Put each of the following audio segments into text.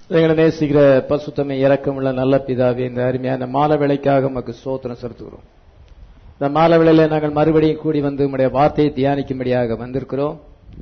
எங்களை நேசிக்கிற பசுத்தமை இறக்கமுள்ள நல்ல பிதாவே இந்த அருமையான மாலை வேலைக்காக உமக்கு சோத்திரம் செலுத்துகிறோம் இந்த மாலை வேளையில நாங்கள் மறுபடியும் கூடி வந்து உம்முடைய வார்த்தையை தியானிக்கும்படியாக வந்திருக்கிறோம்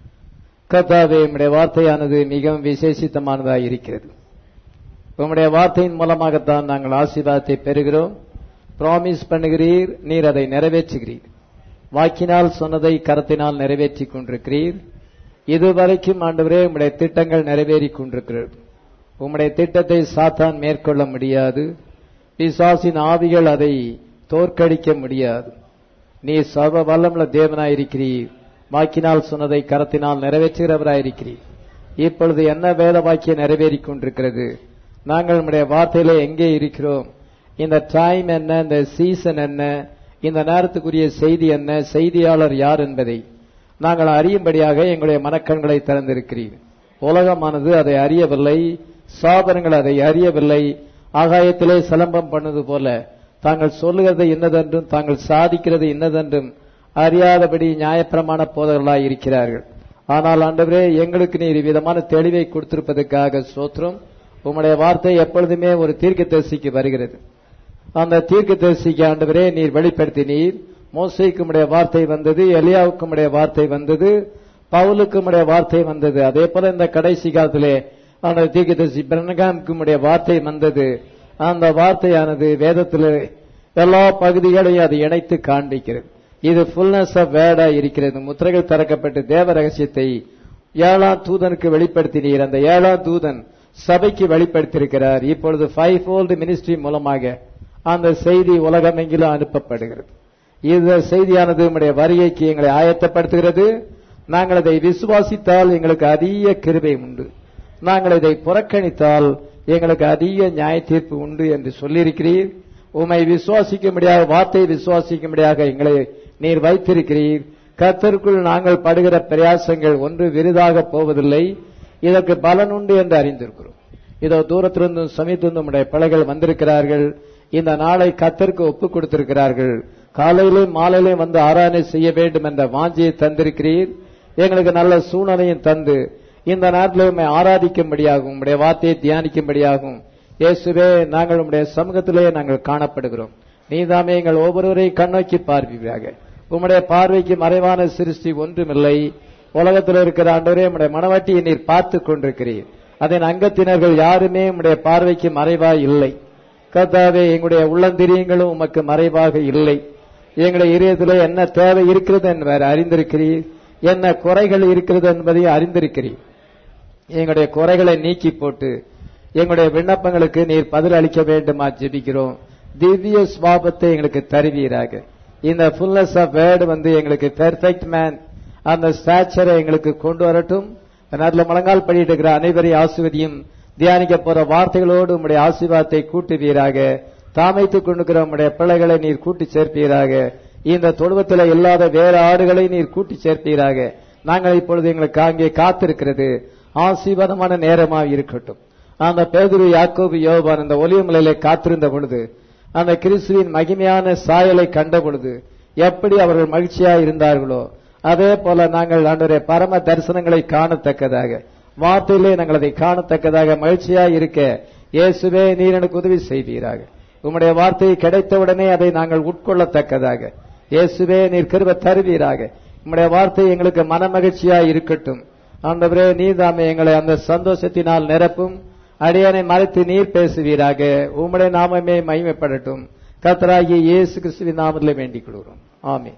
கர்த்தாவே உம்முடைய வார்த்தையானது மிகவும் விசேஷித்தமானதாக இருக்கிறது உம்முடைய வார்த்தையின் மூலமாகத்தான் நாங்கள் ஆசீர்வாதத்தை பெறுகிறோம் ப்ராமிஸ் பண்ணுகிறீர் நீர் அதை நிறைவேற்றுகிறீர் வாக்கினால் சொன்னதை கரத்தினால் நிறைவேற்றிக் கொண்டிருக்கிறீர் இதுவரைக்கும் ஆண்டவரே உம்முடைய திட்டங்கள் நிறைவேறிக் கொண்டிருக்கிறது உம்முடைய திட்டத்தை சாத்தான் மேற்கொள்ள முடியாது பிசாசின் ஆவிகள் அதை தோற்கடிக்க முடியாது நீ சர்வ வல்லமுள்ள தேவனாயிருக்கிறீர் வாக்கினால் சொன்னதை கரத்தினால் நிறைவேற்றுகிறவராயிருக்கிறீர் இப்பொழுது என்ன வேத வாக்கியம் நிறைவேறிக் கொண்டிருக்கிறது நாங்கள் நம்முடைய வார்த்தையில எங்கே இருக்கிறோம் இந்த டைம் என்ன இந்த சீசன் என்ன இந்த நேரத்துக்குரிய செய்தி என்ன செய்தியாளர் யார் என்பதை நாங்கள் அறியும்படியாக எங்களுடைய மனக்கண்களை திறந்திருக்கிறீர் உலகமானது அதை அறியவில்லை சாபனங்கள் அதை அறியவில்லை ஆகாயத்திலே சிலம்பம் பண்ணது போல தாங்கள் சொல்லுகிறது இன்னதென்றும் தாங்கள் சாதிக்கிறது இன்னதென்றும் அறியாதபடி நியாயப்பிரமாண போதர்களாய் இருக்கிறார்கள் ஆனால் ஆண்டவரே எங்களுக்கு நீர் விதமான தெளிவை கொடுத்திருப்பதற்காக சோத்திரம் உம்முடைய வார்த்தை எப்பொழுதுமே ஒரு தீர்க்க தரிசிக்கு வருகிறது அந்த தீர்க்க தரிசிக்கு ஆண்டவரே நீர் வெளிப்படுத்தினீர் மோசைக்கு உடைய வார்த்தை வந்தது எலியாவுக்கு உடைய வார்த்தை வந்தது பவுலுக்கு உடைய வார்த்தை வந்தது அதே போல இந்த கடைசி காலத்திலே அந்த தீர்க்க தரிசி பிரனகாமுக்கு உடைய வார்த்தை வந்தது அந்த வார்த்தையானது வேதத்தில் எல்லா பகுதிகளையும் அது இணைத்து காண்பிக்கிறது இது ஃபுல்னஸ் ஆஃப் வேர்டா இருக்கிறது முத்திரைகள் திறக்கப்பட்டு தேவ ரகசியத்தை ஏழாம் தூதனுக்கு வெளிப்படுத்தினீர் அந்த ஏழாம் தூதன் சபைக்கு வெளிப்படுத்தியிருக்கிறார் இப்பொழுது ஃபைவ் ஃபோல்டு மினிஸ்ட்ரி மூலமாக அந்த செய்தி உலகமெங்கிலும் அனுப்பப்படுகிறது இந்த செய்தியானது நம்முடைய வருகைக்கு எங்களை ஆயத்தப்படுத்துகிறது நாங்கள் அதை விசுவாசித்தால் எங்களுக்கு அதிக கிருபை உண்டு நாங்கள் இதை புறக்கணித்தால் எங்களுக்கு அதிக நியாய தீர்ப்பு உண்டு என்று சொல்லியிருக்கிறீர் உமை விசுவாசிக்கும்படியாக வார்த்தையை விசுவாசிக்கும்படியாக எங்களை நீர் வைத்திருக்கிறீர் கத்தருக்குள் நாங்கள் படுகிற பிரயாசங்கள் ஒன்று விருதாக போவதில்லை இதற்கு பலன் உண்டு என்று அறிந்திருக்கிறோம் இதோ தூரத்திலிருந்தும் சமீபத்திலிருந்தும் நம்முடைய பிள்ளைகள் வந்திருக்கிறார்கள் இந்த நாளை கத்தருக்கு ஒப்பு கொடுத்திருக்கிறார்கள் காலையிலும் மாலையிலும் வந்து ஆராதனை செய்ய வேண்டும் என்ற வாஞ்சியை தந்திருக்கிறீர் எங்களுக்கு நல்ல சூழ்நிலையும் தந்து இந்த நாட்டில் உண்மை ஆராதிக்கும்படியாகும் உங்களுடைய வார்த்தையை தியானிக்கும்படியாகும் இயேசுவே நாங்கள் உங்களுடைய சமூகத்திலே நாங்கள் காணப்படுகிறோம் நீதாமே எங்கள் ஒவ்வொருவரையும் கண்ணோக்கி பார்ப்பீராக உம்முடைய பார்வைக்கு மறைவான சிருஷ்டி ஒன்றுமில்லை உலகத்தில் இருக்கிற ஆண்டவரே உம்முடைய மனவாட்டியை நீர் பார்த்து கொண்டிருக்கிறீர் அதன் அங்கத்தினர்கள் யாருமே உம்முடைய பார்வைக்கு மறைவா இல்லை கர்த்தாவே எங்களுடைய உள்ளந்திரியங்களும் உமக்கு மறைவாக இல்லை எங்களுடைய இதயத்தில் என்ன தேவை இருக்கிறது என்பதை அறிந்திருக்கிறீர் என்ன குறைகள் இருக்கிறது என்பதையும் அறிந்திருக்கிறீர் எங்களுடைய குறைகளை நீக்கி போட்டு எங்களுடைய விண்ணப்பங்களுக்கு நீர் பதில் அளிக்க வேண்டுமா ஜெபிக்கிறோம் திவ்ய சுவாபத்தை எங்களுக்கு தருவீராக இந்த ஃபுல்னஸ் ஆஃப் வேர்டு வந்து எங்களுக்கு பெர்ஃபெக்ட் மேன் அந்த ஸ்டாச்சரை எங்களுக்கு கொண்டு வரட்டும் நேரத்தில் முழங்கால் பண்ணிட்டு இருக்கிற அனைவரையும் ஆசிர்வதியும் தியானிக்க போற வார்த்தைகளோடு உம்முடைய ஆசீர்வாதத்தை கூட்டுவீராக தாமைத்துக் கொண்டிருக்கிற உம்முடைய பிள்ளைகளை நீர் கூட்டி சேர்ப்பீராக இந்த தொழுவத்தில் இல்லாத வேற ஆடுகளை நீர் கூட்டி சேர்ப்பீராக நாங்கள் இப்பொழுது எங்களுக்கு அங்கே காத்திருக்கிறது ஆசீர்வாதமான நேரமாக இருக்கட்டும் அந்த பேதுரு யாக்கோபு யோபான் அந்த ஒலியமலையில காத்திருந்த பொழுது அந்த கிறிஸ்துவின் மகிமையான சாயலை கண்ட பொழுது எப்படி அவர்கள் மகிழ்ச்சியா இருந்தார்களோ அதே போல நாங்கள் ஆண்டவரே பரம தரிசனங்களை காணத்தக்கதாக வார்த்தையிலே நாங்கள் அதை காணத்தக்கதாக மகிழ்ச்சியா இருக்க இயேசுவே நீர் எனக்கு உதவி செய்வீராக உம்முடைய வார்த்தை கிடைத்தவுடனே அதை நாங்கள் உட்கொள்ளத்தக்கதாக இயேசுவே நீர் கிருப தருவீராக உம்முடைய வார்த்தை எங்களுக்கு மன மகிழ்ச்சியா இருக்கட்டும் ஆண்டவரே நீர் தாமே எங்களை அந்த சந்தோஷத்தினால் நிரப்பும் அடியனை மறைத்து நீர் பேசுவீராக உம்முடைய நாமமே மகிமைப்படட்டும் கத்தராகிய இயேசு கிறிஸ்துவின் நாமத்தில் வேண்டிக் கொள்கிறோம் ஆமே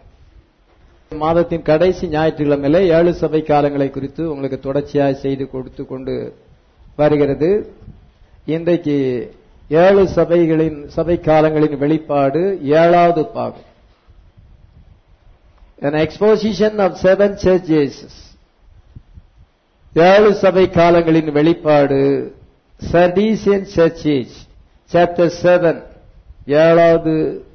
மாதத்தின் கடைசி ஞாயிற்றுக்கிழமையில ஏழு சபை காலங்களை குறித்து உங்களுக்கு தொடர்ச்சியாக செய்து கொடுத்து கொண்டு வருகிறது இன்றைக்கு ஏழு சபைகளின் சபை காலங்களின் வெளிப்பாடு ஏழாவது பாகம் an exposition of seven churches ஏழு சபை காலங்களின் வெளிப்பாடு சர்டீசியன் சர்ச்சேஜ் சாப்டர் செவன் ஏழாவது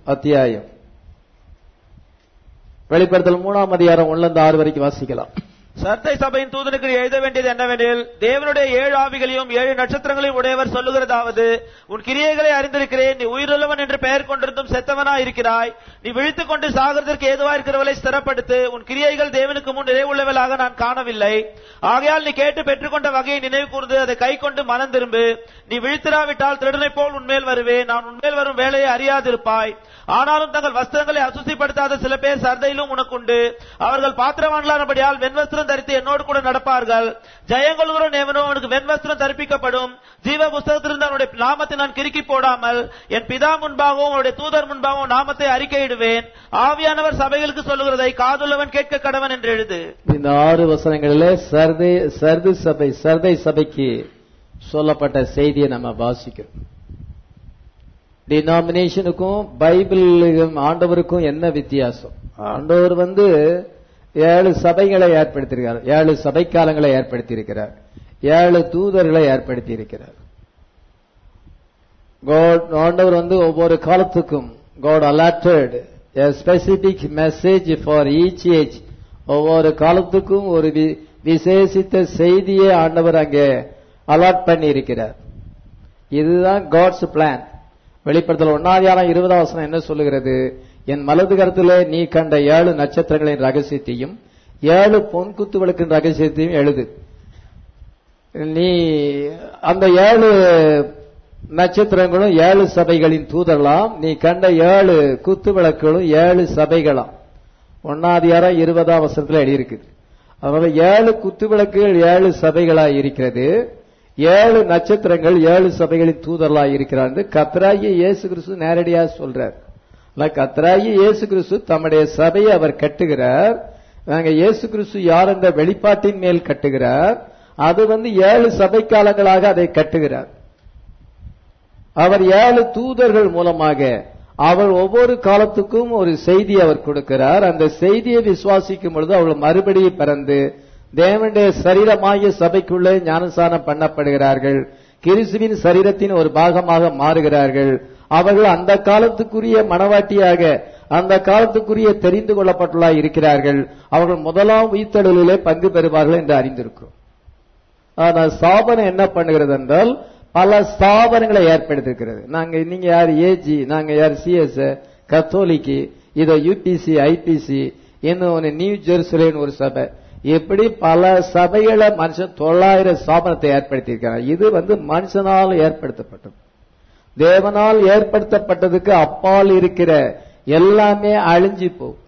அத்தியாயம் வெளிப்படுத்தல் மூணாம் அதிகாரம் ஒன்றிலிருந்து ஆறு வரைக்கும் வாசிக்கலாம் சர்தை சபையின் தூதனுக்கு எழுத வேண்டியது என்னவெனில் தேவனுடைய ஏழு ஆவிகளையும் ஏழு நட்சத்திரங்களையும் உடையவர் சொல்லுகிறதாவது உன் கிரியைகளை அறிந்திருக்கிறேன் நீ உயிருள்ளவன் என்று பெயர் கொண்டிருந்தும் செத்தவனா இருக்கிறாய் நீ விழித்துக் கொண்டு சாகிறதற்கு ஏதுவா இருக்கிறவளை ஸ்திரப்படுத்து உன் கிரியைகள் தேவனுக்கு முன் நிறைவுள்ளவளாக நான் காணவில்லை ஆகையால் நீ கேட்டு பெற்றுக்கொண்ட வகையை நினைவு கூர்ந்து அதை கை கொண்டு மனம் திரும்பு நீ விழித்திராவிட்டால் திருடனை போல் உன்மேல் வருவேன் நான் உன்மேல் வரும் வேலையை அறியாதிருப்பாய் ஆனாலும் தங்கள் வஸ்திரங்களை அசுசிப்படுத்தாத சில பேர் சர்தையிலும் உனக்குண்டு அவர்கள் பாத்திரவான்களானபடியால் வெண்வஸ்திரம் தரித்து என்னோடு கூட நடப்பார்கள் ஜெயங்கொள்கிற நேவனும் அவனுக்கு வெண்வஸ்திரம் தரிப்பிக்கப்படும் ஜீவ புஸ்தகத்திலிருந்து அவனுடைய நாமத்தை நான் கிறுக்கி போடாமல் என் பிதா முன்பாகவும் அவருடைய தூதர் முன்பாகவும் நாமத்தை அறிக்கையிடுவேன் ஆவியானவர் சபைகளுக்கு சொல்லுகிறதை காதுள்ளவன் கேட்க கடவன் என்று எழுது இந்த ஆறு வசனங்களிலே சர்தை சர்து சபை சர்தை சபைக்கு சொல்லப்பட்ட செய்தியை நம்ம வாசிக்கிறோம் டினாமினேஷனுக்கும் பைபிளுக்கும் ஆண்டவருக்கும் என்ன வித்தியாசம் ஆண்டவர் வந்து ஏழு சபைகளை ஏற்படுத்தியிருக்கிறார் ஏழு சபைக்காலங்களை ஏற்படுத்தியிருக்கிறார் ஏழு தூதர்களை ஏற்படுத்தி இருக்கிறார் God ஆண்டவர் வந்து ஒவ்வொரு காலத்துக்கும் God allotted a specific message for each age ஒவ்வொரு காலத்துக்கும் ஒரு வி- விசேஷித்த செய்தியை ஆண்டவர் அங்கே அலாட் பண்ணி இருக்கிறார் இதுதான் காட்ஸ் பிளான் வெளிப்படுத்தல் ஒன்னாதியாரம் இருபதாம் வசனம் என்ன சொல்லுகிறது என் மலது கரத்திலே நீ கண்ட ஏழு நட்சத்திரங்களின் ரகசியத்தையும் ஏழு பொன் குத்து விளக்கின் ரகசியத்தையும் எழுது நீ அந்த ஏழு நட்சத்திரங்களும் ஏழு சபைகளின் தூதரலாம் நீ கண்ட ஏழு குத்து விளக்குகளும் ஏழு சபைகளாம் ஒன்னாதியாரம் இருபதாம் வசனத்துல எழுதியிருக்குது அதனால ஏழு குத்து விளக்குகள் ஏழு சபைகளாய் இருக்கிறது ஏழு நட்சத்திரங்கள் ஏழு சபைகளின் தூதர்களாய் இருக்கிறார் என்று கத்ராயி இயேசு கிறிஸ்து நேரடியா சொல்றார் ஆனா கத்ராயி இயேசு கிறிஸ்து தம்முடைய சபையை அவர் கட்டுகிறார் நாங்க இயேசு கிறிஸ்து யார் என்ற வெளிப்பாட்டின் மேல் கட்டுகிறார் அது வந்து ஏழு சபை காலங்களாக அதை கட்டுகிறார் அவர் ஏழு தூதர்கள் மூலமாக அவர் ஒவ்வொரு காலத்துக்கும் ஒரு செய்தி அவர் கொடுக்கிறார் அந்த செய்தியை விசுவாசிக்கும் பொழுது அவர்கள் மறுபடியும் பிறந்து தேவனுடைய சரீரமாகிய சபைக்குள்ளே ஞானசானம் பண்ணப்படுகிறார்கள் கிறிஸ்துவின் சரீரத்தின் ஒரு பாகமாக மாறுகிறார்கள் அவர்கள் அந்த காலத்துக்குரிய மனவாட்டியாக அந்த காலத்துக்குரிய தெரிந்து கொள்ளப்பட்டுள்ள இருக்கிறார்கள் அவர்கள் முதலாம் உயிர்த்தடலிலே பங்கு பெறுவார்கள் என்று அறிந்திருக்கிறோம் ஆனால் ஸ்தாபனம் என்ன பண்ணுகிறது என்றால் பல ஸ்தாபனங்களை ஏற்படுத்திருக்கிறது நாங்க நீங்க யார் ஏஜி நாங்க யார் சிஎஸ் கத்தோலிக்கு இத யூபிசி ஐபிசி இன்னும் ஒன்னு நியூ ஜெருசலேம் ஒரு சபை இப்படி பல சபைகளை மனுஷன் தொள்ளாயிரம் ஸ்தாபனத்தை ஏற்படுத்தியிருக்கிறார் இது வந்து மனுஷனால் ஏற்படுத்தப்பட்டது தேவனால் ஏற்படுத்தப்பட்டதுக்கு அப்பால் இருக்கிற எல்லாமே அழிஞ்சு போகும்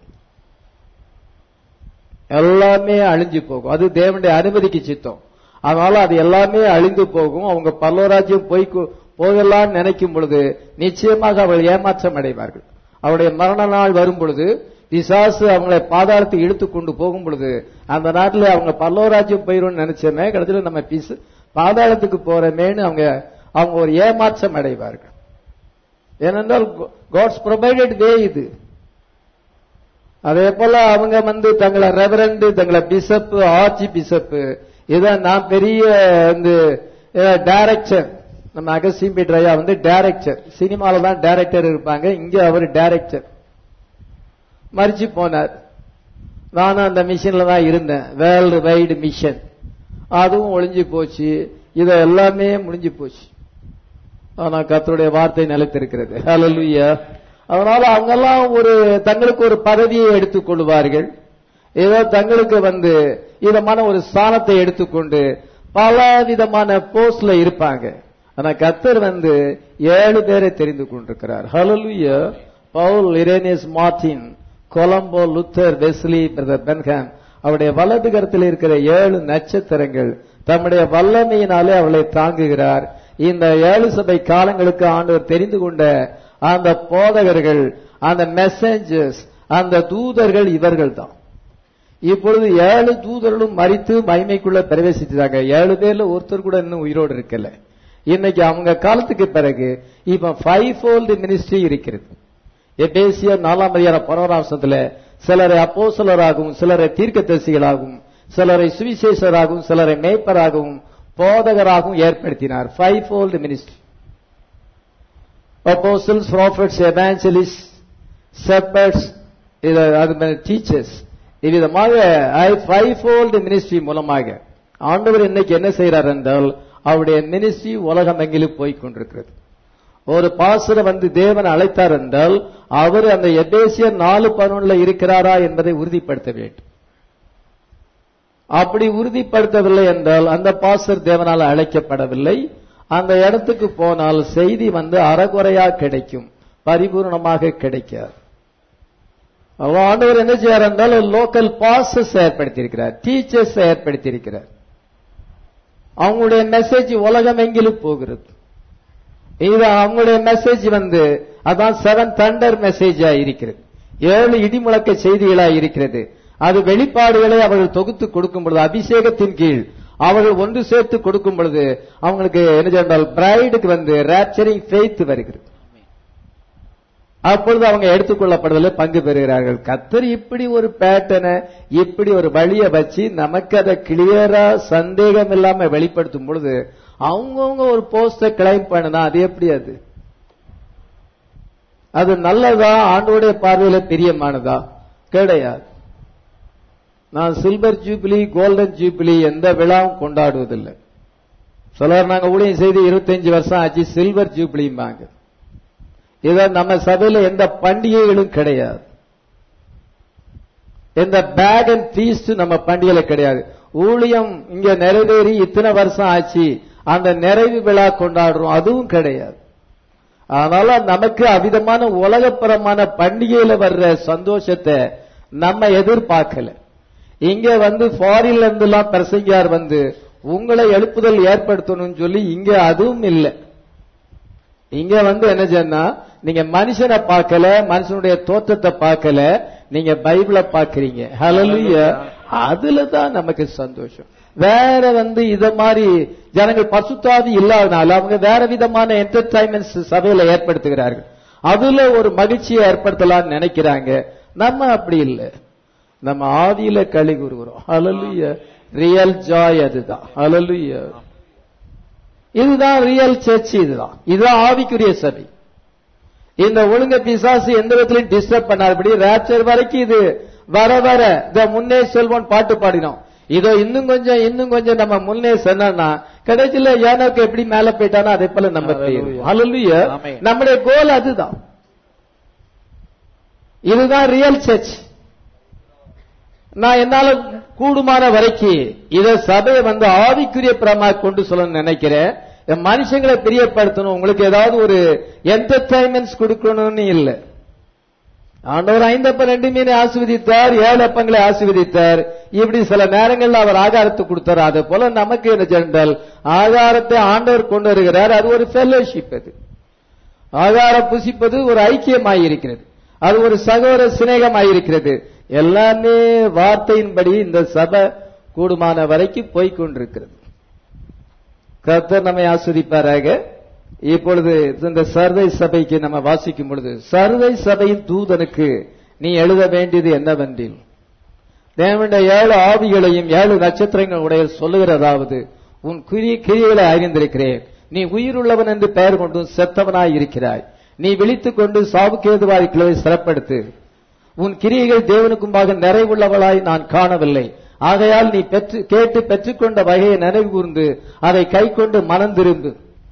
எல்லாமே அழிஞ்சு போகும் அது தேவனுடைய அனுமதிக்கு சித்தம் அதனால அது எல்லாமே அழிந்து போகும் அவங்க பல்லவராஜ்யம் போய் போகலாம்னு நினைக்கும் பொழுது நிச்சயமாக அவர்கள் ஏமாற்றம் அடைவார்கள் அவருடைய மரண நாள் வரும் பொழுது பிசாசு அவங்களை பாதாளத்துக்கு இழுத்து கொண்டு போகும் பொழுது அந்த நாட்டில் அவங்க பல்லவராஜ்யம் போயிரும் நினைச்சோமே கடைசியில் நம்ம பிசு பாதாளத்துக்கு போறமேன்னு அவங்க அவங்க ஒரு ஏமாற்றம் அடைவார்கள் ஏனென்றால் காட்ஸ் ப்ரொவைடட் வே இது அதே போல அவங்க வந்து தங்களை ரெவரண்ட் தங்களை பிஷப் ஆர்ச்சி பிஷப் இதான் நான் பெரிய இந்த டைரக்டர் நம்ம அகஸ்டின் பீட்டர் ஐயா வந்து டைரக்டர் சினிமால தான் டைரக்டர் இருப்பாங்க இங்க அவர் டைரக்டர் மறிச்சு போனார் நானும் அந்த மிஷின்ல தான் இருந்தேன் வேர்ல்டு வைடு மிஷன் அதுவும் ஒளிஞ்சு போச்சு இது எல்லாமே முடிஞ்சு போச்சு ஆனா கத்தருடைய வார்த்தை நிலைத்திருக்கிறது ஹalleluya அதனால அவங்கெல்லாம் ஒரு தங்களுக்கு ஒரு பதவியை எடுத்துக் கொள்வார்கள் ஏதோ தங்களுக்கு வந்து விதமான ஒரு ஸ்தானத்தை எடுத்துக்கொண்டு பல விதமான போஸ்ட்ல இருப்பாங்க ஆனா கத்தர் வந்து ஏழு பேரை தெரிந்து கொண்டிருக்கிறார் hallelujah Paul Rhenius Martin Columba Luther Wesley brother Branham அவருடைய வலது கரத்தில் இருக்கிற ஏழு நட்சத்திரங்கள் தம்முடைய வல்லமையினாலே அவளை தாங்குகிறார் இந்த ஏழு சபை காலங்களுக்கு ஆண்டவர் தெரிந்து கொண்ட அந்த போதகர்கள் அந்த மெசஞ்சர்ஸ் அந்த தூதர்கள் இவர்கள் தான் இப்பொழுது ஏழு தூதர்களும் மறித்து மகிமைக்குள்ள பிரவேசித்தாங்க ஏழு பேர்ல ஒருத்தர் கூட இன்னும் உயிரோடு இருக்கல இன்னைக்கு அவங்க காலத்துக்கு பிறகு இப்ப ஃபைவ் ஃபோல்டு மினிஸ்ட்ரி இருக்கிறது எபேசியர் நாலாம் அதிகார பரவராசத்துல சிலரை அப்போசலராகவும் சிலரை தீர்க்கதரிசிகளாகவும் சிலரை சுவிசேஷராகவும் சிலரை மேய்ப்பராகவும் போதகராகவும் ஏற்படுத்தினார் fivefold ministry apostles prophets evangelist shepherds அது டீச்சர்ஸ் இவ்விதமாக ஃபைவ் ஃபோல்டு மினிஸ்ட்ரி மூலமாக ஆண்டவர் இன்னைக்கு என்ன செய்யறார் என்றால் அவருடைய மினிஸ்ட்ரி உலகம் எங்கிலும் போய் கொண்டிருக்கிறது ஒரு பாசரை வந்து தேவன் அழைத்தார் என்றால் அவர் அந்த எபேசியர் நாலு பதினொன்னுல இருக்கிறாரா என்பதை உறுதிப்படுத்த வேண்டும் அப்படி உறுதிப்படுத்தவில்லை என்றால் அந்த பாசர் தேவனால் அழைக்கப்படவில்லை அந்த இடத்துக்கு போனால் செய்தி வந்து அறகுறையா கிடைக்கும் பரிபூர்ணமாக கிடைக்காது அப்ப ஆண்டவர் என்ன செய்யார் என்றால் லோக்கல் பாசஸ் ஏற்படுத்தியிருக்கிறார் டீச்சர்ஸ் ஏற்படுத்தியிருக்கிறார் அவங்களுடைய மெசேஜ் உலகம் எங்கிலும் போகிறது இது அவங்களுடைய மெசேஜ் வந்து அதான் செவன் தண்டர் மெசேஜா இருக்கிறது ஏழு இடிமுழக்க செய்திகளா இருக்கிறது அது வெளிப்பாடுகளை அவர்கள் தொகுத்து கொடுக்கும் பொழுது அபிஷேகத்தின் கீழ் அவர்கள் ஒன்று சேர்த்து கொடுக்கும் பொழுது அவங்களுக்கு என்ன சொன்னால் பிரைடுக்கு வந்து ரேப்சரிங் ஃபெய்த் வருகிறது அப்பொழுது அவங்க எடுத்துக்கொள்ளப்படுவதில் பங்கு பெறுகிறார்கள் கத்தர் இப்படி ஒரு பேட்டனை இப்படி ஒரு வழியை வச்சு நமக்கு அதை கிளியரா சந்தேகம் இல்லாம வெளிப்படுத்தும் பொழுது அவங்கவுங்க ஒரு போஸ்ட கிளைம் பண்ணுனா அது எப்படி அது அது நல்லதா ஆண்டோடைய பார்வையில பிரியமானதா கிடையாது நான் சில்வர் ஜூபிலி கோல்டன் ஜூபிலி எந்த விழாவும் கொண்டாடுவதில்லை சிலர் நாங்க ஊழியம் செய்து இருபத்தஞ்சு வருஷம் ஆச்சு சில்வர் ஜூபிலிம்பாங்க இத நம்ம சபையில எந்த பண்டிகைகளும் கிடையாது எந்த பேக் அண்ட் ஃபீஸ்ட் நம்ம பண்டிகையில கிடையாது ஊழியம் இங்க நிறைவேறி இத்தனை வருஷம் ஆச்சு அந்த நிறைவு விழா கொண்டாடுறோம் அதுவும் கிடையாது அதனால நமக்கு அவிதமான உலகப்புறமான பண்டிகையில வர்ற சந்தோஷத்தை நம்ம எதிர்பார்க்கல இங்க வந்து ஃபாரின்ல இருந்து எல்லாம் பிரசங்கியார் வந்து உங்களை எழுப்புதல் ஏற்படுத்தணும்னு சொல்லி இங்க அதுவும் இல்லை இங்க வந்து என்ன சொன்னா நீங்க மனுஷனை பார்க்கல மனுஷனுடைய தோற்றத்தை பார்க்கல நீங்க பைபிளை பாக்குறீங்க ஹalleluya அதுல தான் நமக்கு சந்தோஷம் வேற வந்து இத மாதிரி ஜனங்கள் பசுத்தாதி இல்லாதனால அவங்க வேற விதமான என்டர்டைன்மெண்ட்ஸ் சபையில ஏற்படுத்துகிறார்கள் அதுல ஒரு மகிழ்ச்சியை ஏற்படுத்தலாம்னு நினைக்கிறாங்க நம்ம அப்படி இல்லை நம்ம ஆதியில களி கூறுகிறோம் ஹalleluya ரியல் ஜாய் அதுதான் ஹalleluya இதுதான் ரியல் சர்ச் இதுதான் இதுதான் ஆவிக்குரிய சபை இந்த ஒழுங்க பிசாசு எந்த விதத்திலையும் டிஸ்டர்ப் பண்ணாதபடி ரேப்சர் வரைக்கும் இது வர வர இந்த முன்னே செல்வன் பாட்டு பாடினோம் இதோ இன்னும் கொஞ்சம் இன்னும் கொஞ்சம் நம்ம முன்னே சொன்னா கடைசியில ஏனோக்கு எப்படி மேல போயிட்டானோ அதே போல நம்ம Hallelujah. ஹalleluya Amen. நம்முடைய கோல் அதுதான் இதுதான் ரியல் சர்ச் நான் என்னால கூடுமான வரைக்கும் இத சபையை வந்து ஆவிக்குரிய பிரமா கொண்டு சொல்லணும்னு நினைக்கிறேன் என் மனுஷங்களை பிரியப்படுத்தணும் உங்களுக்கு ஏதாவது ஒரு என்டர்டைன்மெண்ட்ஸ் கொடுக்கணும்னு இல்லை ஆண்டவர் ஐந்தப்ப ரெண்டு மீனை ஆசிர்வதித்தார் ஏழு அப்பங்களை ஆசிர்வதித்தார் இப்படி சில நேரங்கள்ல அவர் ஆகாரத்தை கொடுத்தார் அதே போல நமக்கு என்ன சென்றால் ஆகாரத்தை ஆண்டவர் கொண்டு வருகிறார் அது ஒரு ஃபெல்லோஷிப் அது ஆகாரம் புசிப்பது ஒரு ஐக்கியமாயிருக்கிறது அது ஒரு சகோதர சிநேகமாயிருக்கிறது எல்லாமே வார்த்தையின்படி இந்த சபை கூடுமான வரைக்கும் போய்க் கொண்டிருக்கிறது கர்த்தர் நம்மை ஆஸ்வதிப்பாராக இப்பொழுது இந்த சர்தை சபைக்கு நம்ம வாசிக்கும் பொழுது சர்தை சபையின் தூதனுக்கு நீ எழுத வேண்டியது என்னவென்றில் தேவனுடைய ஏழு ஆவிகளையும் ஏழு நட்சத்திரங்களுடைய சொல்லுகிறதாவது உன் கிரி கிரியைகளை அறிந்திருக்கிறேன் நீ உயிருள்ளவன் என்று பெயர் கொண்டும் செத்தவனாய் இருக்கிறாய் நீ விழித்துக் கொண்டு சாவுக்கேதுவாய் கிளவை சிறப்படுத்து உன் கிரியைகள் தேவனுக்கும்பாக நிறைவுள்ளவளாய் நான் காணவில்லை ஆகையால் நீ பெற்று கேட்டு பெற்றுக்கொண்ட வகையை நினைவு கூர்ந்து அதை கை கொண்டு மனம் திரும்பு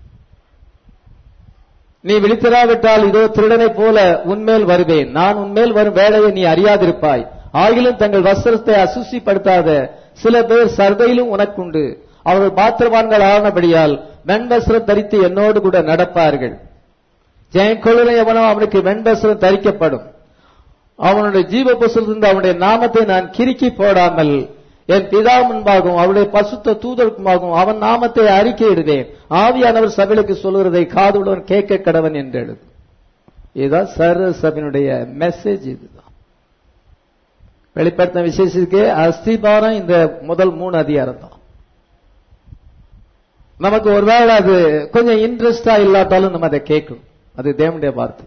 நீ விழித்திராவிட்டால் இதோ திருடனைப் போல உன்மேல் வருவேன் நான் உன்மேல் வரும் வேலையை நீ அறியாதிருப்பாய் ஆகிலும் தங்கள் வஸ்திரத்தை அசுசிப்படுத்தாத சில பேர் சர்தையிலும் உனக்குண்டு அவர்கள் பாத்திரவான்கள் ஆனபடியால் வெண்வஸ்திரம் தரித்து என்னோடு கூட நடப்பார்கள் ஜெயக்கொள்ளுரை எவனோ அவனுக்கு வெண்வஸ்திரம் தரிக்கப்படும் அவனுடைய ஜீவ புஸ்தகத்திலிருந்து அவனுடைய நாமத்தை நான் கிறுக்கி போடாமல் என் பிதா முன்பாகவும் அவருடைய பசுத்த தூதருக்குமாகவும் அவன் நாமத்தை அறிக்கையிடுவேன் ஆவியானவர் சபைகளுக்கு சொல்லுகிறதை காதுடன் கேட்க கடவன் என்று எழுது இதுதான் சர்வ சபையினுடைய மெசேஜ் இதுதான் வெளிப்படுத்தின விசேஷத்துக்கு அஸ்திபாரம் இந்த முதல் மூணு அதிகாரம் தான் நமக்கு ஒருவேளை அது கொஞ்சம் இன்ட்ரெஸ்டா இல்லாட்டாலும் நம்ம அதை கேட்கும் அது தேவனுடைய வார்த்தை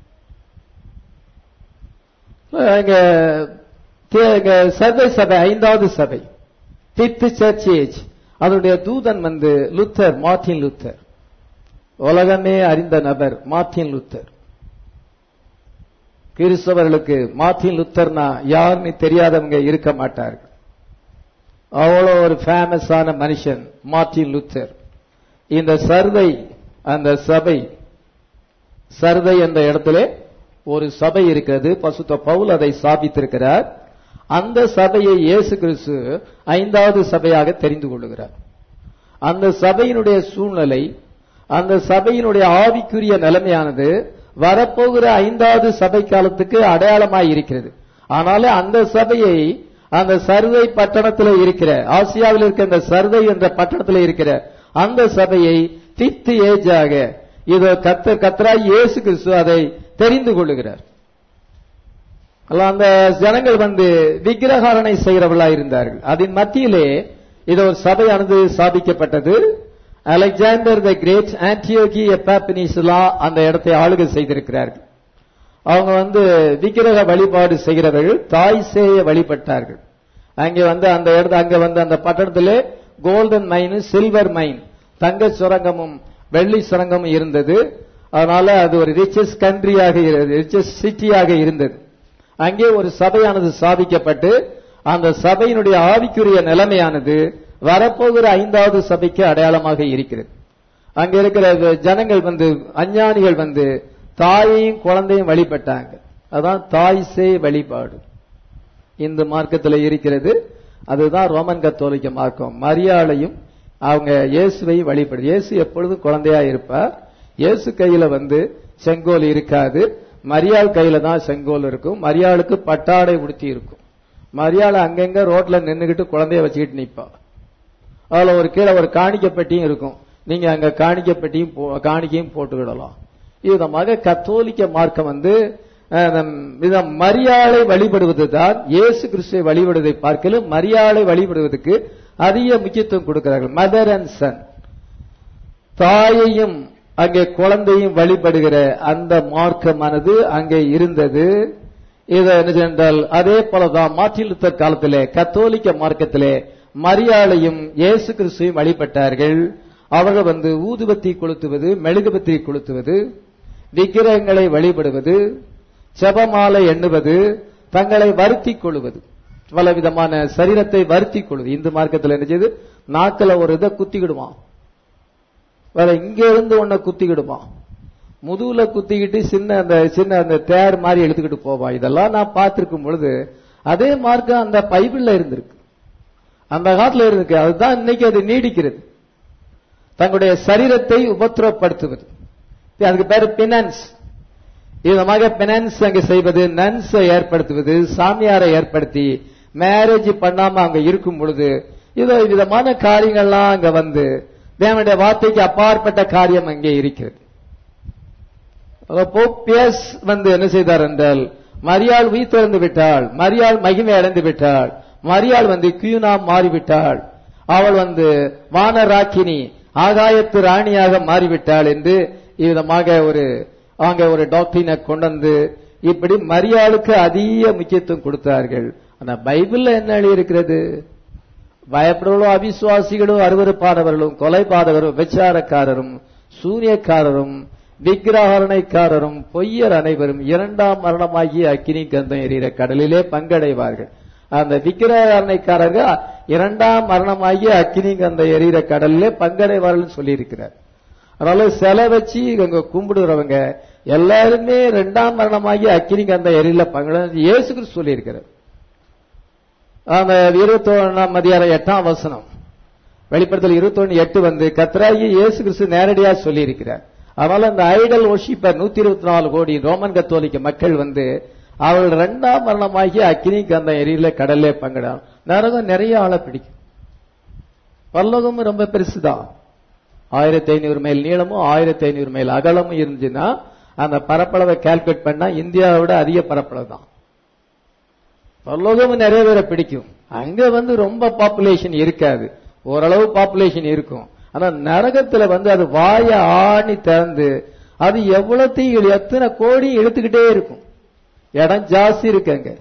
இங்க கே- இங்க சபை சபை ஐந்தாவது சபை பிப்த் சர்ச் ஏஜ் அதனுடைய தூதன் வந்து லுத்தர் மார்ட்டின் லுத்தர் உலகமே அறிந்த நபர் மார்ட்டின் லுத்தர் கிறிஸ்தவர்களுக்கு மார்ட்டின் லுத்தர்னா யாருன்னு தெரியாதவங்க இருக்க மாட்டார்கள் அவ்வளோ ஒரு ஃபேமஸான மனுஷன் மார்ட்டின் லுத்தர் இந்த சர்வை அந்த சபை சர்வை என்ற இடத்திலே ஒரு சபை இருக்கிறது பசுத்த பவுல் அதை ஸ்தாபித்திருக்கிறார் அந்த சபையை இயேசு கிறிஸ்து ஐந்தாவது சபையாக தெரிந்து கொள்ளுகிறார் அந்த சபையினுடைய சூழ்நிலை அந்த சபையினுடைய ஆவிக்குரிய நிலைமையானது வரப்போகிற ஐந்தாவது சபை காலத்துக்கு அடையாளமாய் இருக்கிறது ஆனாலும் அந்த சபையை அந்த சர்வை பட்டணத்தில் இருக்கிற ஆசியாவில் இருக்கிற அந்த சர்வை என்ற பட்டணத்தில் இருக்கிற அந்த சபையை பிப்த் ஏஜாக இதோ கத்த கத்தரா இயேசு கிறிஸ்து அதை தெரிந்து கொள்ளுகிறார் அல்ல, அந்த ஜனங்கள் வந்து விக்கிரகாரணை செய்கிறவர்களா இருந்தார்கள் அதன் மத்தியிலே இது ஒரு சபையானது ஸ்தாபிக்கப்பட்டது அலெக்சாண்டர் த கிரேட் ஆன்டியோகி எப்பாபினிசுலா அந்த இடத்தை ஆளுகை செய்திருக்கிறார்கள் அவங்க வந்து விக்கிரக வழிபாடு செய்கிறவர்கள் தாய் சேய வழிபட்டார்கள் அங்கே வந்து அந்த இடத்து அங்க வந்து அந்த பட்டணத்திலே கோல்டன் மைன் சில்வர் மைன் தங்க சுரங்கமும் வெள்ளி சுரங்கமும் இருந்தது அதனால அது ஒரு ரிச்சஸ் கண்ட்ரியாக ரிச்சஸ் சிட்டியாக இருந்தது அங்கே ஒரு சபையானது ஸ்தாபிக்கப்பட்டு அந்த சபையினுடைய ஆவிக்குரிய நிலைமையானது வரப்போகிற ஐந்தாவது சபைக்கு அடையாளமாக இருக்கிறது அங்க இருக்கிற ஜனங்கள் வந்து அஞ்ஞானிகள் வந்து தாயையும் குழந்தையும் வழிபட்டாங்க அதான் தாய் சேய் வழிபாடு இந்த மார்க்கத்தில் இருக்கிறது அதுதான் ரோமன் கத்தோலிக்க மார்க்கம் மரியாளையும் அவங்க இயேசுவையும் வழிபடு இயேசு எப்பொழுதும் குழந்தையா இருப்பார் இயேசு கையில வந்து செங்கோல் இருக்காது மரியாள் கையில தான் செங்கோல் இருக்கும் மரியாளுக்கு பட்டாடை உடுத்தி இருக்கும் மரியாள் அங்கங்க ரோட்ல நின்னுகிட்டு குழந்தைய வச்சுக்கிட்டு நிப்பா அதுல ஒரு கீழே ஒரு காணிக்க பெட்டியும் இருக்கும் நீங்க அங்க காணிக்க பெட்டியும் போ- காணிக்கையும் போட்டுக்கிடலாம் விதமாக கத்தோலிக்க மார்க்கம் வந்து அஹ், நம் இத மரியாளை வழிபடுவது தான் இயேசு கிறிஸ்துவை வழிபடுவதை பார்க்கலும் மரியாளை வழிபடுவதற்கு அதிக முக்கியத்துவம் கொடுக்கிறார்கள் மதர் அண்ட் சன் தாயையும் அங்கே குழந்தையும் வழிபடுகிற அந்த மார்க்கமானது அங்கே இருந்தது இது என்ன என்றால் அதே போலதான் மார்ட்டின் லூத்தர் காலத்திலே கத்தோலிக்க மார்க்கத்திலே மரியாளையும் இயேசு கிறிஸ்துவையும் வழிபட்டார்கள் அவர்கள் வந்து ஊதுபத்தி கொளுத்துவது மெழுகுபத்தி கொளுத்துவது விக்கிரகங்களை வழிபடுவது செபமாலை எண்ணுவது தங்களை வருத்திக் கொள்வது பலவிதமான சரீரத்தை வருத்திக் கொள்வது இந்து மார்க்கத்தில் என்ன செய்யுது நாக்கில ஒரு இதை குத்திக்கிடுவான் வேற இங்க இருந்து உன்னை குத்திக்கிடுவான் முதுகுல குத்திக்கிட்டு சின்ன அந்த சின்ன அந்த தேர் மாதிரி எடுத்துக்கிட்டு போவான் இதெல்லாம் நான் பார்த்திருக்கும் பொழுது அதே மார்க்கம் அந்த பைபிள்ல இருந்திருக்கு அந்த காலத்துல இருக்கு அதுதான் இன்னைக்கு அது நீடிக்கிறது தங்களுடைய சரீரத்தை உபத்திரப்படுத்துவது அதுக்கு பேரு பினான்ஸ் விதமாக பினான்ஸ் அங்க செய்வது நன்ஸ் ஏற்படுத்துவது சாமியாரை ஏற்படுத்தி மேரேஜ் பண்ணாம அங்க இருக்கும் பொழுது இதோ விதமான காரியங்கள்லாம் அங்க வந்து தேவனுடைய வார்த்தைக்கு அப்பாற்பட்ட காரியம் அங்கே இருக்கிறது போப்பியஸ் வந்து என்ன செய்தார் என்றால் மரியாள் உயிர் திறந்து விட்டாள் மரியாள் மகிமை அடைந்து விட்டாள் மரியாள் வந்து கியூனா மாறிவிட்டாள் அவள் வந்து வானராக்கினி ஆகாயத்து ராணியாக மாறிவிட்டாள் என்று இவ்விதமாக ஒரு அங்க ஒரு டாக்டரினை கொண்டு வந்து இப்படி மரியாளுக்கு அதிக முக்கியத்துவம் கொடுத்தார்கள் ஆனா பைபிள்ல என்ன எழுதி இருக்கிறது பயப்படுவர்களும் அவிசுவாசிகளும் அருவருப்பானவர்களும் கொலைபாதகரும் விபச்சாரக்காரரும் சூரியக்காரரும் விக்கிரகரணைக்காரரும் பொய்யர் அனைவரும் இரண்டாம் மரணமாகிய அக்கினி கந்தம் எறிகிற கடலிலே பங்கடைவார்கள் அந்த விக்கிரகரணைக்காரர்கள் இரண்டாம் மரணமாகிய அக்கினி கந்தம் எறிகிற கடலிலே பங்கடைவார்கள் சொல்லி இருக்கிறார் அதனால சிலை வச்சு இங்க கும்பிடுறவங்க எல்லாருமே இரண்டாம் மரணமாகி அக்கினி கந்த எரியில பங்கட இயேசு கிறிஸ்து சொல்லி இருக்கிறார் அந்த இருபத்தி ஒன்னாம் அதிகாரம் எட்டாம் வசனம் வெளிப்படுத்தல் இருபத்தி ஒன்னு எட்டு வந்து கத்ராகி இயேசு கிறிஸ்து நேரடியா சொல்லி இருக்கிறார் அதனால அந்த ஐடல் ஒஷிப்பர் நூத்தி இருபத்தி நாலு கோடி ரோமன் கத்தோலிக்க மக்கள் வந்து அவர்கள் இரண்டாம் மரணமாகி அக்கினி கந்த எரியில கடல்ல பங்கிடான் நரகம் நிறைய ஆளை பிடிக்கும் பல்லோகமும் ரொம்ப பெருசுதான் ஆயிரத்தி ஐநூறு மைல் நீளமும் ஆயிரத்தி ஐநூறு மைல் அகலமும் இருந்துச்சுன்னா அந்த பரப்பளவை கால்குலேட் பண்ணா இந்தியாவை விட அதிக பரப்பளவு தான் பரலோகமும் நிறைய பேரை பிடிக்கும் அங்க வந்து ரொம்ப பாப்புலேஷன் இருக்காது ஓரளவு பாப்புலேஷன் இருக்கும் ஆனா நரகத்துல வந்து அது வாய ஆணி திறந்து அது எவ்வளத்தையும் எத்தனை கோடி இழுத்துக்கிட்டே இருக்கும் இடம் ஜாஸ்தி இருக்கு அங்க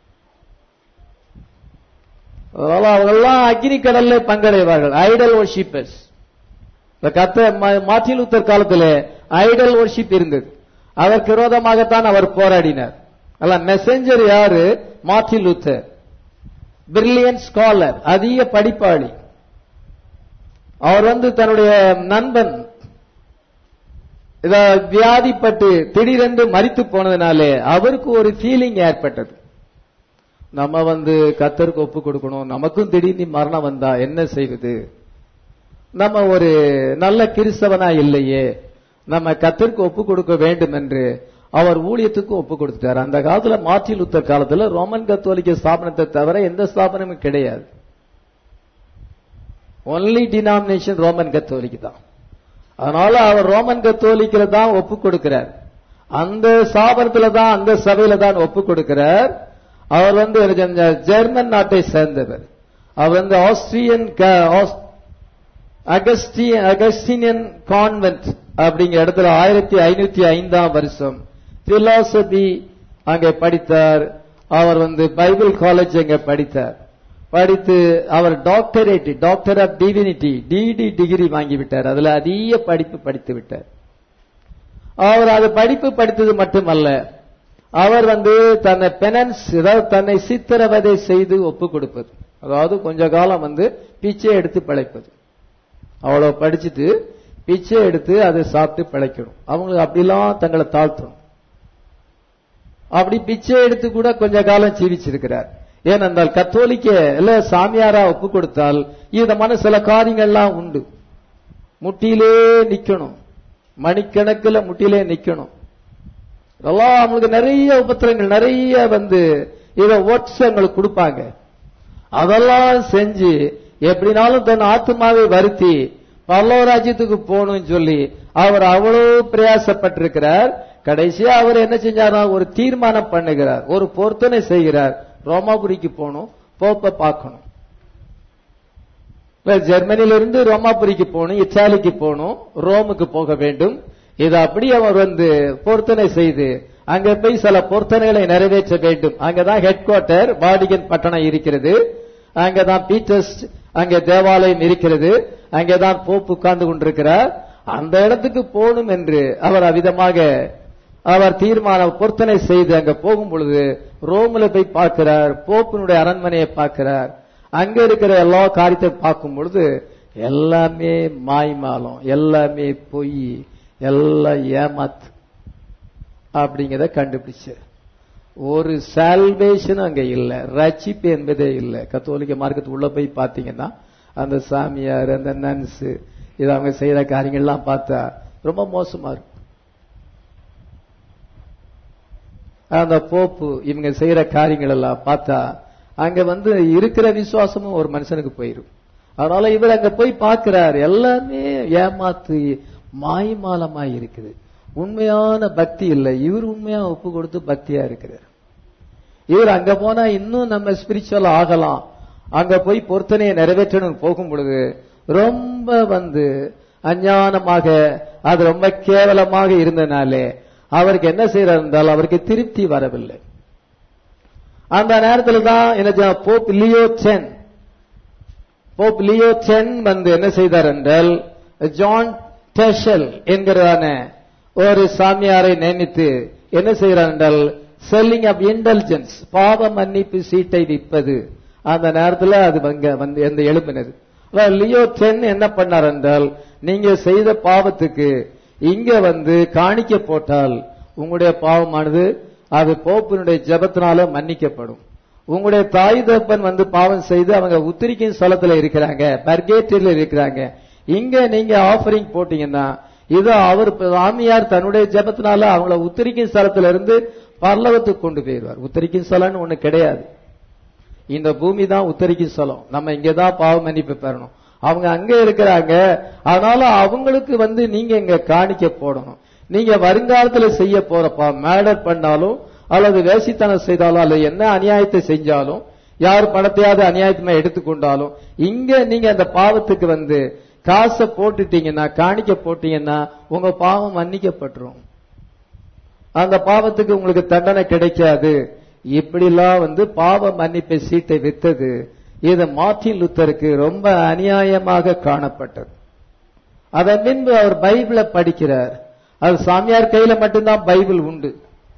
அதனால அவங்கெல்லாம் அக்னி கடல்ல பங்கடைவார்கள் ஐடல் ஒர்ஷிப்பர்ஸ் இந்த கத்த மார்ட்டின் லூத்தர் காலத்தில் ஐடல் ஒர்ஷிப் இருந்தது அதற்கு விரோதமாகத்தான் அவர் போராடினார் அல்ல மெசஞ்சர் யாரு மார்ட்டின் லூத்தர் பிரில்லியன்ட் ஸ்காலர் அதிக படிப்பாளி அவர் வந்து தன்னுடைய நண்பன் இத வியாதிப்பட்டு திடீரென்று மரித்து போனதுனாலே அவருக்கு ஒரு ஃபீலிங் ஏற்பட்டது நம்ம வந்து கத்தருக்கு ஒப்பு கொடுக்கணும் நமக்கும் திடீர்னு மரணம் வந்தா என்ன செய்வது நம்ம ஒரு நல்ல கிறிஸ்தவனா இல்லையே நம்ம கத்தருக்கு ஒப்பு கொடுக்க வேண்டும் என்று அவர் ஊழியத்துக்கு ஒப்பு கொடுத்துட்டார் அந்த காலத்துல மார்ட்டின் லூத்தர் காலத்துல ரோமன் கத்தோலிக்க ஸ்தாபனத்தை தவிர எந்த ஸ்தாபனமும் கிடையாது ஒன்லி டினாமினேஷன் ரோமன் கத்தோலிக் தான் அதனால அவர் ரோமன் கத்தோலிக்கிற தான் ஒப்பு கொடுக்கிறார் அந்த ஸ்தாபனத்துல தான் அந்த சபையில தான் ஒப்பு கொடுக்கிறார் அவர் வந்து ஒரு ஜெ- ஜெர்மன் நாட்டை சேர்ந்தவர் அவர் வந்து ஆஸ்திரியன் க- ஆஸ்- அகஸ்டி- அகஸ்டினியன் கான்வென்ட் அப்படிங்கிற இடத்துல ஆயிரத்தி ஐநூத்தி ஐந்தாம் வருஷம் பிலாசபி அங்கே படித்தார் அவர் வந்து பைபிள் காலேஜ் அங்க படித்தார் படித்து அவர் doctorate doctor of divinity DD degree வாங்கி விட்டார் அதுல அதிக படிப்பு படித்து விட்டார் அவர் அது படிப்பு படித்தது மட்டுமல்ல அவர் வந்து தன்னை பெனன்ஸ் அதாவது தன்னை சித்திரவதை செய்து ஒப்பு கொடுப்பது அதாவது கொஞ்ச காலம் வந்து பிச்சை எடுத்து பிழைப்பது அவ்வளவு படிச்சுட்டு பிச்சை எடுத்து அதை சாப்பிட்டு பிழைக்கணும் அவங்களுக்கு அப்படிலாம் தங்களை தாழ்த்தணும் அப்படி பிச்சை எடுத்து கூட கொஞ்ச காலம் ஜீவிச்சிருக்கிறார் ஏனென்றால் கத்தோலிக்க இல்ல சாமியாரா ஒப்பு கொடுத்தால் இதமான சில காரியங்கள்லாம் உண்டு முட்டியிலே நிக்கணும் மணிக்கணக்கில் முட்டியிலே நிக்கணும் இதெல்லாம் அவங்களுக்கு நிறைய உபத்திரங்கள் நிறைய வந்து இத ஓட்ஸ் எங்களுக்கு கொடுப்பாங்க அதெல்லாம் செஞ்சு எப்படினாலும் தன் ஆத்மாவை வருத்தி பல்லவராஜ்யத்துக்கு போகணும்னு சொல்லி அவர் அவ்வளவு பிரயாசப்பட்டிருக்கிறார் கடைசியா அவர் என்ன செஞ்சாரா ஒரு தீர்மானம் பண்ணுகிறார் ஒரு பொருத்தனை செய்கிறார் ரோமாபுரிக்கு போகணும் போப்ப பார்க்கணும் இப்ப ஜெர்மனியிலிருந்து ரோமாபுரிக்கு போகணும் இத்தாலிக்கு போகணும் ரோமுக்கு போக வேண்டும் இதை அப்படி அவர் வந்து பொருத்தனை செய்து அங்க போய் சில பொருத்தனைகளை நிறைவேற்ற வேண்டும் அங்கதான் ஹெட் குவார்ட்டர் வாடிகன் பட்டணம் இருக்கிறது அங்கதான் பீட்டர்ஸ் அங்க தேவாலயம் இருக்கிறது அங்கேதான் போப்பு உட்கார்ந்து கொண்டிருக்கிறார் அந்த இடத்துக்கு போகணும் என்று அவர் அவ்விதமாக அவர் தீர்மானம் பொருத்தனை செய்து அங்க போகும் பொழுது ரோம்ல போய் பார்க்கிறார் போப்பினுடைய அரண்மனையை பார்க்கிறார் அங்க இருக்கிற எல்லா காரியத்தை பார்க்கும் பொழுது எல்லாமே மாய்மாலம் எல்லாமே பொய் எல்லாம் ஏமாத்து அப்படிங்கிறத கண்டுபிடிச்சு ஒரு சால்வேஷன் அங்க இல்ல ரட்சிப்பு என்பதே இல்ல கத்தோலிக்க மார்க்கத்து உள்ள போய் பாத்தீங்கன்னா அந்த சாமியார் அந்த நன்ஸ் இது அவங்க செய்யற காரியங்கள்லாம் பார்த்தா ரொம்ப மோசமா இருக்கும் அந்த போப்பு இவங்க செய்யற காரியங்கள் எல்லாம் பார்த்தா அங்க வந்து இருக்கிற விசுவாசமும் ஒரு மனுஷனுக்கு போயிரும் அதனால இவர் அங்க போய் பார்க்கிறார் எல்லாமே ஏமாத்து மாய்மாலமா இருக்குது உண்மையான பக்தி இல்லை இவர் உண்மையா ஒப்பு கொடுத்து பக்தியா இருக்கிறார் இவர் அங்க போனா இன்னும் நம்ம ஸ்பிரிச்சுவல் ஆகலாம் அங்க போய் பொருத்தனையை நிறைவேற்றணும் போகும் பொழுது ரொம்ப வந்து அஞ்ஞானமாக அது ரொம்ப கேவலமாக இருந்தனாலே அவருக்கு என்ன செய்யறார் என்றால் அவருக்கு திருப்தி வரவில்லை அந்த நேரத்தில் தான் என்ன pope Leo ten pope Leo ten வந்து என்ன செய்தார் என்றால் ஜான் டெஷல் என்கிறதான ஒரு சாமியாரை நியமித்து என்ன செய்கிறார் என்றால் செல்லிங் ஆஃப் இன்டெலிஜென்ஸ் பாவ மன்னிப்பு சீட்டை விற்பது அந்த நேரத்தில் அது அங்க வந்து எந்த எழுப்பினது லியோ டென் என்ன பண்ணார் என்றால் நீங்க செய்த பாவத்துக்கு இங்க வந்து காணிக்க போட்டால் உங்களுடைய பாவமானது அது போப்பினுடைய ஜபத்தினால மன்னிக்கப்படும் உங்களுடைய தாய் தப்பன் வந்து பாவம் செய்து அவங்க உத்திரிக்கும் ஸ்தலத்துல இருக்கிறாங்க பர்கேட்டில இருக்கிறாங்க இங்க நீங்க ஆஃபரிங் போட்டீங்கன்னா இது அவர் சாமியார் தன்னுடைய ஜபத்தினால அவங்கள உத்திரிக்கும் ஸ்தலத்துல இருந்து பல்லவத்துக்கு கொண்டு போயிடுவார் உத்தரிக்கும் ஸ்தலம்னு ஒண்ணு கிடையாது இந்த பூமி தான் உத்தரிக்கும் ஸ்தலம் நம்ம இங்கதான் பாவ மன்னிப்பு பெறணும் அவங்க அங்க இருக்கிறாங்க அதனால அவங்களுக்கு வந்து நீங்க இங்க காணிக்க போடணும் நீங்க வருங்காலத்துல செய்ய போறப்பா மேடர் பண்ணாலும் அல்லது வேசித்தனம் செய்தாலும் அல்லது என்ன அநியாயத்தை செஞ்சாலும் யார் பணத்தையாவது அநியாயத்தமா எடுத்துக்கொண்டாலும் இங்க நீங்க அந்த பாவத்துக்கு வந்து காசை போட்டுட்டீங்கன்னா காணிக்க போட்டீங்கன்னா உங்க பாவம் மன்னிக்கப்பட்டுரும் அந்த பாவத்துக்கு உங்களுக்கு தண்டனை கிடைக்காது இப்படிலாம் வந்து பாவ மன்னிப்பை சீட்டை வித்தது இது மார்ட்டின் லுத்தருக்கு ரொம்ப அநியாயமாக காணப்பட்டது அதன் பின்பு அவர் பைபிளை படிக்கிறார் அது சாமியார் கையில மட்டும்தான் பைபிள் உண்டு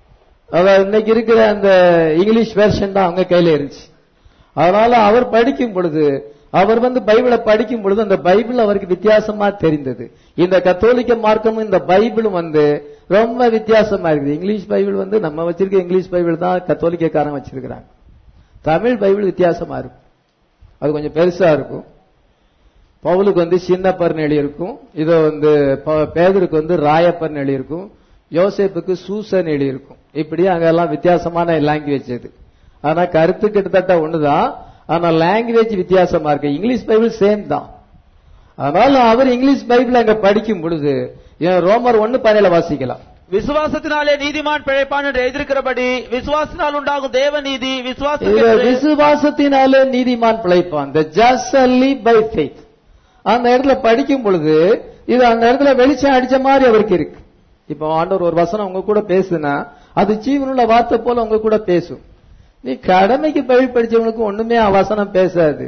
அதாவது இன்னைக்கு இருக்கிற அந்த இங்கிலீஷ் வெர்ஷன் தான் அவங்க கையில இருந்துச்சு அதனால அவர் படிக்கும் பொழுது அவர் வந்து பைபிளை படிக்கும் பொழுது அந்த பைபிள் அவருக்கு வித்தியாசமா தெரிந்தது இந்த கத்தோலிக்க மார்க்கமும் இந்த பைபிளும் வந்து ரொம்ப வித்தியாசமா இருக்குது இங்கிலீஷ் பைபிள் வந்து நம்ம வச்சிருக்க இங்கிலீஷ் பைபிள் தான் கத்தோலிக்கக்காரன் வச்சிருக்கிறாங்க தமிழ் பைபிள் வித்தியாசமா இருக்கும் அது கொஞ்சம் பெருசா இருக்கும் பவுலுக்கு வந்து சின்னப்பர்னு எழுதியிருக்கும் இதோ வந்து ப- பேதருக்கு வந்து ராயப்பர்னு எழுதியிருக்கும் யோசேப்புக்கு சூசன் எழுதியிருக்கும் இப்படி அங்கெல்லாம் வித்தியாசமான லாங்குவேஜ் இது ஆனா கருத்து கிட்டத்தட்ட ஒண்ணுதான் ஆனா லாங்குவேஜ் வித்தியாசமா இருக்கு இங்கிலீஷ் பைபிள் சேம் தான் அதனால அவர் இங்கிலீஷ் பைபிள் அங்க படிக்கும் பொழுது ஏன் ரோமர் ஒன்னு பதினேழு வாசிக்கலாம் விசுவாசத்தினாலே நீதிமான் பிழைப்பான் என்று எழுதியிருக்கிறபடி விசுவாசத்தினால் உண்டாகும் தேவ நீதி இது விசுவாசம் விசுவாசத்தினாலே நீதிமான் பிழைப்பான் the just shall live by faith அந்த இடத்துல படிக்கும் பொழுது இது அந்த இடத்துல வெளிச்சம் அடிச்ச மாதிரி அவருக்கு இருக்கு இப்போ ஆண்டவர் ஒரு வசனம் உங்க கூட பேசுனா அது ஜீவனுள்ள வார்த்தை போல உங்க கூட பேசும் நீ கடமைக்கு பயிர் படிச்சவனுக்கு ஒண்ணுமே ஆ வசனம் பேசாது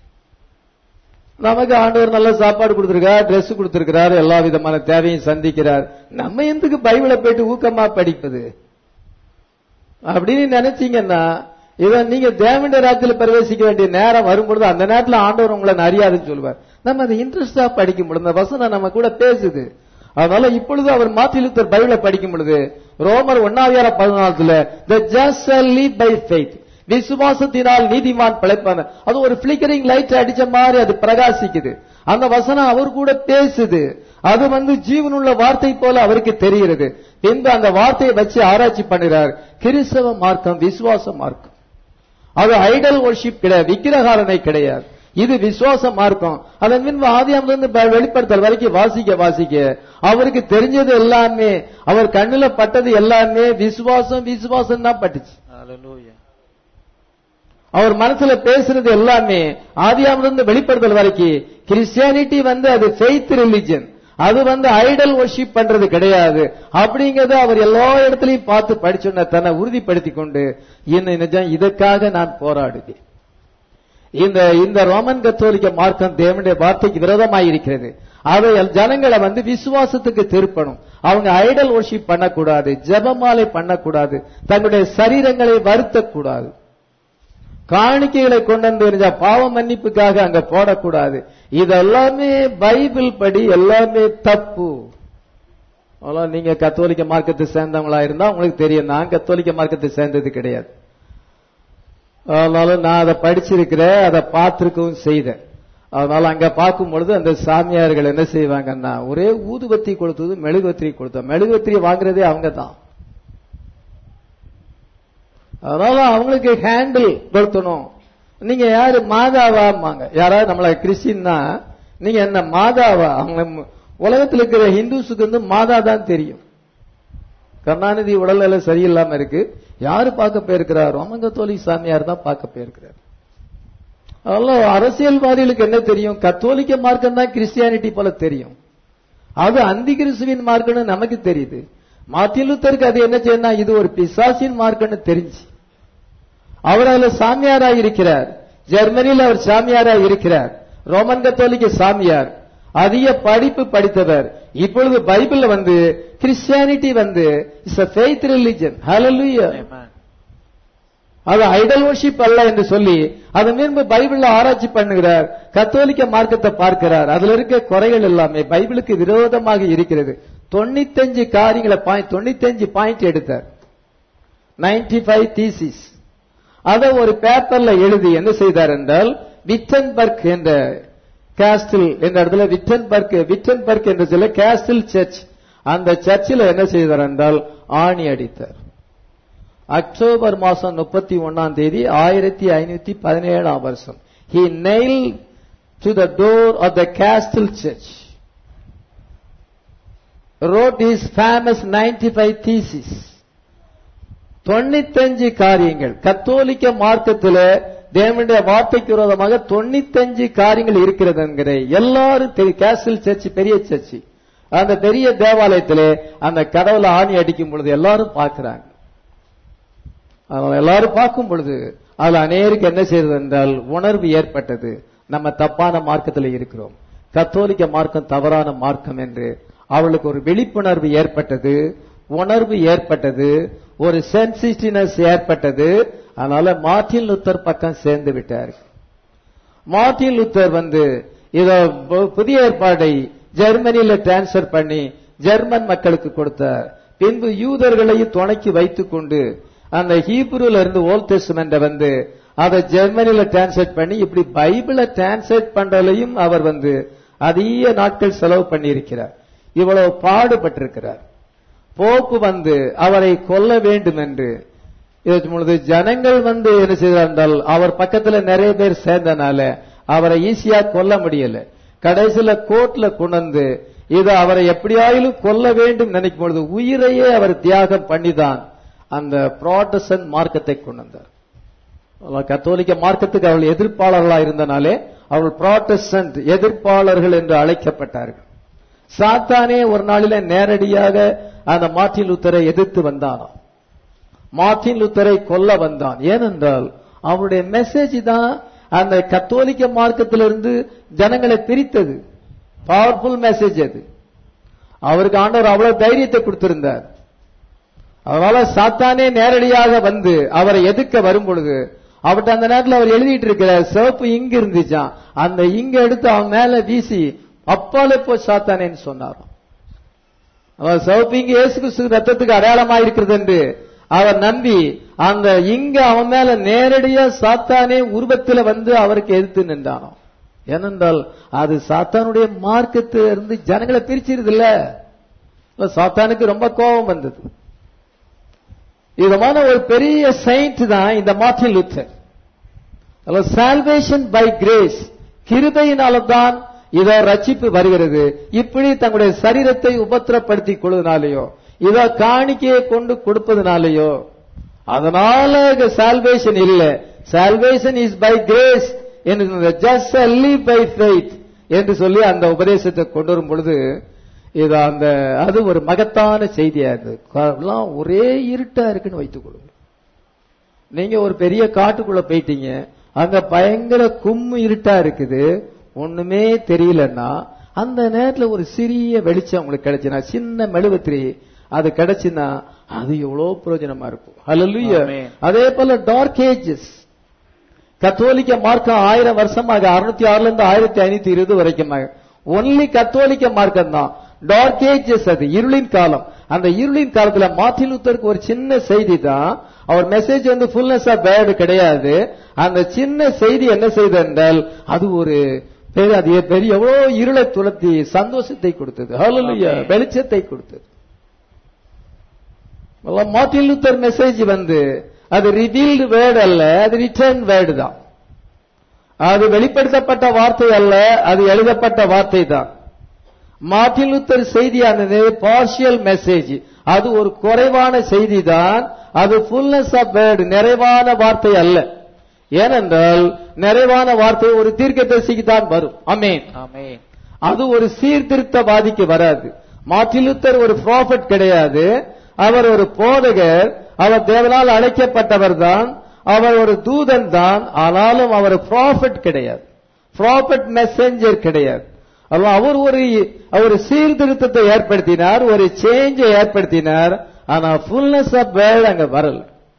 நமக்கு ஆண்டவர் நல்ல சாப்பாடு கொடுத்திருக்கார் Dress கொடுத்திருக்கிறார் எல்லா விதமான தேவையும் சந்திக்கிறார் நம்ம எதுக்கு பைபிளை போயிட்டு ஊக்கமா படிப்பது அப்படின்னு நினைச்சீங்கன்னா இவன் நீங்க தேவண்ட ராஜ்யத்துல பிரவேசிக்க வேண்டிய நேரம் வரும்பொழுது அந்த நேரத்துல ஆண்டவர் உங்களை அறியாதுன்னு சொல்லுவார் நம்ம அதை இன்ட்ரெஸ்டா படிக்கும் பொழுது அந்த வசனம் நம்ம கூட பேசுது அதனால இப்பொழுது அவர் மார்ட்டின் லூத்தர் பைபிளை படிக்கும் பொழுது ரோமர் ஒன்னாவியார பதினாலத்துல the just shall live by faith விசுவாசத்தினால் நீதிமான் பிழைப்பான அது ஒரு பிளிக்கரிங் லைட் அடிச்ச மாதிரி அது பிரகாசிக்குது அந்த வசனம் அவர் கூட பேசுது அது வந்து ஜீவனுள்ள வார்த்தை போல அவருக்கு தெரிகிறது பின்பு அந்த வார்த்தையை வச்சு ஆராய்ச்சி பண்ணுகிறார் கிறிஸ்தவ மார்க்கம் விசுவாச மார்க்கம் அது ஐடல் worship கிடையாது விக்கிரகாரனை கிடையாது இது விசுவாச மார்க்கம் அதன் பின்பு ஆதியாமிலிருந்து ப- வெளிப்படுத்தல் வரைக்கும் வாசிக்க வாசிக்க அவருக்கு தெரிஞ்சது எல்லாமே அவர் கண்ணுல பட்டது எல்லாமே விசுவாசம் விசுவாசம் தான் பட்டுச்சு அவர் மனசுல பேசுறது எல்லாமே ஆதியாமிலிருந்து வெளிப்படுத்தல் வரைக்கும் கிறிஸ்டியானிட்டி வந்து அது ஃபெய்த் ரிலிஜன் அது வந்து ஐடல் worship பண்றது கிடையாது அப்படிங்கறத அவர் எல்லா இடத்துலயும் பார்த்து படிச்சோன்ன தன்னை உறுதிப்படுத்தி கொண்டு என்ன நிஜம் இதற்காக நான் போராடுவேன் இந்த இந்த ரோமன் கத்தோலிக்க மார்க்கம் தேவனுடைய வார்த்தைக்கு விரோதமாய் இருக்கிறது அதை ஜனங்களை வந்து விசுவாசத்துக்கு திருப்பணும் அவங்க ஐடல் worship பண்ணக்கூடாது ஜெபமாலை பண்ணக்கூடாது தங்களுடைய சரீரங்களை வருத்தக்கூடாது காணிக்கைகளை கொண்டு வந்து இருந்தா பாவ மன்னிப்புக்காக அங்க போடக்கூடாது இதெல்லாமே பைபிள் படி எல்லாமே தப்பு அவ்வளவு நீங்க கத்தோலிக்க மார்க்கத்தை சேர்ந்தவங்களா இருந்தா உங்களுக்கு தெரியும் நான் கத்தோலிக்க மார்க்கத்தை சேர்ந்தது கிடையாது அதனால நான் அதை படிச்சிருக்கிறேன் அதை பார்த்திருக்கவும் செய்தேன் அதனால அங்க பார்க்கும் பொழுது அந்த சாமியார்கள் என்ன செய்வாங்கன்னா ஒரே ஊதுபத்தி கொடுத்தது மெழுகுவத்திரி கொடுத்தோம் மெழுகுவத்திரி வாங்குறதே அவங்க தான் அதனால அவங்களுக்கு ஹேண்டில் கொடுத்தணும் நீங்க யாரு மாதாவாமாங்க யாராவது நம்மள கிறிஸ்டின்னா நீங்க என்ன மாதாவா அவங்க ம- உலகத்தில் இருக்கிற ஹிந்துஸுக்கு வந்து மாதா தான் தெரியும் கருணாநிதி உடல்நிலை சரியில்லாம இருக்கு யாரு பார்க்க போயிருக்கிறார் ரோமங்கத்தோலி சாமியார் தான் பார்க்க போயிருக்கிறார் அதெல்லாம் அரசியல்வாதிகளுக்கு என்ன தெரியும் கத்தோலிக்க மார்க்கம் தான் கிறிஸ்டியானிட்டி போல தெரியும் அது அந்தி கிறிஸ்துவின் மார்க்கம்னு நமக்கு தெரியுது மார்ட்டின் லூத்தருக்கு அது என்ன செய்யணும் இது ஒரு பிசாசின் மார்க்கம்னு தெரிஞ்சு அவர் அதுல சாமியாரா இருக்கிறார் ஜெர்மனியில் அவர் சாமியாரா இருக்கிறார் ரோமன் கத்தோலிக்க சாமியார் அதிக படிப்பு படித்தவர் இப்பொழுது பைபிள்ல வந்து கிறிஸ்டியானிட்டி வந்து is a faith religion hallelujah அது ஐடல் worship அல்ல என்று சொல்லி அது மீண்டும் பைபிள்ல ஆராய்ச்சி பண்ணுகிறார் கத்தோலிக்க மார்க்கத்தை பார்க்கிறார் அதுல இருக்க குறைகள் எல்லாமே பைபிளுக்கு விரோதமாக இருக்கிறது தொண்ணூத்தஞ்சு காரியங்களை பாயிண்ட் தொண்ணூத்தஞ்சு பாயிண்ட் எடுத்தார் 95 ஃபைவ் தீசிஸ் அதை ஒரு பேப்பர்ல எழுதி என்ன செய்தார் என்றால் விட்டன்பர்க் என்ற காஸ்டில் என்ற இடத்துல விட்டன்பர்க் விட்டன்பர்க் என்ற சொல்ல காஸ்டில் சர்ச் அந்த சர்ச்சில் என்ன செய்தார் என்றால் ஆணி அடித்தார் அக்டோபர் மாசம் முப்பத்தி ஒன்னாம் தேதி ஆயிரத்தி ஐநூத்தி பதினேழாம் வருஷம் he nail to the door of the castle church wrote his famous 95 thesis தொண்ணூத்தஞ்சு காரியங்கள் கத்தோலிக்க மார்க்கத்துல தேவனுடைய வார்த்தைக்கு விரோதமாக தொண்ணூத்தஞ்சு காரியங்கள் இருக்கிறது என்கிற எல்லாரும் தெரியும் கேசல் சர்ச் பெரிய சர்ச் அந்த பெரிய தேவாலயத்திலே அந்த கடவுளை ஆணி அடிக்கும் பொழுது எல்லாரும் பார்க்கிறாங்க அவங்க எல்லாரும் பார்க்கும் பொழுது அதுல அநேருக்கு என்ன செய்தது என்றால் உணர்வு ஏற்பட்டது நம்ம தப்பான மார்க்கத்தில் இருக்கிறோம் கத்தோலிக்க மார்க்கம் தவறான மார்க்கம் என்று அவளுக்கு ஒரு விழிப்புணர்வு ஏற்பட்டது உணர்வு ஏற்பட்டது ஒரு சென்சிட்டிவ்னஸ் ஏற்பட்டது அதனால மார்ட்டின் லூத்தர் பக்கம் சேர்ந்து விட்டார் மார்ட்டின் லூத்தர் வந்து இத பு- புதிய ஏற்பாடை ஜெர்மனியில டிரான்ஸ்பர் பண்ணி ஜெர்மன் மக்களுக்கு கொடுத்தார் பின்பு யூதர்களையும் துணைக்கு வைத்துக் கொண்டு அந்த ஹீப்ரூல இருந்து ஓல்ட் டெஸ்ட்மெண்ட வந்து அதை ஜெர்மனியில டிரான்ஸ்லேட் பண்ணி இப்படி பைபிளை டிரான்ஸ்லேட் பண்றதுலயும் அவர் வந்து அதிக நாட்கள் செலவு பண்ணியிருக்கிறார் இவ்வளவு பாடுபட்டிருக்கிறார் போப்பு வந்து அவரை கொல்ல வேண்டும் என்று இதற்கு பொழுது ஜனங்கள் வந்து என்ன செய்தார் என்றால் அவர் பக்கத்துல நிறைய பேர் சேர்ந்தனால அவரை ஈஸியா கொல்ல முடியல கடைசியில கோர்ட்ல கொண்டு வந்து இது அவரை எப்படியாயிலும் கொல்ல வேண்டும் நினைக்கும் பொழுது உயிரையே அவர் தியாகம் பண்ணிதான் அந்த ப்ராட்டஸ்டன்ட் மார்க்கத்தை கொண்டு வந்தார் அவர்கள் கத்தோலிக்க மார்க்கத்துக்கு அவர்கள் எதிர்ப்பாளர்களா இருந்தனாலே அவர்கள் ப்ராட்டஸ்டன்ட் எதிர்ப்பாளர்கள் என்று அழைக்கப்பட்டார்கள் சாத்தானே ஒரு நாளில நேரடியாக அந்த மார்ட்டின் லூத்தரை எதிர்த்து வந்தானாம் மார்ட்டின் லூத்தரை கொல்ல வந்தான் ஏனென்றால் அவருடைய மெசேஜ் தான் அந்த கத்தோலிக்க மார்க்கத்திலிருந்து ஜனங்களை பிரித்தது பவர்ஃபுல் மெசேஜ் அது அவருக்கு ஆண்டவர் அவ்வளவு தைரியத்தை கொடுத்திருந்தார் அதனால சாத்தானே நேரடியாக வந்து அவரை எதிர்க்க வரும் பொழுது அவர்ட்ட அந்த நேரத்தில் அவர் எழுதிட்டு இருக்கிற சிவப்பு இங்கு இருந்துச்சான் அந்த இங்க எடுத்து அவன் மேல வீசி அப்பாலே போ சாத்தானேன்னு சொன்னாராம் அவர் சிவப்பு இங்கு இயேசு கிறிஸ்து ரத்தத்துக்கு அடையாளமா இருக்கிறது என்று அவர் நம்பி அந்த இங்க அவன் மேல நேரடியா சாத்தானே உருவத்துல வந்து அவருக்கு எதிர்த்து நின்றானாம் ஏனென்றால் அது சாத்தானுடைய மார்க்கத்துல இருந்து ஜனங்களை பிரிச்சிருது இல்ல சாத்தானுக்கு ரொம்ப கோபம் வந்தது விதமான ஒரு பெரிய சைண்ட் தான் இந்த Martin Luther salvation by grace கிருபையினால தான் இத ரட்சிப்பு வருகிறது இப்படி தங்களுடைய சரீரத்தை உபத்திரப்படுத்திக் கொள்வதனாலேயோ இத காணிக்கையை கொண்டு கொடுப்பதனாலேயோ அதனால சால்வேஷன் இல்ல சால்வேஷன் இஸ் பை கிரேஸ் என்று ஜஸ்ட் லீவ் பை ஃபெய்த் என்று சொல்லி அந்த உபதேசத்தை கொண்டு வரும் பொழுது இது அந்த அது ஒரு மகத்தான செய்தியா இருந்தது எல்லாம் ஒரே இருட்டா இருக்குன்னு வைத்துக் கொள்ளுங்க நீங்க ஒரு பெரிய காட்டுக்குள்ள போயிட்டீங்க அங்க பயங்கர கும்மு இருட்டா இருக்குது ஒண்ணுமே தெரியலன்னா அந்த நேரத்துல ஒரு சிறிய வெளிச்சம் உங்களுக்கு கிடைச்சுனா சின்ன மெழுகுத்திரி அது கிடைச்சுன்னா அது எவ்வளவு பிரயோஜனமா இருக்கும் ஹalleluya ஆமென். அதே போல டார்க் ஏஜஸ் கத்தோலிக்க மார்க்கம் ஆயிரம் வருஷமாக அறுநூத்தி ஆறுல இருந்து ஆயிரத்தி ஐநூத்தி இருபது வரைக்கும் ஒன்லி கத்தோலிக்க மார்க்கம் தான் டார்க் ஏஜஸ் அது இருளின் காலம் அந்த இருளின் காலத்துல மார்ட்டின் லூத்தருக்கு ஒரு சின்ன செய்தி தான் அவர் மெசேஜ் வந்து ஃபுல்னஸ் ஆஃப் பேர்டு கிடையாது அந்த சின்ன செய்தி என்ன செய்தது என்றால் அது ஒரு பெரிய அது பெரிய எவ்வளவு இருளை துளத்தி சந்தோஷத்தை கொடுத்தது ஹalleluya ஆமென். வெளிச்சத்தை கொடுத்தது மார்ட்டின் லூத்தர் மெசேஜ் வந்து அது ரிவீல்டு வேர்டு அல்ல அது ரிட்டர்ன் வேர்டு தான் அது வெளிப்படுத்தப்பட்ட வார்த்தை அல்ல அது எழுதப்பட்ட வார்த்தை தான் மார்ட்டின் லூத்தர் செய்தியானது பார்ஷியல் மெசேஜ் அது ஒரு குறைவான செய்தி தான் அது ஃபுல்னஸ் ஆஃப் வேர்டு நிறைவான வார்த்தை அல்ல ஏனென்றால் நிறைவான வார்த்தை ஒரு தீர்க்கதரிசிக்கு தான் வரும் அமேன் ஆமென் அது ஒரு சீர்திருத்தவாதிக்கு வராது மார்ட்டின் லூத்தர் ஒரு ப்ராஃபட் கிடையாது அவர் ஒரு போதகர் அவர் தேவனால் அழைக்கப்பட்டவர் தான் அவர் ஒரு தூதன் தான் ஆனாலும் அவர் ப்ராஃபட் கிடையாது ப்ராஃபட் மெசஞ்சர் கிடையாது அல்ல அவர் ஒரு அவர் சீர்திருத்தத்தை ஏற்படுத்தினார் ஒரு சேஞ்சை ஏற்படுத்தினார் ஆனா ஃபுல்னஸ் ஆஃப் வேர்ட் அங்க வரல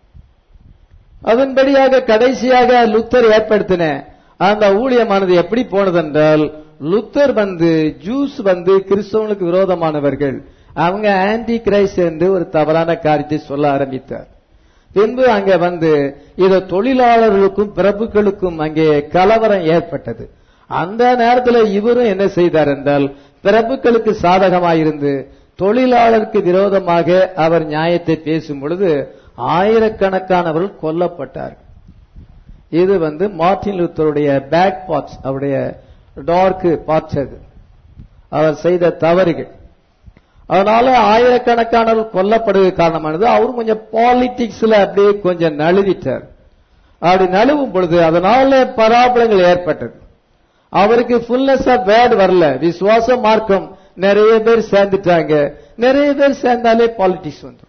அதன்படியாக கடைசியாக லுத்தர் ஏற்படுத்தின அந்த ஊழியமானது எப்படி போனதென்றால் லுத்தர் வந்து ஜூஸ் வந்து கிறிஸ்தவங்களுக்கு விரோதமானவர்கள் அவங்க ஆன்டி கிரைஸ்ட் என்று ஒரு தவறான காரியத்தை சொல்ல ஆரம்பித்தார் பின்பு அங்க வந்து இத தொழிலாளர்களுக்கும் பிரபுக்களுக்கும் அங்கே கலவரம் ஏற்பட்டது அந்த நேரத்தில் இவரும் என்ன செய்தார் என்றால் பிரபுக்களுக்கு சாதகமாயிருந்து தொழிலாளருக்கு விரோதமாக அவர் நியாயத்தை பேசும் பொழுது ஆயிரக்கணக்கானவர்கள் கொல்லப்பட்டார்கள் இது வந்து மார்ட்டின் லூத்தருடைய பேக் பார்ட்ஸ் அவருடைய டார்க் பார்ட்ஸ் அது அவர் செய்த தவறுகள் அதனால ஆயிரக்கணக்கானவர்கள் கொல்லப்படுவது காரணமானது அவரும் கொஞ்சம் பாலிடிக்ஸ்ல அப்படியே கொஞ்சம் நழுவிட்டார் அப்படி நழுவும் பொழுது அதனால பராபலங்கள் ஏற்பட்டது அவருக்கு ஃபுல்னஸ் ஆஃப் வேர்டு வரல விசுவாச மார்க்கம் நிறைய பேர் சேர்ந்துட்டாங்க நிறைய பேர் சேர்ந்தாலே பாலிடிக்ஸ் வந்துடும்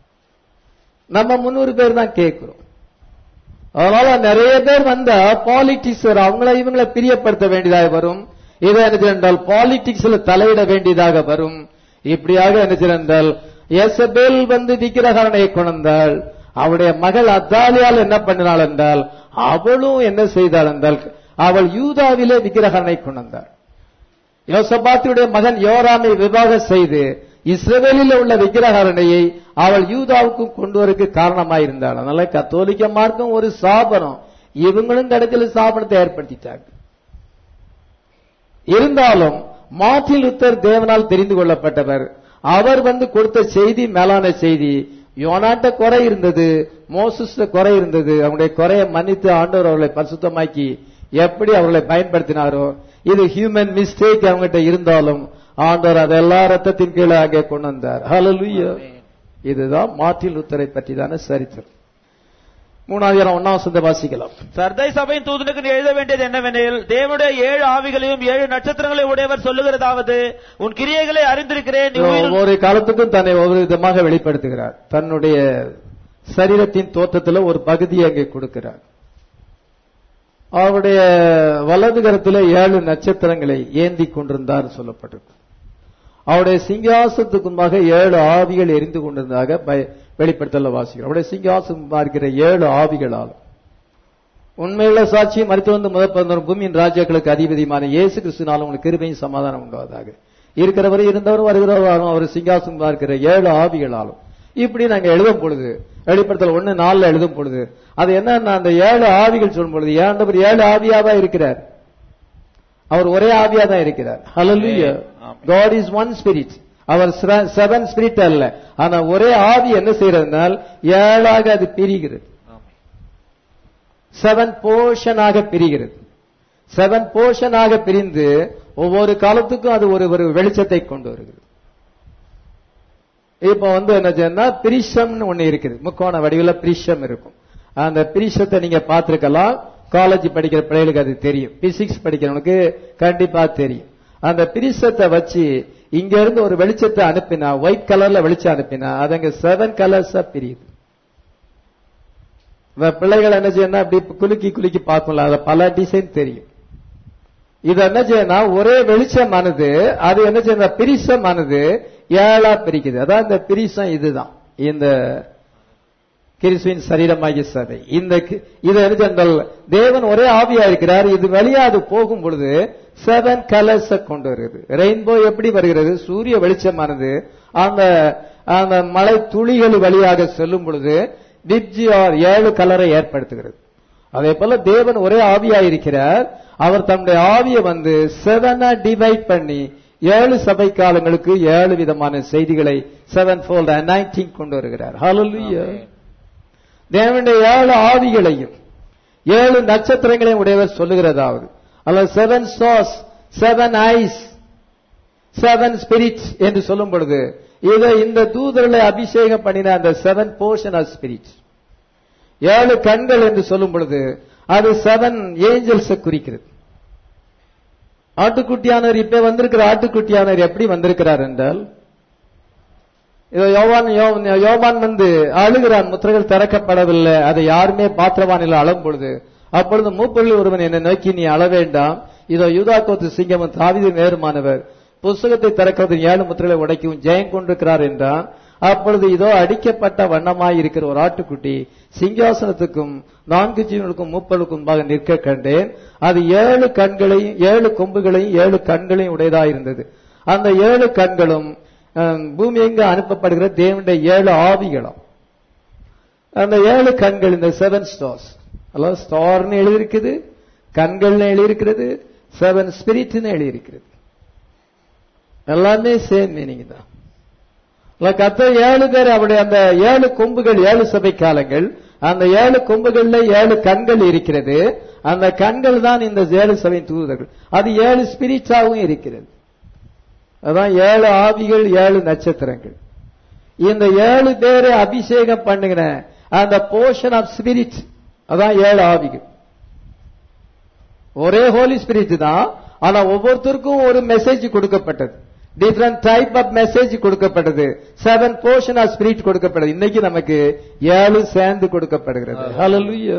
நம்ம முன்னூறு பேர் தான் கேட்கிறோம் அதனால நிறைய பேர் வந்தா பாலிடிக்ஸ் அவங்கள இவங்கள பிரியப்படுத்த வேண்டியதாக வரும் இதை என்ன என்றால் பாலிடிக்ஸ்ல தலையிட வேண்டியதாக வரும் இப்படியாக என்ன என்றால் எசபேல் வந்து விக்கிரகரணையை கொண்டாள் அவளுடைய மகள் அத்தாலியால் என்ன பண்ணினாள் என்றால் அவளும் என்ன செய்தாள் என்றால் அவள் யூதாவிலே விக்கிரகரனை கொண்டாள் யோசபாத்தியுடைய மகன் யோராமை விவாகம் செய்து இஸ்ரவேலில் உள்ள விக்கிரகரணையை அவள் யூதாவுக்கும் கொண்டு வரக்கு காரணமாயிருந்தாள் அதனால கத்தோலிக்க மார்க்கம் ஒரு சாபனம் இவங்களும் கடைசியில் சாபனத்தை ஏற்படுத்திட்டாங்க இருந்தாலும் மார்ட்டின் லுத்தர் தேவனால் தெரிந்து கொள்ளப்பட்டவர் அவர் வந்து கொடுத்த செய்தி மேலான செய்தி யோனாட்ட குறை இருந்தது மோசஸ்ல குறை இருந்தது அவங்களுடைய குறையை மன்னித்து ஆண்டவர் அவர்களை பரிசுத்தமாக்கி எப்படி அவர்களை பயன்படுத்தினாரோ இது ஹியூமன் மிஸ்டேக் அவங்ககிட்ட இருந்தாலும் ஆண்டவர் அதை எல்லா ரத்தத்தின் கீழே அங்கே கொண்டு வந்தார் ஹalleluya இதுதான் மார்ட்டின் லுத்தரை பற்றிதான சரித்திரம் மூணாயிரம் ஒன்னாம் சந்த வாசிக்கலாம் சர்தை சபையின் தூதனுக்கு நீ எழுத வேண்டியது என்னவெனில் தேவனுடைய ஏழு ஆவிகளையும் ஏழு நட்சத்திரங்களை உடையவர் சொல்லுகிறதாவது உன் கிரியைகளை அறிந்திருக்கிறேன் நீ உயிர் ஒவ்வொரு காலத்துக்கும் தன்னை ஒவ்வொரு விதமாக வெளிப்படுத்துகிறார் தன்னுடைய சரீரத்தின் தோற்றத்துல ஒரு பகுதியை அங்கே கொடுக்கிறார் அவருடைய வலது கரத்திலே ஏழு நட்சத்திரங்களை ஏந்தி கொண்டிருந்தார் சொல்லப்பட்டிருக்கு அவருடைய சிங்காசனத்துக்கு முன்பாக ஏழு ஆவிகள் எரிந்து கொண்டிருந்ததாக பய- வெளிப்படுத்தல வாசிக்கிறோம் அவருடைய சிங்காசனம் இருக்கிற ஏழு ஆவிகளால் உண்மையுள்ள சாட்சி மருத்துவ வந்து முதல் பிறந்தவர் பூமியின் ராஜாக்களுக்கு அதிபதியான இயேசு கிறிஸ்துனாலும் உங்களுக்கு கிருபையும் சமாதானம் உண்டாவதாக இருக்கிறவரை இருந்தவர் வருகிறவரும் அவர் சிங்காசனம் இருக்கிற ஏழு ஆவிகளாலும் இப்படி நாங்க எழுதும் பொழுது வெளிப்படுத்தல் ஒண்ணு நாலுல எழுதும் பொழுது அது என்னன்னா அந்த ஏழு ஆவிகள் சொல்லும் பொழுது ஏண்டவர் ஏழு ஆவியாவா இருக்கிறார் அவர் ஒரே ஆவியா தான் இருக்கிறார் hallelujah amen. God is one spirit அவர் செவன் ஸ்பிரிட் அல்ல ஆனா ஒரே ஆவி என்ன செய்யறதுனால் ஏழாக அது பிரிகிறது செவன் போர்ஷனாக பிரிகிறது செவன் போர்ஷனாக பிரிந்து ஒவ்வொரு காலத்துக்கும் அது ஒரு ஒரு வெளிச்சத்தை கொண்டு வருகிறது இப்ப வந்து என்ன செய்யணும்னா பிரிஷம்னு ஒண்ணு இருக்குது முக்கோண வடிவில் பிரிஷம் இருக்கும் அந்த பிரிஷத்தை நீங்க பார்த்திருக்கலாம் காலேஜ் படிக்கிற பிள்ளைகளுக்கு அது தெரியும் பிசிக்ஸ் படிக்கிறவனுக்கு கண்டிப்பா தெரியும் அந்த பிரிஷத்தை வச்சு இங்க இருந்து ஒரு வெளிச்சத்தை அனுப்பினா ஒயிட் கலர்ல வெளிச்சம் அனுப்பினா அது அங்க செவன் கலர்ஸா பிரியுது இப்ப பிள்ளைகள் என்ன செய்யணும் அப்படி குலுக்கி குலுக்கி பார்க்கல அது பல டிசைன் தெரியும் இது என்ன செய்யணும் ஒரே வெளிச்சமானது அது என்ன செய்யணும் பிரிசமானது ஏழா பிரிக்குது அதான் இந்த பிரிசம் இதுதான் இந்த கிறிஸ்துவின் சரீரமாகிய சபை இந்த கி- இது என்ன சென்றால் தேவன் ஒரே ஆவியா இருக்கிறார் இது வழியா அது போகும் பொழுது செவன் கலர்ஸ் கொண்டு வருகிறது ரெயின்போ எப்படி வருகிறது சூரிய வெளிச்சமானது அந்த அந்த மலை துளிகள் வழியாக செல்லும் பொழுது டிப்ஜிஆர் ஏழு கலரை ஏற்படுத்துகிறது அதே போல தேவன் ஒரே ஆவியா இருக்கிறார் அவர் தன்னுடைய ஆவியை வந்து செவனா டிவைட் பண்ணி ஏழு சபை காலங்களுக்கு ஏழு விதமான செய்திகளை செவன் ஃபோல்ட் அனைட்டிங் கொண்டு வருகிறார் ஹalleluya தேவனுடைய ஏழு ஆவிகளையும் ஏழு நட்சத்திரங்களையும் உடையவர் சொல்லுகிறதாவது அல்ல செவன் சாஸ் செவன் ஐஸ் செவன் ஸ்பிரிட்ஸ் என்று சொல்லும் பொழுது இதை இந்த தூதர்களை அபிஷேகம் பண்ணின அந்த செவன் போர்ஷன் ஆஃப் ஸ்பிரிட்ஸ் ஏழு கண்கள் என்று சொல்லும் பொழுது அது செவன் ஏஞ்சல்ஸ் குறிக்கிறது ஆட்டுக்குட்டியானவர் இப்ப வந்திருக்கிற ஆட்டுக்குட்டியானவர் எப்படி வந்திருக்கிறார் என்றால் இதோ யோவான் யோ- யோவான் வந்து அழுகிறான் முத்திரைகள் திறக்கப்படவில்லை அதை யாருமே பாத்திரவானில் அழும் பொழுது அப்பொழுது மூப்பொருள் ஒருவன் என்னை நோக்கி நீ அழ வேண்டாம் இதோ யூதாக்கோத்து சிங்கமும் தாவிது நேருமானவர் புஸ்தகத்தை திறக்கிறது ஏழு முத்திரைகளை உடைக்கவும் ஜெயம் கொண்டிருக்கிறார் என்றான் அப்பொழுது இதோ அடிக்கப்பட்ட வண்ணமாய் இருக்கிற ஒரு ஆட்டுக்குட்டி சிங்காசனத்துக்கும் நான்கு ஜீவனுக்கும் மூப்பலுக்கும் முன்பாக நிற்க கண்டேன் அது ஏழு கண்களையும் ஏழு கொம்புகளையும் ஏழு கண்களையும் உடையதாய் இருந்தது அந்த ஏழு கண்களும் அஹ், பூமி எங்க அனுப்பப்படுகிற தேவனுடைய ஏழு ஆவிகளும் அந்த ஏழு கண்கள் இந்த செவன் ஸ்டார்ஸ் அதாவது ஸ்டார்னு எழுதியிருக்குது கண்கள்னு எழுதியிருக்கிறது செவன் ஸ்பிரிட்னு எழுதியிருக்கிறது எல்லாமே சேம் மீனிங் தான் இல்ல கத்த ஏழு பேர் அவருடைய அந்த ஏழு கொம்புகள் ஏழு சபை காலங்கள் அந்த ஏழு கொம்புகள்ல ஏழு கண்கள் இருக்கிறது அந்த கண்கள் தான் இந்த ஏழு சபை தூதர்கள் அது ஏழு ஸ்பிரிட்ஸாகவும் இருக்கிறது அதான் ஏழு ஆவிகள் ஏழு நட்சத்திரங்கள் இந்த ஏழு பேரை அபிஷேகம் பண்ணுகிற அந்த போர்ஷன் ஆஃப் ஸ்பிரிட் அதான் ஏழு ஆவிகள் ஒரே ஹோலி ஸ்பிரிட் தான் ஆனா ஒவ்வொருத்தருக்கும் ஒரு மெசேஜ் கொடுக்கப்பட்டது டிஃபரண்ட் டைப் ஆஃப் மெசேஜ் கொடுக்கப்பட்டது செவன் போர்ஷன் ஆஃப் ஸ்பிரிட் கொடுக்கப்பட்டது இன்னைக்கு நமக்கு ஏழு சேர்ந்து கொடுக்கப்படுகிறது ஹalleluya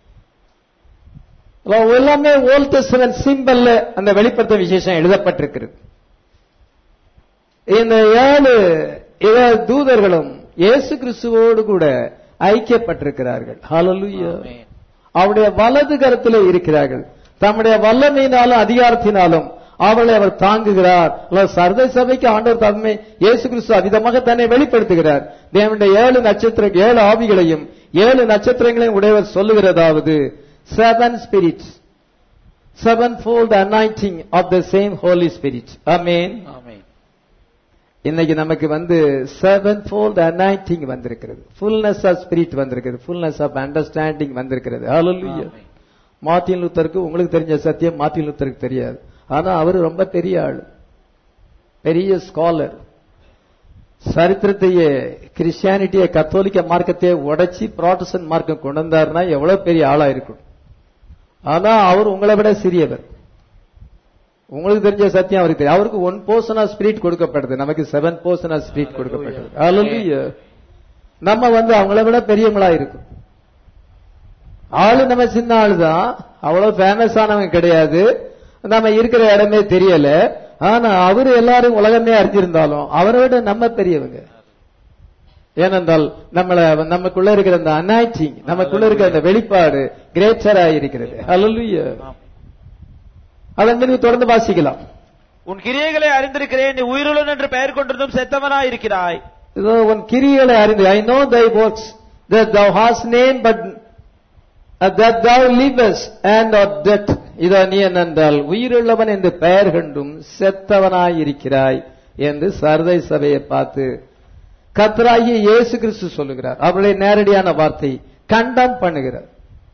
எல்லாம் எல்லாமே ஓல்ட் டெஸ்டமென்ட் சிம்பல்ல அந்த வெளிப்படுத்த விசேஷம் எழுதப்பட்டிருக்கிறது இந்த ஏழு இத தூதர்களும் இயேசு கிறிஸ்துவோடு கூட ஐக்கியப்பட்டிருக்கிறார்கள் ஹalleluya ஆமென். அவருடைய வலது கரத்திலே இருக்கிறார்கள் தம்முடைய வல்லமையினாலும் அதிகாரத்தினாலும் அவளை அவர் தாங்குகிறார் அல்லது சர்வ சபைக்கு ஆண்டவர் தம்மை இயேசு கிறிஸ்து அவிதமாக தன்னை வெளிப்படுத்துகிறார் தேவனுடைய ஏழு நட்சத்திர ஏழு ஆவிகளையும் ஏழு நட்சத்திரங்களையும் உடையவர் சொல்லுகிறதாவது seven spirits sevenfold anointing of the same holy spirit amen amen. இன்னைக்கு நமக்கு வந்து செவன் ஃபோல்ட் அனாயிண்டிங் வந்திருக்கிறது ஃபுல்னஸ் ஆஃப் ஸ்பிரிட் வந்திருக்கிறது ஃபுல்னஸ் ஆஃப் அண்டர்ஸ்டாண்டிங் வந்திருக்கிறது ஹalleluya ஆமென். மார்ட்டின் லூத்தருக்கு உங்களுக்கு தெரிஞ்ச சத்தியம் மார்ட்டின் லூத்தருக்கு தெரியாது ஆனா அவர் ரொம்ப பெரிய ஆள் பெரிய ஸ்காலர் சரித்திரத்தையே கிறிஸ்டியானிட்டியை கத்தோலிக்க மார்க்கத்தையே உடைச்சி ப்ராட்டஸ்டன்ட் மார்க்கம் கொண்டு வந்தாருன்னா எவ்வளவு பெரிய ஆளா இருக்கும் ஆனா அவர் உங்களை விட சிறியவர் உங்களுக்கு தெரிஞ்ச சத்தியம் அவருக்கு தெரியும் அவருக்கு ஒன் போர்ஷன் ஆஃப் ஸ்பிரிட் கொடுக்கப்படுது நமக்கு செவன் போர்ஷன் ஆஃப் ஸ்பிரிட் கொடுக்கப்பட்டது Hallelujah. நம்ம வந்து அவங்கள விட பெரியவங்களா இருக்கும் ஆளு நம்ம சின்ன ஆளு தான் அவ்வளவு ஃபேமஸ் ஆனவங்க கிடையாது நம்ம இருக்கிற இடமே தெரியல ஆனா அவரு எல்லாரும் உலகமே அறிஞ்சிருந்தாலும் அவரை விட நம்ம பெரியவங்க ஏனென்றால் நம்மள நமக்குள்ள இருக்கிற அந்த அனாய்ச்சிங் நமக்குள்ள இருக்கிற அந்த வெளிப்பாடு கிரேச்சரா இருக்கிறது ஹalleluya ஆமென். அதன் மீது தொடர்ந்து வாசிக்கலாம் உன் கிரியைகளை அறிந்திருக்கிறேன் நீ உயிருள்ளன் என்று பெயர் கொண்டிருந்தும் செத்தவனாய் இருக்கிறாய் இதோ உன் கிரியைகளை அறிந்து I know thy works that thou hast name but uh, that thou livest and art dead இதோ நீ என்னென்றால் உயிருள்ளவன் என்று பெயர் கண்டும் செத்தவனாய் இருக்கிறாய் என்று சர்தை சபையை பார்த்து கர்த்தராகிய இயேசு கிறிஸ்து சொல்லுகிறார் அவருடைய நேரடியான வார்த்தை கண்டம் பண்ணுகிறார்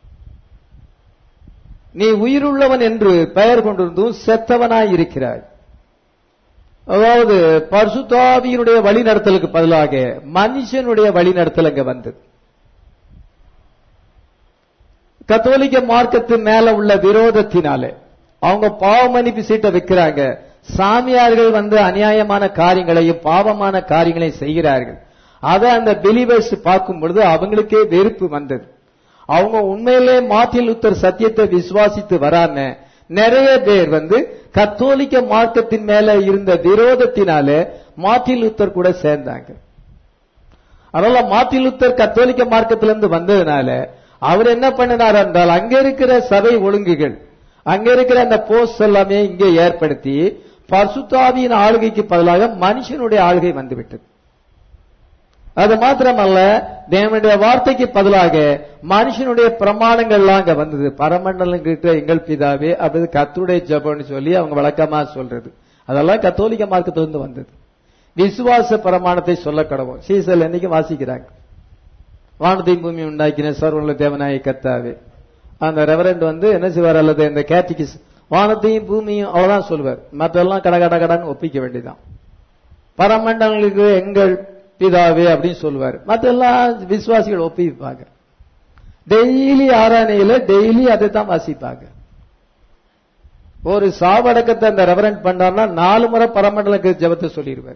நீ உயிருள்ளவன் என்று பெயர் கொண்டிருந்தும் செத்தவனாய் இருக்கிறாய் அதாவது பரிசுத்தாவியினுடைய வழிநடத்தலுக்கு பதிலாக மனுஷனுடைய வழிநடத்தல் அங்க வந்தது கத்தோலிக்க மார்க்கத்து மேல உள்ள விரோதத்தினாலே அவங்க பாவ மன்னிப்பு சீட்டை வைக்கிறாங்க சாமியார்கள் வந்து அநியாயமான காரியங்களையும் பாவமான காரியங்களையும் செய்கிறார்கள் அதை அந்த பிலிவர்ஸ் பார்க்கும் பொழுது அவங்களுக்கே வெறுப்பு வந்தது அவங்க உண்மையிலே மார்ட்டின் லூத்தர் சத்தியத்தை விசுவாசித்து வராம நிறைய பேர் வந்து கத்தோலிக்க மார்க்கத்தின் மேல இருந்த விரோதத்தினால மார்ட்டின் லூத்தர் கூட சேர்ந்தாங்க அதனால மார்ட்டின் லூத்தர் கத்தோலிக்க மார்க்கத்திலிருந்து வந்ததுனால அவர் என்ன பண்ணினார் என்றால் அங்க இருக்கிற சபை ஒழுங்குகள் அங்க இருக்கிற அந்த போஸ்ட் எல்லாமே இங்கே ஏற்படுத்தி பரிசுத்தாவியின் ஆளுகைக்கு பதிலாக மனுஷனுடைய ஆளுகை வந்துவிட்டது அது மாத்திரமல்ல தேவனுடைய வார்த்தைக்கு பதிலாக மனுஷனுடைய பிரமாணங்கள்லாம் அங்க வந்தது பரமண்டலம் கிட்ட எங்கள் பிதாவே அப்படி கத்துடைய ஜபம்னு சொல்லி அவங்க வழக்கமா சொல்றது அதெல்லாம் கத்தோலிக்க மார்க்கத்திலிருந்து வந்தது விசுவாச பிரமாணத்தை சொல்ல கடவும் சீசல் என்னைக்கு வாசிக்கிறாங்க வானத்தையும் பூமி உண்டாக்கின சர்வனுள்ள தேவனாய கத்தாவே அந்த ரெவரண்ட் வந்து என்ன செய்வார் அல்லது இந்த கேட்டிகிஸ் வானத்தையும் பூமியும் அவ்வளவுதான் சொல்லுவார் மற்றெல்லாம் கட கட கடன்னு ஒப்பிக்க வேண்டியதான் பரமண்டலங்களுக்கு எங்கள் பிதாவே அப்படின்னு சொல்லுவார் மற்றெல்லாம் விசுவாசிகள் ஒப்பிப்பாங்க டெய்லி ஆராதனையில டெய்லி அதை தான் வாசிப்பாங்க ஒரு சாவடக்கத்தை அந்த ரெவரண்ட் பண்ணார்னா நாலு முறை பரமண்டலக்கு ஜெபத்தை சொல்லிடுவார்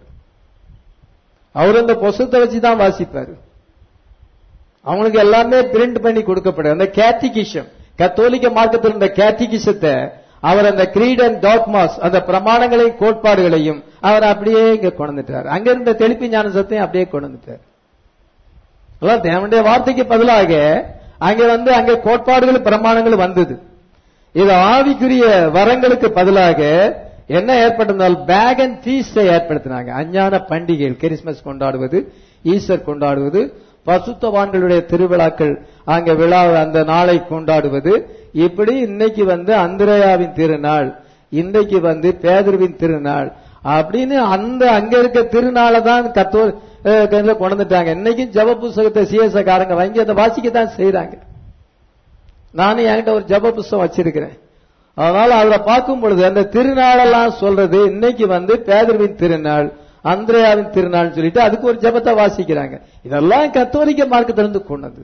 அவர் அந்த பொசத்தை வச்சு தான் வாசிப்பாரு அவங்களுக்கு எல்லாமே பிரிண்ட் பண்ணி கொடுக்கப்படும் அந்த கேத்திகிஷம் கத்தோலிக்க மார்க்கத்தில் இருந்த கேத்திகிஷத்தை அவர் அந்த கிரீட் அண்ட் டாக்மாஸ் அந்த பிரமாணங்களையும் கோட்பாடுகளையும் அவர் அப்படியே இங்க கொண்டுட்டார் அங்க இருந்த தெளிப்பு ஞானசத்தையும் அப்படியே கொண்டுட்டார் அதான் தேவனுடைய வார்த்தைக்கு பதிலாக அங்க வந்து அங்க கோட்பாடுகள் பிரமாணங்கள் வந்தது இது ஆவிக்குரிய வரங்களுக்கு பதிலாக என்ன ஏற்பட்டிருந்தால் பேக் அண்ட் ஃபீஸ்டை ஏற்படுத்தினாங்க அஞ்ஞான பண்டிகைகள் கிறிஸ்துமஸ் கொண்டாடுவது ஈஸ்டர் கொண்டாடுவது பசுத்தவான்களுடைய திருவிழாக்கள் அங்க விழா அந்த நாளை கொண்டாடுவது இப்படி இன்னைக்கு வந்து அந்திரயாவின் திருநாள் இன்னைக்கு வந்து பேதர்வின் திருநாள் அப்படின்னு அந்த அங்க இருக்க திருநாளை தான் கத்தோ கொண்டுட்டாங்க இன்னைக்கும் ஜப புஸ்தகத்தை சிஎஸ்ஐ காரங்க வாங்கி அதை வாசிக்கத்தான் செய்யறாங்க நானும் என்கிட்ட ஒரு ஜப புஸ்தகம் வச்சிருக்கிறேன் அதனால அதுல பார்க்கும் பொழுது அந்த திருநாளெல்லாம் சொல்றது இன்னைக்கு வந்து பேதர்வின் திருநாள் அந்திரையாவின் திருநாள் சொல்லிட்டு அதுக்கு ஒரு ஜபத்தை வாசிக்கிறாங்க இதெல்லாம் கத்தோலிக்க மார்க்கத்திலிருந்து கொண்டது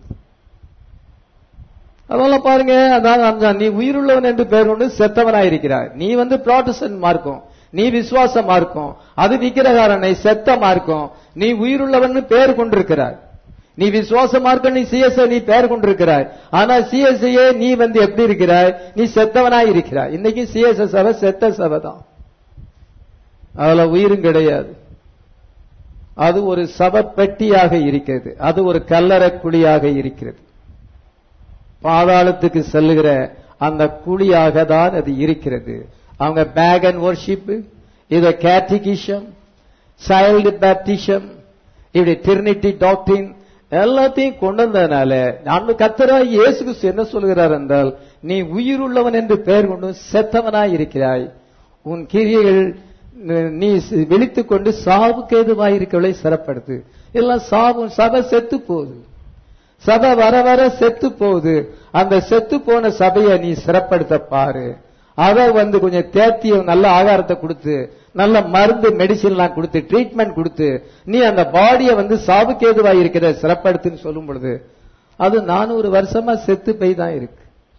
அதனால பாருங்க அதான் நீ உயிருள்ளவன் என்று பெயர் கொண்டு செத்தவனாயிருக்கிறாய் நீ வந்து ப்ராட்டஸ்டன்ட் மார்க்கம் நீ விசுவாச மார்க்கம் அது விக்கிரகாரனை செத்த மார்க்கம் நீ உயிருள்ளவன் பெயர் கொண்டிருக்கிறாய் நீ விசுவாச மார்க்கம் நீ சிஎஸ்ஐ நீ பெயர் கொண்டிருக்கிறாய் ஆனா சிஎஸ்ஐயே நீ வந்து எப்படி இருக்கிறாய் நீ செத்தவனாய் இருக்கிறாய் இன்னைக்கு சிஎஸ்எஸ் சபை செத்த சபை தான் அதுல உயிரும் கிடையாது அது ஒரு சவ பெட்டியாக இருக்கிறது அது ஒரு கல்லறை குழியாக இருக்கிறது பாதாளத்துக்கு செல்லுகிற அந்த குழியாக தான் அது இருக்கிறது அவங்க பேக் அண்ட் ஒர்ஷிப் இத கேட்டிகிஷம் சைல்டு பேப்டிஷம் இப்படி டிரினிட்டி டாக்டின் எல்லாத்தையும் கொண்டு வந்ததுனால நான் கத்தரா இயேசு கிறிஸ்து என்ன சொல்கிறார் என்றால் நீ உயிருள்ளவன் என்று பெயர் கொண்டு செத்தவனாய் இருக்கிறாய் உன் கிரியைகள் நீ விழித்துக் கொண்டு சாவுக்கு ஏதுவாய் இருக்கவளை சிறப்படுத்து எல்லாம் சாவும் சபை செத்து போகுது சபை வர வர செத்து போகுது அந்த செத்து போன சபையை நீ சிறப்படுத்த பாரு அதை வந்து கொஞ்சம் தேத்தி நல்ல ஆகாரத்தை கொடுத்து நல்ல மருந்து மெடிசின் எல்லாம் கொடுத்து ட்ரீட்மெண்ட் கொடுத்து நீ அந்த பாடியை வந்து சாவுக்கு ஏதுவாய் இருக்கிற சிறப்படுத்துன்னு சொல்லும் பொழுது அது நானூறு வருஷமா செத்து போய் தான் இருக்கு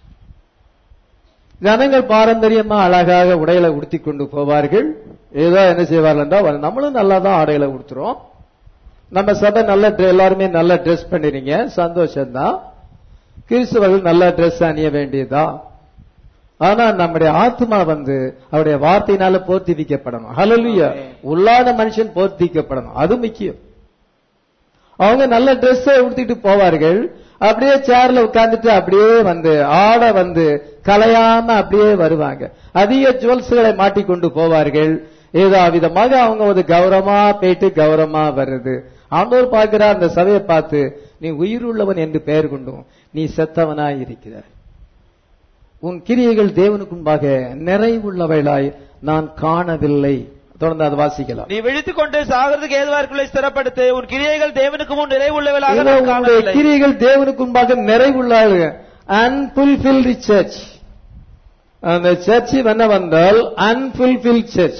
ஜனங்கள் பாரம்பரியமா அழகாக உடையில உடுத்தி கொண்டு போவார்கள் ஏதோ என்ன செய்வார்கள் என்றால் நம்மளும் நல்லா தான் ஆடையில உடுத்துறோம் நம்ம சபை நல்ல dre- எல்லாருமே நல்ல ட்ரெஸ் பண்ணிருங்க சந்தோஷம் தான் கிறிஸ்தவர்கள் நல்ல ட்ரெஸ் அணிய வேண்டியதுதான் ஆனா நம்முடைய ஆத்மா வந்து அவருடைய வார்த்தையினால போர்த்திவிக்கப்படணும் ஹalleluya உள்ளான மனுஷன் போர்த்திக்கப்படணும் அது முக்கியம் அவங்க நல்ல ட்ரெஸ் உடுத்திட்டு போவார்கள் அப்படியே சேர்ல உட்கார்ந்துட்டு அப்படியே வந்து ஆட வந்து கலையாம அப்படியே வருவாங்க அதிக ஜுவல்ஸ்களை மாட்டிக்கொண்டு போவார்கள் ஏதோ விதமாக அவங்க ஒரு கௌரவமா போயிட்டு கௌரவமா வருது ஆண்டவர் பார்க்கிற அந்த சபையை பார்த்து நீ உயிருள்ளவன் என்று பெயர் கொண்டும் நீ செத்தவனாய் இருக்கிறாய் உன் கிரியைகள் தேவனுக்கு முன்பாக நிறைவுள்ளவைகளாய் நான் காணவில்லை தொடர்ந்து அதை வாசிக்கலாம் நீ விழித்துக் கொண்டு சாகிறதுக்கு ஏதுவா இருக்குள்ளே ஸ்திரப்படுத்து உன் கிரியைகள் தேவனுக்கு முன் நிறைவுள்ளவளாக இதோ நான் உங்களுடைய காணவில்லை. கிரியைகள் தேவனுக்கு முன்பாக நிறைவுள்ளாளுங்க அன்புல்பில்டு சர்ச் அந்த சர்ச் என்ன வந்தால் அன்புல்பில் சர்ச்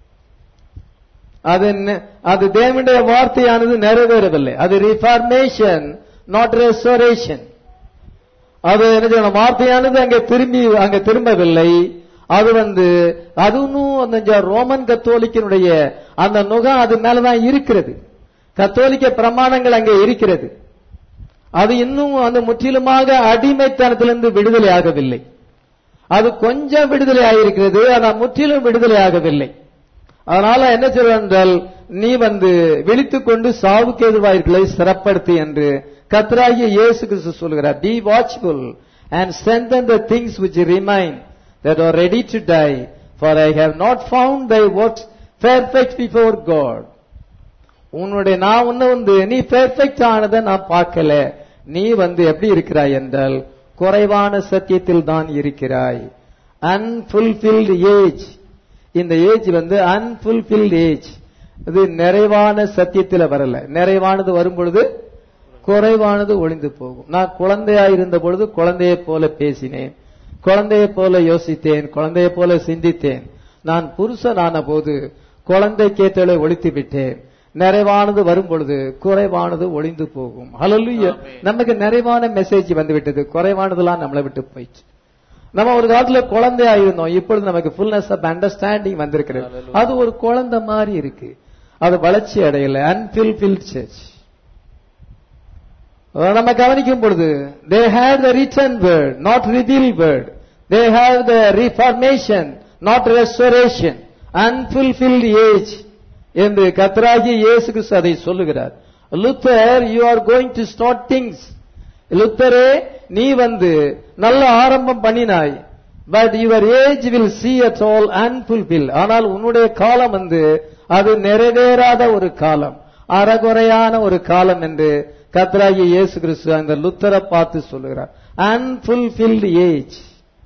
அது நெ- அது தேவனுடைய வார்த்தையானது நிறைவேறவில்லை அது ரிஃபார்மேஷன் நாட் ரெஸ்டோரேஷன் அது என்ன செய்யணும் வார்த்தையானது அங்கே திரும்பி அங்க திரும்பவில்லை அது வந்து அது இன்னும் அந்த ஜ- ரோமன் கத்தோலிக்கனுடைய அந்த நுகம் அது மேலதான் இருக்கிறது கத்தோலிக்க பிரமாணங்கள் அங்கே இருக்கிறது அது இன்னும் அந்த முற்றிலுமாக அடிமைத்தனத்திலிருந்து விடுதலை ஆகவில்லை அது கொஞ்சம் விடுதலை ஆகியிருக்கிறது ஆனால் முற்றிலும் விடுதலை ஆகவில்லை அதனால என்ன சொல்ற என்றால் நீ வந்து விழித்துக் கொண்டு சாவுக்கு எதிர்வாய்களை சிறப்படுத்து என்று கத்ராகிய இயேசு கிறிஸ்து சொல்கிறார் be watchful and strengthen the things which remain that are ready to die for I have not found thy works perfect before God உன்னுடைய நான் உன்னை வந்து நீ பெர்ஃபெக்ட் ஆனதை நான் பார்க்கல நீ வந்து எப்படி இருக்கிறாய் என்றால் குறைவான சத்தியத்தில் தான் இருக்கிறாய் அன்புல்பில்டு ஏஜ் இந்த ஏஜ் வந்து அன்புல்பில்டு ஏஜ் இது நிறைவான சத்தியத்தில் வரல நிறைவானது வரும் பொழுது குறைவானது ஒளிந்து போகும் நான் குழந்தையா இருந்த பொழுது குழந்தையை போல பேசினேன் குழந்தையை போல யோசித்தேன் குழந்தையை போல சிந்தித்தேன் நான் புருஷனான போது குழந்தை கேட்டலை ஒழித்து விட்டேன் நிறைவானது வரும் பொழுது குறைவானது ஒளிந்து போகும் ஹalleluya நமக்கு நிறைவான மெசேஜ் வந்து விட்டது குறைவானதெல்லாம் நம்மளை விட்டு போயிடுச்சு நம்ம ஒரு காலத்துல குழந்தையா இருந்தோம் இப்பொழுது நமக்கு ஃபுல்னஸ் ஆஃப் அண்டர்ஸ்டாண்டிங் வந்திருக்கிறது அது ஒரு குழந்தை மாதிரி இருக்கு அது வளர்ச்சி அடையல அன்பில்பில் சர்ச் நம்ம கவனிக்கும் பொழுது they have the written word not reveal word they have the reformation not restoration unfulfilled age என்று கத்தராகிய இயேசு கிறிஸ்து அதை சொல்லுகிறார் Luther you are going to start things லுத்தரே நீ வந்து நல்ல ஆரம்பம் பண்ணினாய் but your age will see at all unfulfilled ஆனால் உன்னுடைய காலம் வந்து அது நிறைவேறாத ஒரு காலம் அறகுறையான ஒரு காலம் என்று கத்ராகிய இயேசு கிறிஸ்து அந்த லுத்தரை பார்த்து சொல்லுகிறார் அன்ஃபுல்ஃபில்ட் ஏஜ்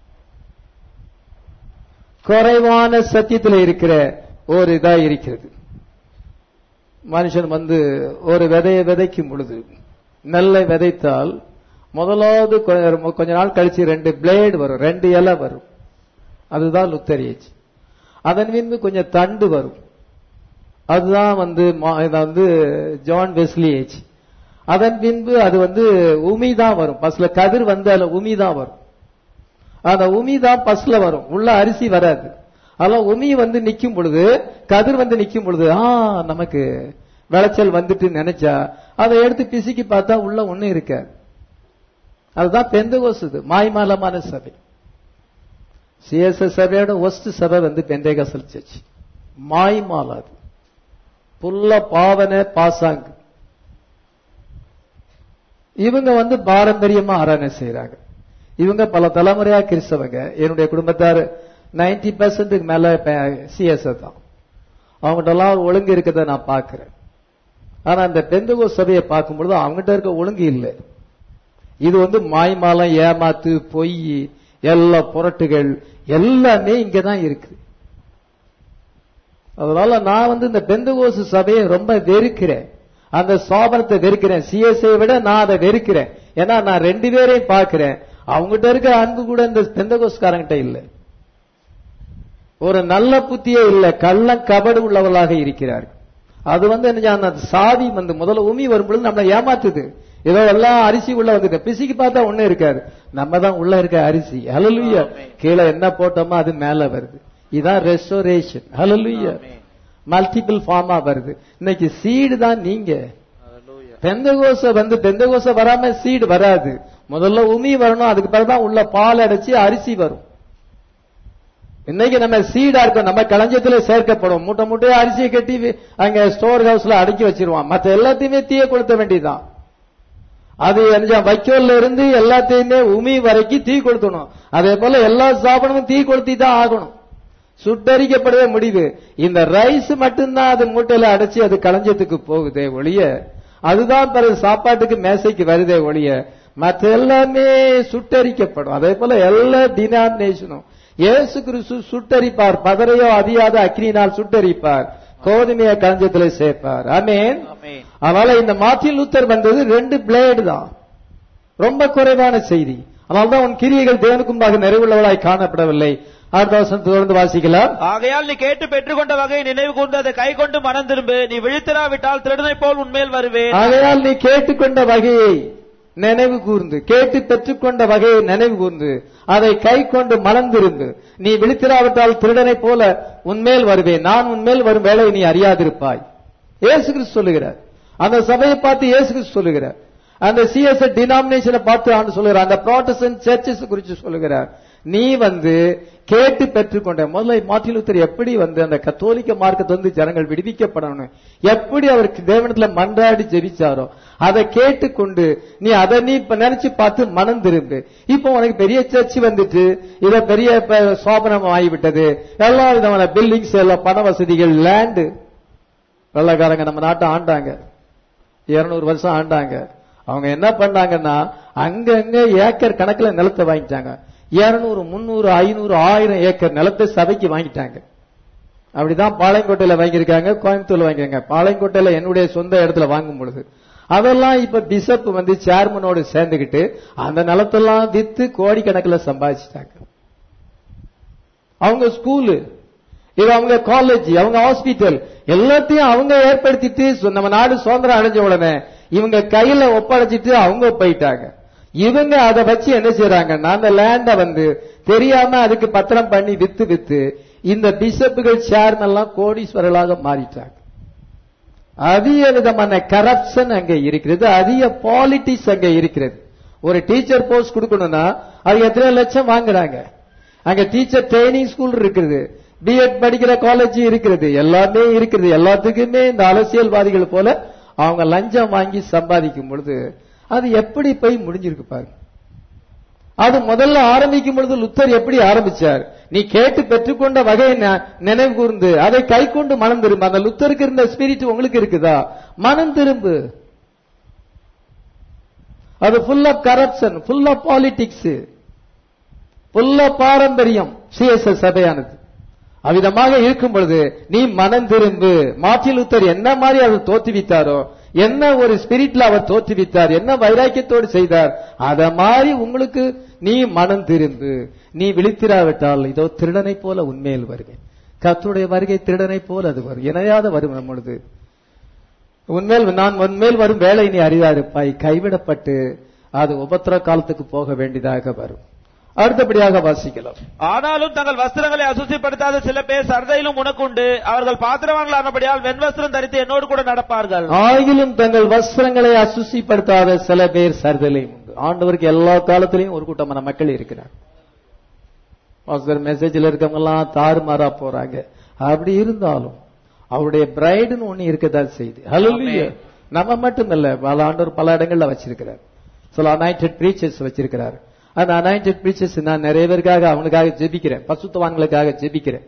குறைவான சத்தியத்தில் இருக்கிற ஒரு இதா இருக்கிறது மனுஷன் வந்து ஒரு விதையை விதைக்கும் பொழுது நெல்லை விதைத்தால் முதலாவது கொ- கொஞ்ச நாள் கழிச்சு ரெண்டு பிளேடு வரும் ரெண்டு இலை வரும் அதுதான் லுத்தர் ஏஜ் அதன் பின்பு கொஞ்சம் தண்டு வரும் அதுதான் வந்து மா- இது வந்து ஜான் வெஸ்லி ஏஜ் அதன் பின்பு அது வந்து உமி தான் வரும் பஸ்ல கதிர் வந்து அதுல உமி தான் வரும் அந்த உமி தான் பஸ்ல வரும் உள்ள அரிசி வராது அதெல்லாம் உமி வந்து நிக்கும் பொழுது கதிர் வந்து நிக்கும் பொழுது ஆ நமக்கு விளைச்சல் வந்துட்டு நினைச்சா அதை எடுத்து பிசுக்கி பார்த்தா உள்ள ஒண்ணும் இருக்காது அதுதான் பெந்தகோசுது மாய்மாலமான சபை சிஎஸ்எஸ் சபையோட ஒஸ்ட் சபை வந்து பெந்தேகசல் சர்ச் மாய்மால் அது புல்ல பாவனை பாசாங்கு இவங்க வந்து பாரம்பரியமா ஆராதனை செய்யறாங்க இவங்க பல தலைமுறையா கிறிஸ்தவங்க என்னுடைய குடும்பத்தார் நைன்டி பெர்சன்ட்டுக்கு மேல சிஎஸ் தான் அவங்ககிட்ட எல்லாம் ஒரு ஒழுங்கு இருக்கிறத நான் பார்க்கிறேன் ஆனா அந்த பெந்தகோ சபையை பார்க்கும்பொழுது அவங்ககிட்ட இருக்க ஒழுங்கு இல்லை இது வந்து மாய்மாலம் ஏமாத்து பொய் எல்லா புரட்டுகள் எல்லாமே இங்கதான் இருக்கு அதனால நான் வந்து இந்த பெந்தகோசு சபையை ரொம்ப வெறுக்கிறேன் அந்த ஸ்தாபனத்தை வெறுக்கிறேன் சிஎஸ்ஐ விட நான் அதை வெறுக்கிறேன் ஏன்னா நான் ரெண்டு பேரையும் பார்க்கிறேன் அவங்ககிட்ட இருக்க அன்பு கூட இந்த பெந்தகோஸ்காரங்கிட்ட இல்லை ஒரு நல்ல புத்தியே இல்ல கள்ளம் கபடு உள்ளவர்களாக இருக்கிறார்கள் அது வந்து என்ன செய்ய, அந்த சாதி வந்து முதல்ல உமி வரும்பொழுது நம்மளை ஏமாத்துது ஏதோ எல்லாம் அரிசி உள்ள வந்துட்டு பிசிக்கு பார்த்தா ஒண்ணு இருக்காது நம்ம தான் உள்ள இருக்க அரிசி ஹalleluya கீழே என்ன போட்டோமோ அது மேல வருது இதான் ரெஸ்டோரேஷன் ஹalleluya ஆமென். மல்டிபிள் ஃபார்மா வருது இன்னைக்கு சீடு தான் நீங்க பெந்தகோச வந்து பெந்தகோச வராம சீடு வராது முதல்ல உமி வரணும் அதுக்கு பிறகு தான் உள்ள பால் அடைச்சு அரிசி வரும் இன்னைக்கு நம்ம சீடா இருக்கோம் நம்ம களஞ்சியத்துல சேர்க்கப்படும் மூட்டை மூட்டையா அரிசியை கட்டி வி- அங்க ஸ்டோர் ஹவுஸ்ல அடுக்கி வச்சிருவான் மத்த எல்லாத்தையுமே தீய கொளுத்த வேண்டியதுதான் அது என்ன வைக்கோல்ல இருந்து எல்லாத்தையுமே உமி வரைக்கும் தீ கொளுத்தணும் அதே போல எல்லா சாப்பிடமும் தீ கொளுத்தி தான் ஆகணும் சுட்டரிக்கப்படவே முடிவு இந்த ரைஸ் மட்டும்தான் அது மூட்டையில அடைச்சு அது களஞ்சியத்துக்கு போகுதே ஒழிய அதுதான் பிறகு சாப்பாட்டுக்கு மேசைக்கு வருதே ஒழிய மற்ற எல்லாமே சுட்டரிக்கப்படும் அதே போல எல்லா டினாமினேஷனும் இயேசு கிறிஸ்து சுட்டரிப்பார் பதரையோ அதியாத அக்னியினால் சுட்டரிப்பார் கோதுமையை களஞ்சியத்துல சேர்ப்பார் ஆமென் ஆமென். அதனால இந்த மார்ட்டின் லூத்தர் வந்தது ரெண்டு பிளேடு தான் ரொம்ப குறைவான செய்தி அதனால்தான் உன் கிரியைகள் தேவனுக்கு முன்பாக நிறைவுள்ளவளாய் காணப்படவில்லை அடுத்த வருஷம் தொடர்ந்து வாசிக்கலாம் ஆகையால் நீ கேட்டு பெற்றுக்கொண்ட வகையை நினைவு கூர்ந்து அதை கை கொண்டு மனம் திரும்பு நீ விழித்திராவிட்டால் திருடனை போல் உன்மேல் வருவேன் ஆகையால் நீ கேட்டுக்கொண்ட வகையை நினைவு கூர்ந்து கேட்டு பெற்றுக்கொண்ட வகையை நினைவு கூர்ந்து அதை கை கொண்டு மலர்ந்திருந்து நீ விழித்திராவிட்டால் திருடனைப் போல உன்மேல் வருவேன் நான் உன்மேல் வரும் வேலையை நீ அறியாதிருப்பாய் இயேசு கிறிஸ்து சொல்லுகிறார் அந்த சபையை பார்த்து இயேசு கிறிஸ்து சொல்லுகிறார் அந்த சிஎஸ் டினாமினேஷனை பார்த்து ஆண்டு சொல்லுகிறார் அந்த ப்ராட்டஸ்டன்ட் சர்ச்சஸ் குறித்து சொல்லுகிறார் நீ வந்து கேட்டு பெற்றுக்கொண்ட முதல்ல மார்ட்டின் லூத்தர் எப்படி வந்து அந்த கத்தோலிக்க மார்க்கத்தை வந்து ஜனங்கள் விடுவிக்கப்படணும் எப்படி அவருக்கு தேவனத்துல மன்றாடி ஜெபிச்சாரோ அதை கேட்டுக்கொண்டு நீ அதை நீ இப்ப நினைச்சு பார்த்து மனம் திரும்பு இப்போ உனக்கு பெரிய சர்ச் வந்துட்டு இத பெரிய இப்ப சோபனம் ஆகிவிட்டது எல்லா விதமான பில்டிங்ஸ் எல்லாம் பண வசதிகள் லேண்டு வெள்ளக்காரங்க நம்ம நாட்டை ஆண்டாங்க இருநூறு வருஷம் ஆண்டாங்க அவங்க என்ன பண்ணாங்கன்னா அங்கங்க ஏக்கர் கணக்குல நிலத்தை வாங்கிட்டாங்க இருநூறு முந்நூறு ஐநூறு ஆயிரம் ஏக்கர் நிலத்தை சபைக்கு வாங்கிட்டாங்க அப்படிதான் பாளையங்கோட்டையில வாங்கியிருக்காங்க கோயம்புத்தூர்ல வாங்கியிருக்காங்க பாளையங்கோட்டையில என்னுடைய சொந்த இடத்துல வாங்கும் பொழுது அதெல்லாம் இப்ப பிஷப் வந்து சேர்மனோடு சேர்ந்துகிட்டு அந்த நிலத்தெல்லாம் வித்து கோடிக்கணக்கில் சம்பாதிச்சிட்டாங்க அவங்க ஸ்கூலு இது அவங்க காலேஜ் அவங்க ஹாஸ்பிட்டல் எல்லாத்தையும் அவங்க ஏற்படுத்திட்டு சு- நம்ம நாடு சுதந்திரம் அடைஞ்ச உடனே இவங்க கையில ஒப்படைச்சிட்டு அவங்க போயிட்டாங்க இவங்க அதை வச்சு என்ன செய்யறாங்கன்னா அந்த லேண்ட வந்து தெரியாம அதுக்கு பத்திரம் பண்ணி வித்து வித்து இந்த பிஷப்புகள் சேர்மன் எல்லாம் கோடீஸ்வரர்களாக மாறிட்டாங்க அதிக விதமான கரப்ஷன் அங்க இருக்கிறது அதிக பாலிட்டிக்ஸ் அங்க இருக்கிறது ஒரு டீச்சர் போஸ்ட் கொடுக்கணும்னா அது எத்தனை லட்சம் வாங்குறாங்க அங்க டீச்சர் ட்ரைனிங் ஸ்கூல் இருக்குது பிஎட் படிக்கிற காலேஜ் இருக்கிறது எல்லாமே இருக்குது எல்லாத்துக்குமே இந்த அரசியல்வாதிகள் போல அவங்க லஞ்சம் வாங்கி சம்பாதிக்கும் பொழுது அது எப்படி போய் முடிஞ்சிருக்கு பாருங்க அது முதல்ல ஆரம்பிக்கும் பொழுது லுத்தர் எப்படி ஆரம்பிச்சார் நீ கேட்டு பெற்றுக்கொண்ட வகையை ந- நினைவு கூர்ந்து அதை கை கொண்டு மனம் திரும்பு அந்த லுத்தருக்கு இருந்த ஸ்பிரிட் உங்களுக்கு இருக்குதா மனம் திரும்பு அது full of corruption full of politics full of பாரம்பரியம் சிஎஸ்எஸ் சபையானது அவ்விதமாக இருக்கும் பொழுது நீ மனம் திரும்பு மார்ட்டின் லூத்தர் என்ன மாதிரி அவர் தோற்றுவித்தாரோ என்ன ஒரு ஸ்பிரிட்ல அவர் தோற்றுவித்தார் என்ன வைராக்கியத்தோடு செய்தார் அத மாதிரி உங்களுக்கு நீ மனம் திரும்பு நீ விழித்திராவிட்டால் இதோ திருடனை போல உண்மையில் வருவேன் கர்த்தருடைய வருகை திருடனை போல அது வரும் இணையாத வரும் நம்மொழுது உன்மேல் நான் உன்மேல் வரும் வேலை நீ அறியாதிருப்பாய் கைவிடப்பட்டு அது உபத்திர காலத்துக்கு போக வேண்டியதாக வரும் அடுத்தபடியாக வாசிக்கலாம் ஆனாலும் தங்கள் வஸ்திரங்களை அசுசிப்படுத்தாத சில பேர் சர்தையிலும் உனக்குண்டு அவர்கள் பாத்திரவான்களானபடியால் வெண்வஸ்திரம் தரித்து என்னோடு கூட நடப்பார்கள் ஆகிலும் தங்கள் வஸ்திரங்களை அசுசிப்படுத்தாத சில பேர் சர்தலையும் உண்டு ஆண்டவருக்கு எல்லா காலத்திலையும் ஒரு கூட்டமான மக்கள் இருக்கிறார் பாஸ்டர் மெசேஜ்ல இருக்கவங்க எல்லாம் தாறுமாறா போறாங்க அப்படி இருந்தாலும் அவருடைய பிரைடுன்னு ஒண்ணு இருக்கதான் செய்யுது ஹalleluya நம்ம மட்டும் இல்ல பல ஆண்டவர் பல இடங்கள்ல வச்சிருக்கிறார் சில அனாயிண்டட் பிரீச்சர்ஸ் வச்சிருக்கிறார் அந்த அனாயிண்டட் பிரீச்சர்ஸ் நான் நிறைய பேருக்காக அவனுக்காக ஜெபிக்கிறேன் பசுத்தவான்களுக்காக ஜெபிக்கிறேன்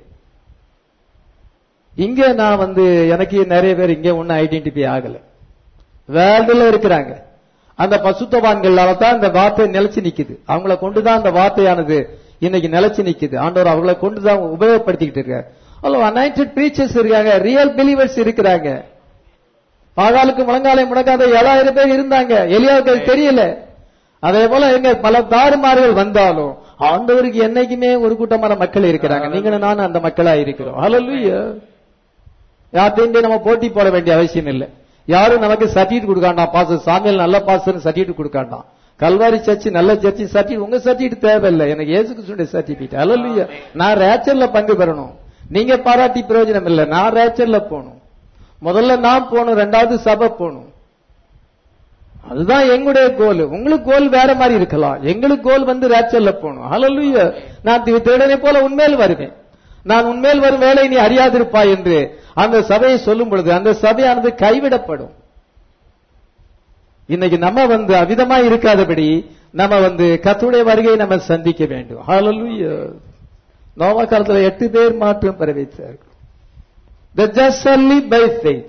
இங்க நான் வந்து எனக்கு நிறைய பேர் இங்க ஒன்னும் ஐடென்டிஃபை ஆகல வேர்ல்டுல இருக்கிறாங்க அந்த பசுத்தவான்களால தான் இந்த வார்த்தை நிலைச்சு நிக்குது அவங்கள கொண்டுதான் அந்த வார்த்தையானது இன்னைக்கு நிலைச்சு நிக்குது ஆண்டவர் அவங்களை கொண்டுதான் உபயோகப்படுத்திக்கிட்டு இருக்காரு அல்ல அனாயிண்டட் பிரீச்சர்ஸ் இருக்காங்க ரியல் பிலீவர்ஸ் இருக்கிறாங்க பாகாலுக்கு முழங்காலை முடங்காத ஏழாயிரம் பேர் இருந்தாங்க எலியாவுக்கு அது தெரியல அதே போல எங்க பல தாறுமாறுகள் வந்தாலும் ஆண்டவருக்கு என்னைக்குமே ஒரு கூட்டமான மக்கள் இருக்கிறாங்க நீங்களும் நானும் அந்த மக்களா இருக்கிறோம் ஹalleluya யார்ட்டையும் நம்ம போட்டி போட வேண்டிய அவசியம் இல்லை யாரும் நமக்கு சர்டிஃபிகேட் கொடுக்காண்டாம் பாஸ் சாமியல் நல்ல பாஸ் சர்டிஃபிகேட் கொடுக்காண்டாம் கல்வாரி சர்ச்சு நல்ல சர்ச்சு சர்டிஃபிகேட் உங்க சர்டிஃபிகேட் தேவையில்லை எனக்கு இயேசு கிறிஸ்துடைய சர்டிஃபிகேட் ஹalleluya நான் ரேச்சர்ல பங்கு பெறணும் நீங்க பாராட்டி பிரயோஜனம் இல்லை நான் ரேச்சர்ல போகணும் முதல்ல நான் போகணும் ரெண்டாவது சபை போகணும் அதுதான் எங்களுடைய கோல் உங்களுக்கு கோல் வேற மாதிரி இருக்கலாம் எங்களுக்கு கோல் வந்து ரேச்சல்ல போகணும் ஹalleluya நான் தி- திருடனை போல உண்மையில் வருவேன் நான் உண்மையில் வரும் வேலை நீ அறியாதிருப்பாய் என்று அந்த சபையை சொல்லும் பொழுது அந்த சபையானது கைவிடப்படும் இன்னைக்கு நம்ம வந்து அவிதமா இருக்காதபடி நம்ம வந்து கத்துடைய வருகையை நம்ம சந்திக்க வேண்டும் ஹalleluya நோவா காலத்துல எட்டு பேர் மாற்றம் பெற வைத்தார்கள் The just shall live by faith.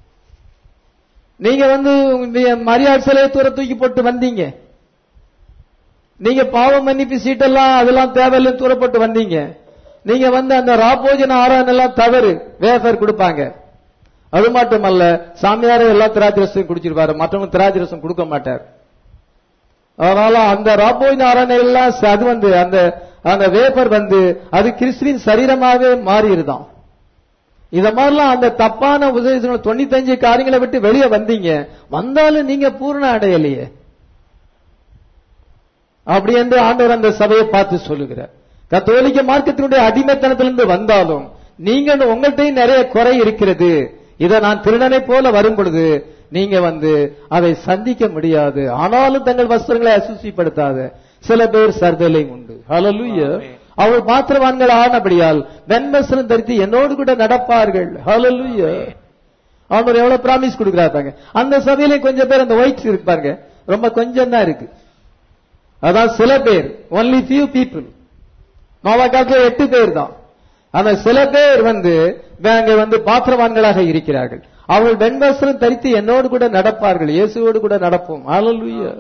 நீங்க வந்து மரியாதை சிலையை தூர தூக்கி போட்டு வந்தீங்க நீங்க பாவ மன்னிப்பு சீட்டெல்லாம் அதெல்லாம் தேவையில்லைன்னு தூரப்பட்டு வந்தீங்க நீங்க வந்து அந்த ராபோஜன ஆராதனை எல்லாம் தவறு வேஃபர் கொடுப்பாங்க அது மட்டுமல்ல சாமியார எல்லா திராட்சரசம் குடிச்சிருப்பாரு மற்றவங்க திராட்சரசம் கொடுக்க மாட்டார் அதனால அந்த ராபோஜன ஆராதனை எல்லாம் ச- அது வந்து அந்த அந்த வேப்பர் வந்து அது கிறிஸ்துவின் சரீரமாவே மாறிடுதான் இத மாதிரிலாம் அந்த தப்பான உபதேசங்கள் தொண்ணூத்தஞ்சு காரியங்களை விட்டு வெளியே வந்தீங்க வந்தாலும் நீங்க பூர்ண அடையலையே அப்படி என்று ஆண்டவர் அந்த சபையை பார்த்து சொல்லுகிறார் கத்தோலிக்க மார்க்கத்தினுடைய அடிமைத்தனத்திலிருந்து வந்தாலும் நீங்க உங்கள்கிட்டயும் நிறைய குறை இருக்கிறது இதை நான் திருடனை போல வரும் பொழுது நீங்க வந்து அதை சந்திக்க முடியாது ஆனாலும் தங்கள் வஸ்திரங்களை அசுசிப்படுத்தாத சில பேர் சர்தலை உண்டு ஹalleluya ஆமென். அவள் பாத்திரவான்கள் ஆனபடியால் வெண்வஸ்திரம் தரித்து என்னோடு கூட நடப்பார்கள் ஹalleluya அவர் எவ்வளவு பிராமிஸ் கொடுக்கிறாங்க அந்த சபையில கொஞ்சம் பேர் அந்த ஒயிட் இருப்பாங்க ரொம்ப கொஞ்சம் தான் இருக்கு அதான் சில பேர் ஒன்லி few people நோவா காலத்துல எட்டு பேர் தான் ஆனா சில பேர் வந்து அங்க வந்து பாத்திரவான்களாக இருக்கிறார்கள் அவர்கள் வெண்வஸ்திரம் தரித்து என்னோடு கூட நடப்பார்கள் இயேசுவோடு கூட நடப்போம் ஹalleluya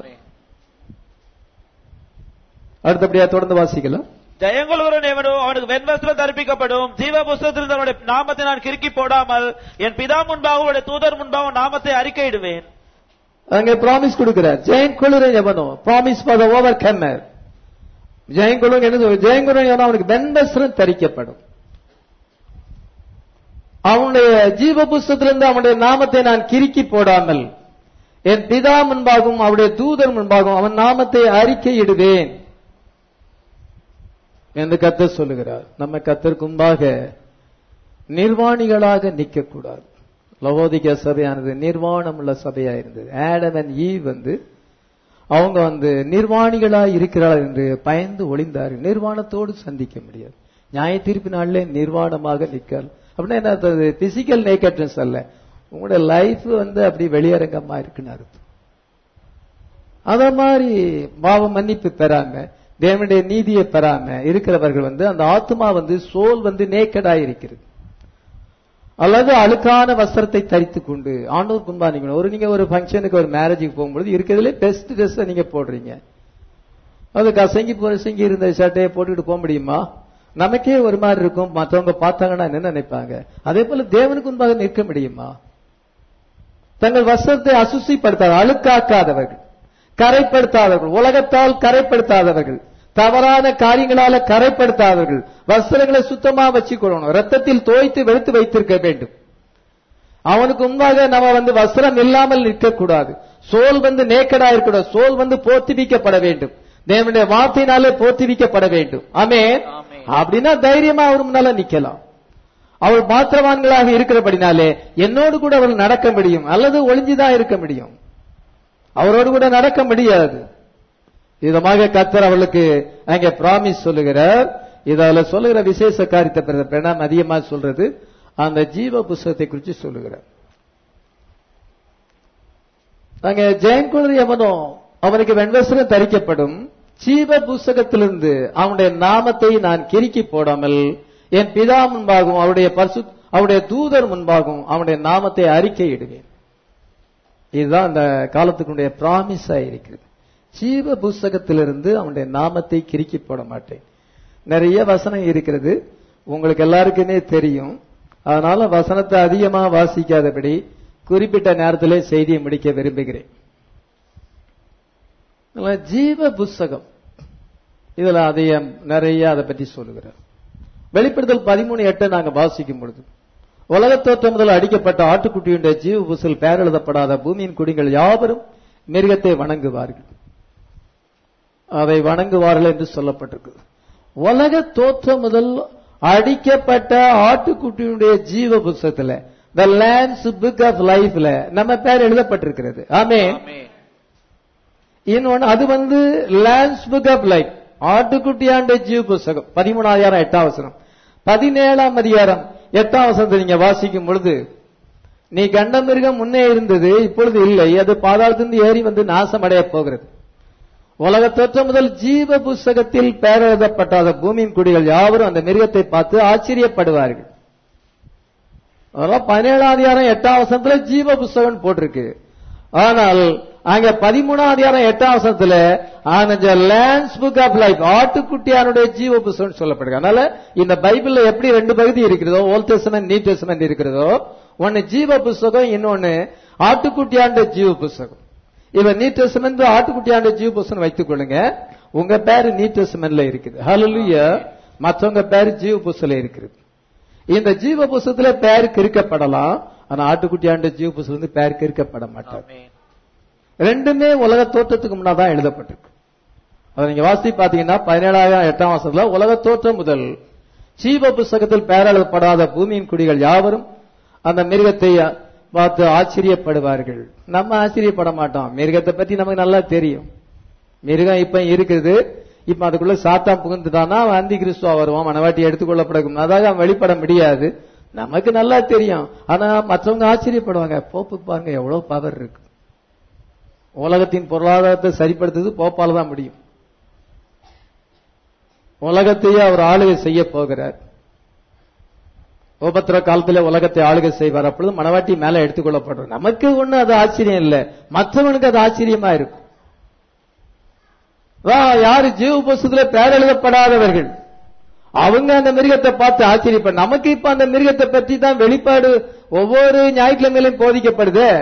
அடுத்தபடியா தொடர்ந்து வாசிக்கலாம் ஜெயங்கொள்கிறவன் எவனோ அவனுக்கு வெண்வஸ்திரம் தரிப்பிக்கப்படும் ஜீவ புஸ்தகத்தில் தன்னுடைய நாமத்தை நான் கிறுக்கி போடாமல் என் பிதா முன்பாக உடைய தூதர் முன்பாக நாமத்தை அறிக்கையிடுவேன் அங்கே ப்ராமிஸ் கொடுக்கிறார் ஜெயங்குழுரன் எவனோ promise for the overcomer ஜெயங்குழுன் என்ன சொல்றது? ஜெயங்குழுன் எவனோ அவனுக்கு வெண்வஸ்திரம் தரிக்கப்படும் அவனுடைய ஜீவ புஸ்தத்திலிருந்து அவனுடைய நாமத்தை நான் கிறுக்கி போடாமல் என் பிதா முன்பாகவும் அவருடைய தூதர் முன்பாகவும் அவன் நாமத்தை அறிக்கையிடுவேன் என்று கத்தர் சொல்லுகிறார் நம்ம கத்தருக்கு முன்பாக நிர்வாணிகளாக நிற்கக்கூடாது லவோதிக சபையானது நிர்வாணம் உள்ள சபையா இருந்தது ஆடம் அண்ட் ஈவ் வந்து அவங்க வந்து நிர்வாணிகளா இருக்கிறார்கள் என்று பயந்து ஒளிந்தார்கள் நிர்வாணத்தோடு சந்திக்க முடியாது நியாய தீர்ப்பு நாளிலே நிர்வாணமாக நிற்கல் அப்படின்னா என்ன அர்த்தம் பிசிக்கல் நேக்கட்னஸ் அல்ல உங்களுடைய லைஃப் வந்து அப்படி வெளியரங்கமா இருக்குன்னு அர்த்தம் அத மாதிரி பாவ மன்னிப்பு பெறாம தேவனுடைய நீதியை பெறாம இருக்கிறவர்கள் வந்து அந்த ஆத்மா வந்து சோல் வந்து நேக்கடா இருக்கிறது அல்லது அழுக்கான வஸ்திரத்தை தரித்துக் கொண்டு ஆண்டோர் கும்பா நீங்க ஒரு நீங்க ஒரு ஃபங்க்ஷனுக்கு ஒரு மேரேஜுக்கு போகும்பொழுது இருக்கிறதுலே பெஸ்ட் ட்ரெஸ் நீங்க போடுறீங்க அது கசங்கி பொசங்கி இருந்த ஷர்ட்டையை போட்டுக்கிட்டு போக முடியுமா நமக்கே ஒரு மாதிரி இருக்கும் மற்றவங்க பார்த்தாங்கன்னா என்ன நினைப்பாங்க அதே போல தேவனுக்கு முன்பாக நிற்க முடியுமா தங்கள் வஸ்திரத்தை அசுசிப்படுத்தாத அழுக்காக்காதவர்கள் கரைப்படுத்தாதவர்கள் உலகத்தால் கரைப்படுத்தாதவர்கள் தவறான காரியங்களால கரைப்படுத்தாதவர்கள் வஸ்திரங்களை சுத்தமா வச்சுக்கொள்ளணும் ரத்தத்தில் தோய்த்து வெளுத்து வைத்திருக்க வேண்டும் அவனுக்கு முன்பாக நம்ம வந்து வஸ்திரம் இல்லாமல் நிற்கக்கூடாது சோல் வந்து நேக்கடா இருக்கக்கூடாது சோல் வந்து போத்திவிக்கப்பட வேண்டும் தேவனுடைய வார்த்தையினாலே போத்திவிக்கப்பட வேண்டும் ஆமே ஆமென். அப்படின்னா தைரியமா அவர் முன்னால நிக்கலாம் அவள் பாத்திரவான்களாக இருக்கிறபடினாலே என்னோடு கூட அவள் நடக்க முடியும் அல்லது ஒளிஞ்சுதான் இருக்க முடியும் அவரோடு கூட நடக்க முடியாது இதமாக கத்தர் அவளுக்கு அங்கே பிராமிஸ் சொல்லுகிறார் இதால சொல்லுகிற விசேஷ காரியத்தை பிரணாம் அதிகமா சொல்றது அந்த ஜீவ புஸ்தகத்தை குறித்து சொல்லுகிறார் அங்கே ஜெயங்குழந்தை எவனோ அவனுக்கு வெண்வஸ்திரம் தரிக்கப்படும் ஜீவ புஸ்தகத்திலிருந்து அவனுடைய நாமத்தை நான் கிறுக்கி போடாமல் என் பிதா முன்பாகவும் அவருடைய பரிசு அவருடைய தூதர் முன்பாகவும் அவனுடைய நாமத்தை அறிக்கையிடுவேன் இதுதான் அந்த காலத்துக்குடைய பிராமிஸா இருக்கிறது ஜீவ புஸ்தகத்திலிருந்து அவனுடைய நாமத்தை கிறுக்கி போட மாட்டேன் நிறைய வசனம் இருக்கிறது உங்களுக்கு எல்லாருக்குமே தெரியும் அதனால வசனத்தை அதிகமா வாசிக்காதபடி குறிப்பிட்ட நேரத்திலே செய்தியை முடிக்க விரும்புகிறேன் அதனால ஜீவ புஸ்தகம் இதுல அதிகம் நிறைய அதை பற்றி சொல்லுகிறார் வெளிப்படுத்தல் பதிமூணு எட்டை நாங்க வாசிக்கும் பொழுது உலகத் தோற்றம் முதல் அடிக்கப்பட்ட ஆட்டுக்குட்டியுடைய ஜீவ புசல் பெயர் எழுதப்படாத பூமியின் குடிகள் யாவரும் மிருகத்தை வணங்குவார்கள் அதை வணங்குவார்கள் என்று சொல்லப்பட்டிருக்கு உலக தோற்றம் முதல் அடிக்கப்பட்ட ஆட்டுக்குட்டியுடைய ஜீவ புஸ்தகத்துல த லேண்ட்ஸ் புக் ஆஃப் லைஃப்ல நம்ம பேர் எழுதப்பட்டிருக்கிறது ஆமே ஆமென். இன்னொன்னு அது வந்து லேண்ட்ஸ் புக் ஆஃப் லைஃப் ஆட்டுக்குட்டியாண்ட ஜீவ புஸ்தகம் பதிமூணாயிரம் எட்டாம் வசனம் பதினேழாம் அதிகாரம் எட்டாம் வசனத்தை நீங்க வாசிக்கும் பொழுது நீ கண்ட மிருகம் முன்னே இருந்தது இப்பொழுது இல்லை அது பாதாளத்திலிருந்து ஏறி வந்து நாசமடைய போகிறது உலக தோற்றம் முதல் ஜீவ புஸ்தகத்தில் பெயர் எழுதப்பட்டாத பூமியின் குடிகள் யாவரும் அந்த மிருகத்தை பார்த்து ஆச்சரியப்படுவார்கள் அதெல்லாம் பதினேழாம் அதிகாரம் எட்டாம் வசனத்துல ஜீவ புஸ்தகம் போட்டிருக்கு ஆனால் அங்க பதிமூணாம் அதிகாரம் எட்டாம் வசனத்துல லேண்ட்ஸ் புக் ஆஃப் லைஃப் ஆட்டுக்குட்டியானுடைய ஜீவ புஸ்தகம் சொல்லப்படுது அதனால இந்த பைபிள்ல எப்படி ரெண்டு பகுதி இருக்கிறதோ ஓல்ட் டெஸ்டமென்ட் நியூ டெஸ்டமென்ட் இருக்கிறதோ ஒன்னு ஜீவ புஸ்தகம் இன்னொன்னு ஆட்டுக்குட்டியாண்ட ஜீவ புஸ்தகம் இவன் நீ டெஸ்டமென்ட் ஆட்டுக்குட்டியாண்ட ஜீவ புஸ்தகம் வைத்துக் கொள்ளுங்க உங்க பேரு நீ டெஸ்டமென்ட்ல இருக்குது ஹalleluya மற்றவங்க பேரு ஜீவ புஸ்தகத்துல இருக்குது இந்த ஜீவ புஸ்தகத்துல பேர் கிறுக்கப்படலாம் ஆனா ஆட்டுக்குட்டியாண்ட ஜீவ புஸ்தகம் வந்து பேர் கிறுக்கப்பட மாட்டார் ஆமென். ரெண்டுமே உலக தோற்றத்துக்கு முன்னாதான் எழுதப்பட்டிருக்கு அதை நீங்க வாசி பாத்தீங்கன்னா பதினேழாயிரம் எட்டாம் வருஷத்துல உலக தோற்றம் முதல் ஜீவ புஸ்தகத்தில் பெயர் எழுதப்படாத பூமியின் குடிகள் யாவரும் அந்த மிருகத்தை பார்த்து ஆச்சரியப்படுவார்கள் நம்ம ஆச்சரியப்பட மாட்டோம் மிருகத்தை பத்தி நமக்கு நல்லா தெரியும் மிருகம் இப்ப இருக்குது இப்ப அதுக்குள்ள சாத்தான் புகுந்துட்டானா அவன் அந்தி கிறிஸ்துவா வருவான் மனவாட்டி எடுத்துக்கொள்ளப்படும் அதாக அவன் வெளிப்பட முடியாது நமக்கு நல்லா தெரியும் ஆனா மற்றவங்க ஆச்சரியப்படுவாங்க போப்பு பாருங்க எவ்வளவு பவர் இருக்கு உலகத்தின் பொருளாதாரத்தை சரிப்படுத்துறது போப்பால தான் முடியும் உலகத்தையே அவர் ஆளுகை செய்ய போகிறார் உபத்திர காலத்துல உலகத்தை ஆளுகை செய்வார் அப்பொழுது மனவாட்டி மேல எடுத்துக்கொள்ளப்படுறோம் நமக்கு ஒண்ணு அது ஆச்சரியம் இல்ல மற்றவனுக்கு அது ஆச்சரியமா இருக்கும் அதான் யாரு ஜீவ புஸ்தகத்துல பேர் எழுதப்படாதவர்கள் அவங்க அந்த மிருகத்தை பார்த்து ஆச்சரியப்பட நமக்கு இப்ப அந்த மிருகத்தை பற்றி தான் வெளிப்பாடு ஒவ்வொரு ஞாயிற்றுக்கிழமையிலும் போதிக்கப்படுதே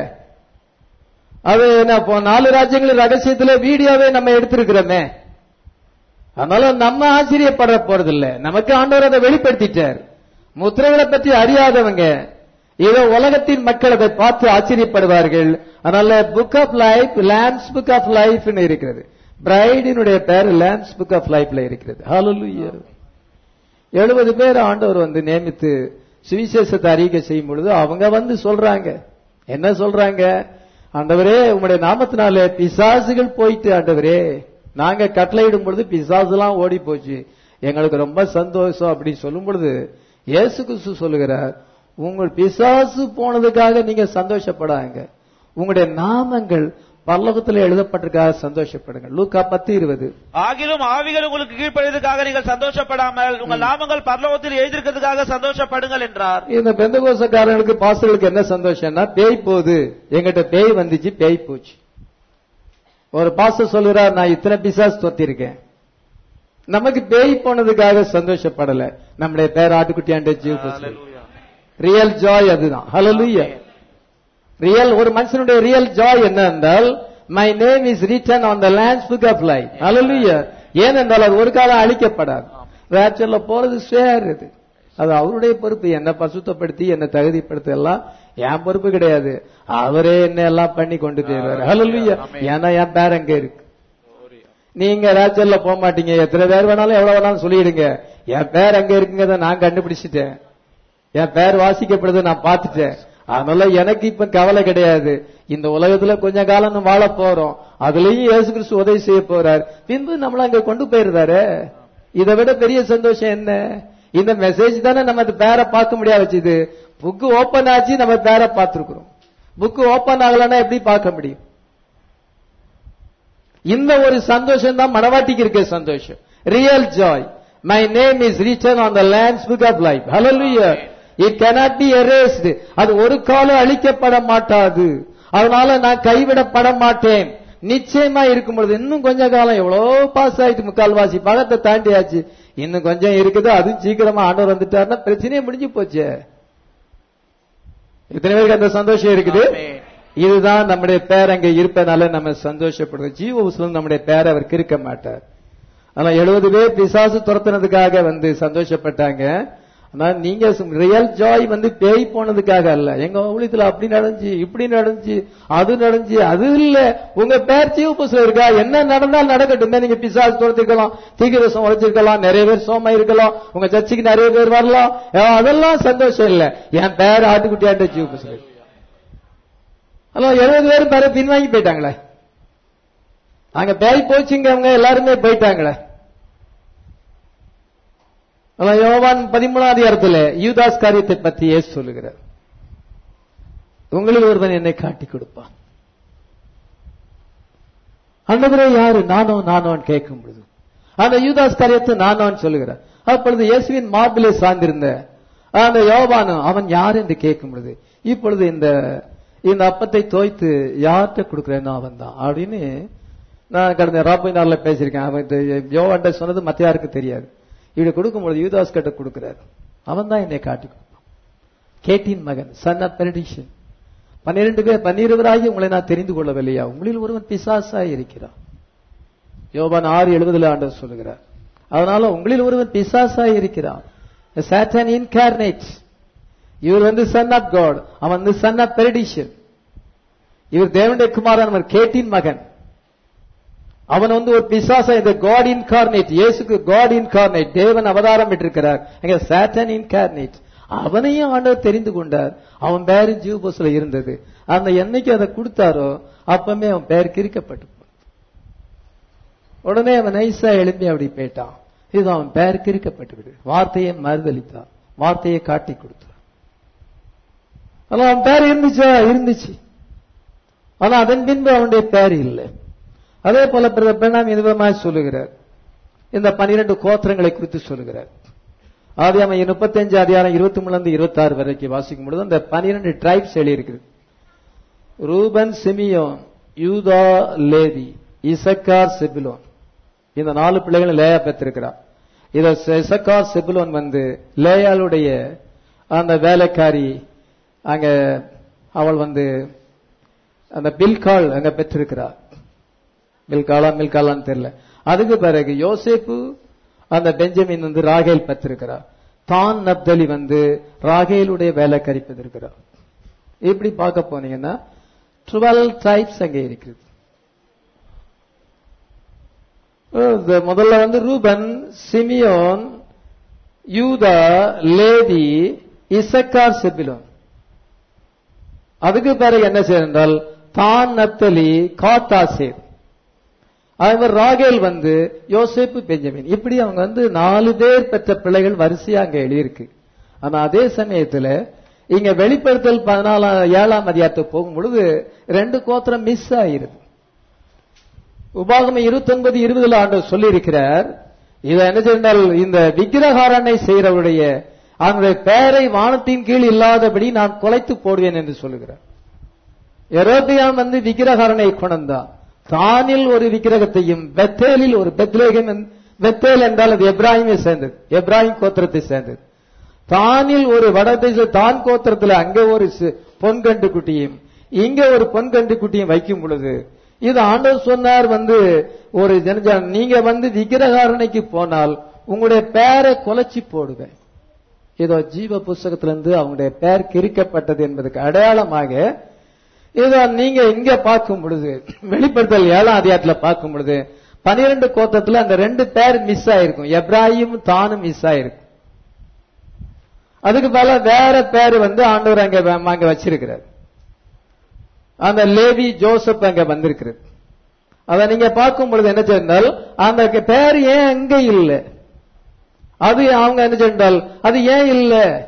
அது என்ன இப்போ நாலு ராஜ்யங்களின் ரகசியத்துல வீடியோவே நம்ம எடுத்திருக்கிறோமே அதனால நம்ம ஆச்சரியப்பட போறதில்ல நமக்கு ஆண்டவர் அதை வெளிப்படுத்திட்டார் முத்திரைகளை பற்றி அறியாதவங்க ஏதோ உலகத்தின் மக்கள் அதை பார்த்து ஆச்சரியப்படுவார்கள் அதனால book of life lamb's book ஆஃப் லைஃப்னு இருக்கிறது பிரைடினுடைய பேர் லேம்ஸ் புக் ஆஃப் லைஃப்ல இருக்கிறது ஹalleluya எழுபது பேர் ஆண்டவர் வந்து நியமித்து சுவிசேஷத்தை அறிக்கை செய்யும் பொழுது அவங்க வந்து சொல்றாங்க என்ன சொல்றாங்க ஆண்டவரே உங்களுடைய நாமத்தினால பிசாசுகள் போயிட்டு ஆண்டவரே நாங்க கட்டளையிடும் பொழுது பிசாசுலாம் ஓடி போச்சு எங்களுக்கு ரொம்ப சந்தோஷம் அப்படின்னு சொல்லும் பொழுது இயேசு கிறிஸ்து சொல்லுகிறார் உங்கள் பிசாசு போனதுக்காக நீங்க சந்தோஷப்படாங்க உங்களுடைய நாமங்கள் பல்லவத்தில் எழுதப்பட்டிருக்காக சந்தோஷப்படுங்க லூக்கா பத்து இருபது ஆகிலும் ஆவிகள் உங்களுக்கு கீழ்ப்படியதுக்காக நீங்கள் சந்தோஷப்படாமல் உங்கள் நாமங்கள் பரலோகத்தில் எழுதியிருக்கிறதுக்காக சந்தோஷப்படுங்கள் என்றார் இந்த பெந்தகோசக்காரர்களுக்கு பாஸ்டர்களுக்கு என்ன சந்தோஷம்னா பேய் போகுது எங்கிட்ட பேய் வந்துச்சு பேய் போச்சு ஒரு பாஸ்டர் சொல்லுறார் நான் இத்தனை பிசாஸ் தொத்திருக்கேன் நமக்கு பேய் போனதுக்காக சந்தோஷப்படல நம்முடைய பேர் ஆட்டுக்குட்டியாண்ட ஜீவ் Hallelujah. ரியல் ஜாய் அதுதான் ஹalleluya ரியல் ஒரு மனுஷனுடைய ரியல் ஜாய் என்ன என்றால் my name is written on the lamb's book of life hallelujah ஏனென்றால் அது ஒரு காலம் அழிக்கப்படாது ரேப்சர்ல போறது ஷேர் இது அது அவருடைய பொறுப்பு என்ன பசுத்தப்படுத்தி என்ன தகுதிப்படுத்த எல்லாம் என் பொறுப்பு கிடையாது அவரே என்ன எல்லாம் பண்ணி கொண்டு போயிருவாரு ஹalleluya ஏன்னா என் பேர் அங்க இருக்கு நீங்க ரேச்சல்ல போக மாட்டீங்க எத்தனை பேர் வேணாலும் எவ்வளவு வேணாலும் சொல்லிடுங்க என் பேர் அங்க இருக்குங்கிறத நான் கண்டுபிடிச்சிட்டேன் என் பேர் வாசிக்கப்படுது நான் பார்த்துட்டேன் அதனால எனக்கு இப்ப கவலை கிடையாது இந்த உலகத்துல கொஞ்ச காலம் நம்ம வாழ போறோம் அதுலயும் இயேசு கிறிஸ்து உதவி செய்ய போறார் பின்பு நம்மள அங்க கொண்டு போயிருந்தாரு இதை விட பெரிய சந்தோஷம் என்ன இந்த மெசேஜ் தானே நம்ம அந்த பேரை பார்க்க முடியாது வச்சுது புக்கு ஓபன் ஆச்சு நம்ம பேரை பார்த்திருக்கிறோம் புக்கு ஓபன் ஆகலன்னா எப்படி பார்க்க முடியும் இந்த ஒரு சந்தோஷம் தான் மனவாட்டிக்கு இருக்க சந்தோஷம் real joy my name is written on the lamb's book of life hallelujah it cannot be erased அது ஒரு காலம் அழிக்கப்பட மாட்டாது அதனால நான் கைவிடப்பட மாட்டேன் நிச்சயமா இருக்கும் பொழுது இன்னும் கொஞ்ச காலம் எவ்வளவு பாஸ் ஆயிட்டு முக்கால்வாசி பகத்தை தாண்டியாச்சு இன்னும் கொஞ்சம் இருக்குது அதுவும் சீக்கிரமா ஆண்டவர் வந்துட்டாருன்னா பிரச்சனையே முடிஞ்சு போச்சு இத்தனை பேருக்கு அந்த சந்தோஷம் இருக்குது ஆமென். இதுதான் நம்முடைய பேர் அங்க இருப்பதனால நம்ம சந்தோஷப்படுறோம் ஜீவ நம்முடைய பேர் அவர் கிறுக்க மாட்டார் ஆனா எழுபது பேர் பிசாசு துரத்துனதுக்காக வந்து சந்தோஷப்பட்டாங்க ஆனா நீங்க ரியல் ஜாய் வந்து பேய் போனதுக்காக அல்ல எங்க ஊழியத்துல அப்படி நடந்துச்சு இப்படி நடந்துச்சு அது நடந்துச்சு அது இல்ல உங்க பேர் ஜீவ புஸ்தகம் இருக்கா என்ன நடந்தாலும் நடக்கட்டும் நீங்க பிசாசு துரத்திருக்கலாம் தீக்கிரசம் உழைச்சிருக்கலாம் நிறைய பேர் சோமா இருக்கலாம் உங்க சர்ச்சுக்கு நிறைய பேர் வரலாம் அஹ் அதெல்லாம் சந்தோஷம் இல்ல என் பேர் ஆட்டுக்குட்டியாண்ட ஜீவ புஸ்தகம் ஹலோ எழுபது பேரும் பேர பின்வாங்கி போயிட்டாங்களே அங்க பேய் போச்சுங்க அவங்க எல்லாருமே போயிட்டாங்களே ஹலோ யோவான் பதிமூணாம் அதிகாரத்துல யூதாஸ் காரியத்தை பத்தி ஏசு சொல்லுகிறார் உங்களில் ஒருவன் என்னை காட்டி கொடுப்பான் அண்டவரே யாரு நானோ நானோன்னு கேட்கும் பொழுது அந்த யூதாஸ் காரியத்தை நானோன்னு சொல்லுகிறார் அப்பொழுது இயேசுவின் மார்பிலே சார்ந்திருந்த அந்த யோவானும் அவன் யார் என்று கேட்கும் பொழுது இப்பொழுது இந்த இந்த அப்பத்தை தோய்த்து யார்கிட்ட கொடுக்கிறேனோ அவன் தான் அப்படின்னு நான் கடந்த ராபினார்ல பேசியிருக்கேன் அவன் இந்த யோவான்ட்ட சொன்னது மத்த யாருக்கு தெரியாது இப்படி கொடுக்கும்பொழுது யூதாஸ் கிட்ட கொடுக்கிறார் அவன் தான் என்னை காட்டி கொடுப்பான் கேட்டின் மகன் சன் ஆஃப் பெரடிஷன் பன்னிரண்டு பேர் பன்னிருவராகி உங்களை நான் தெரிந்து கொள்ளவில்லையா உங்களில் ஒருவன் பிசாசாய் இருக்கிறான் யோபான் ஆறு எழுபதுல ஆண்டவர் சொல்லுகிறார் அதனால உங்களில் ஒருவன் பிசாசாய் இருக்கிறான் சாட்டன் இன்கார்னேட் இவர் வந்து சன் ஆஃப் காட் அவன் வந்து சன் ஆஃப் பெரடிஷன் இவர் தேவனுடைய குமாரன் அவர் கேட்டின் மகன் அவன் வந்து ஒரு பிசாசா இந்த காட் இன்கார்னேட் இயேசுக்கு காட் இன்கார்னேட் தேவன் அவதாரம் பெற்றிருக்கிறார் அங்க சாட்டன் இன்கார்னேட் அவனையும் ஆண்டவர் தெரிந்து கொண்டார் அவன் பேரு ஜீவபோஸ்ல இருந்தது அந்த என்னைக்கு அதை கொடுத்தாரோ அப்பமே அவன் பேர் கிரிக்கப்பட்டு போனது. உடனே அவன் நைசா எழும்பி அப்படி போயிட்டான் இது அவன் பேர் கிரிக்கப்பட்டு விடு வார்த்தையை மறுதளித்தான் வார்த்தையை காட்டி கொடுத்தான் ஆனா அவன் பேர் இருந்துச்சா இருந்துச்சு ஆனா அதன் பின்பு அவனுடைய பேர் இல்லை அதே போல பிரதர் பிரணாம் விதமாய் சொல்லுகிறார் இந்த பனிரெண்டு கோத்திரங்களை குறித்து சொல்லுகிறார் ஆதியாம முப்பத்தஞ்சு அதிகாரம் இருபத்தி மூணுல இருந்து இருபத்தி ஆறு வரைக்கும் வாசிக்கும் பொழுது அந்த பனிரெண்டு டிரைப்ஸ் எழுதியிருக்கிறது ரூபன் சிமியோன் யூதா லேவி இசக்கார் செபிலோன் இந்த நாலு பிள்ளைகளும் லேயா பெற்றிருக்கிறார் இத இசக்கார் செபிலோன் வந்து லேயாளுடைய அந்த வேலைக்காரி அங்க அவள் வந்து அந்த பில்கால் அங்க பெற்றிருக்கிறார் மில்காலா மில்காலான்னு தெரியல அதுக்கு பிறகு யோசேப்பு அந்த பெஞ்சமின் வந்து ராகேல் பெற்றிருக்கிறார் தான் நப்தலி வந்து ராகேலுடைய வேலை கரிப்பதிருக்கிறார் இப்படி பார்க்க போனீங்கன்னா டுவெல் டைப்ஸ் அங்கே இருக்கிறது இந்த முதல்ல வந்து ரூபன் சிமியோன் யூதா லேவி இசக்கார் செபிலோன் அதுக்கு பிறகு என்ன செய்யறால் தான் நப்தலி காத்தாசேர் அவர் ராகேல் வந்து யோசேப்பு பெஞ்சமின் இப்படி அவங்க வந்து நாலு பேர் பெற்ற பிள்ளைகள் வரிசையா அங்க எழுதியிருக்கு ஆனா அதே சமயத்துல இங்க வெளிப்படுத்தல் பதினாலாம் ஏழாம் அதிகாரத்துக்கு போகும் பொழுது ரெண்டு கோத்திரம் மிஸ் ஆயிருது உபாகம இருபத்தி ஒன்பது இருபதுல ஆண்டு சொல்லி இருக்கிறார் இதை என்ன செய்தால் இந்த விக்கிரகாரனை செய்கிறவருடைய அந்த பெயரை வானத்தின் கீழ் இல்லாதபடி நான் குலைத்து போடுவேன் என்று சொல்லுகிறார் எரோபியாம் வந்து விக்கிரகாரனை கொண்டான் தானில் ஒரு விக்கிரகத்தையும் பெத்தேலில் ஒரு பெத்லேகம் பெத்தேல் என்றால் அது எப்ராஹிமை சேர்ந்தது எப்ராஹிம் கோத்திரத்தை சேர்ந்தது தானில் ஒரு வடதேச தான் கோத்திரத்துல அங்க ஒரு சி- பொன் கண்டு குட்டியும் இங்க ஒரு பொன் கண்டு குட்டியும் வைக்கும் பொழுது இது ஆண்டவர் சொன்னார் வந்து ஒரு ஜனஜா நீங்க வந்து விக்கிரகாரணைக்கு போனால் உங்களுடைய பேரை குலைச்சி போடுவேன் இதோ ஜீவ புஸ்தகத்திலிருந்து அவங்களுடைய பெயர் கிரிக்கப்பட்டது என்பதற்கு அடையாளமாக இதோ நீங்க இங்க பார்க்கும் பொழுது வெளிப்படுத்தல் ஏழாம் அதிகாரத்துல பார்க்கும் பொழுது பனிரெண்டு கோத்தத்துல அந்த ரெண்டு பேர் மிஸ் ஆயிருக்கும் எப்ராஹிம் தானும் மிஸ் ஆயிருக்கும் அதுக்கு பல வேற பேர் வந்து ஆண்டவர் அங்க வ- அங்க வச்சிருக்கிறார் அந்த லேவி ஜோசப் அங்க வந்திருக்கிறது அத நீங்க பார்க்கும் பொழுது என்ன சொன்னால் அந்த பேர் ஏன் அங்க இல்ல அது அவங்க என்ன சொன்னால் அது ஏன் இல்ல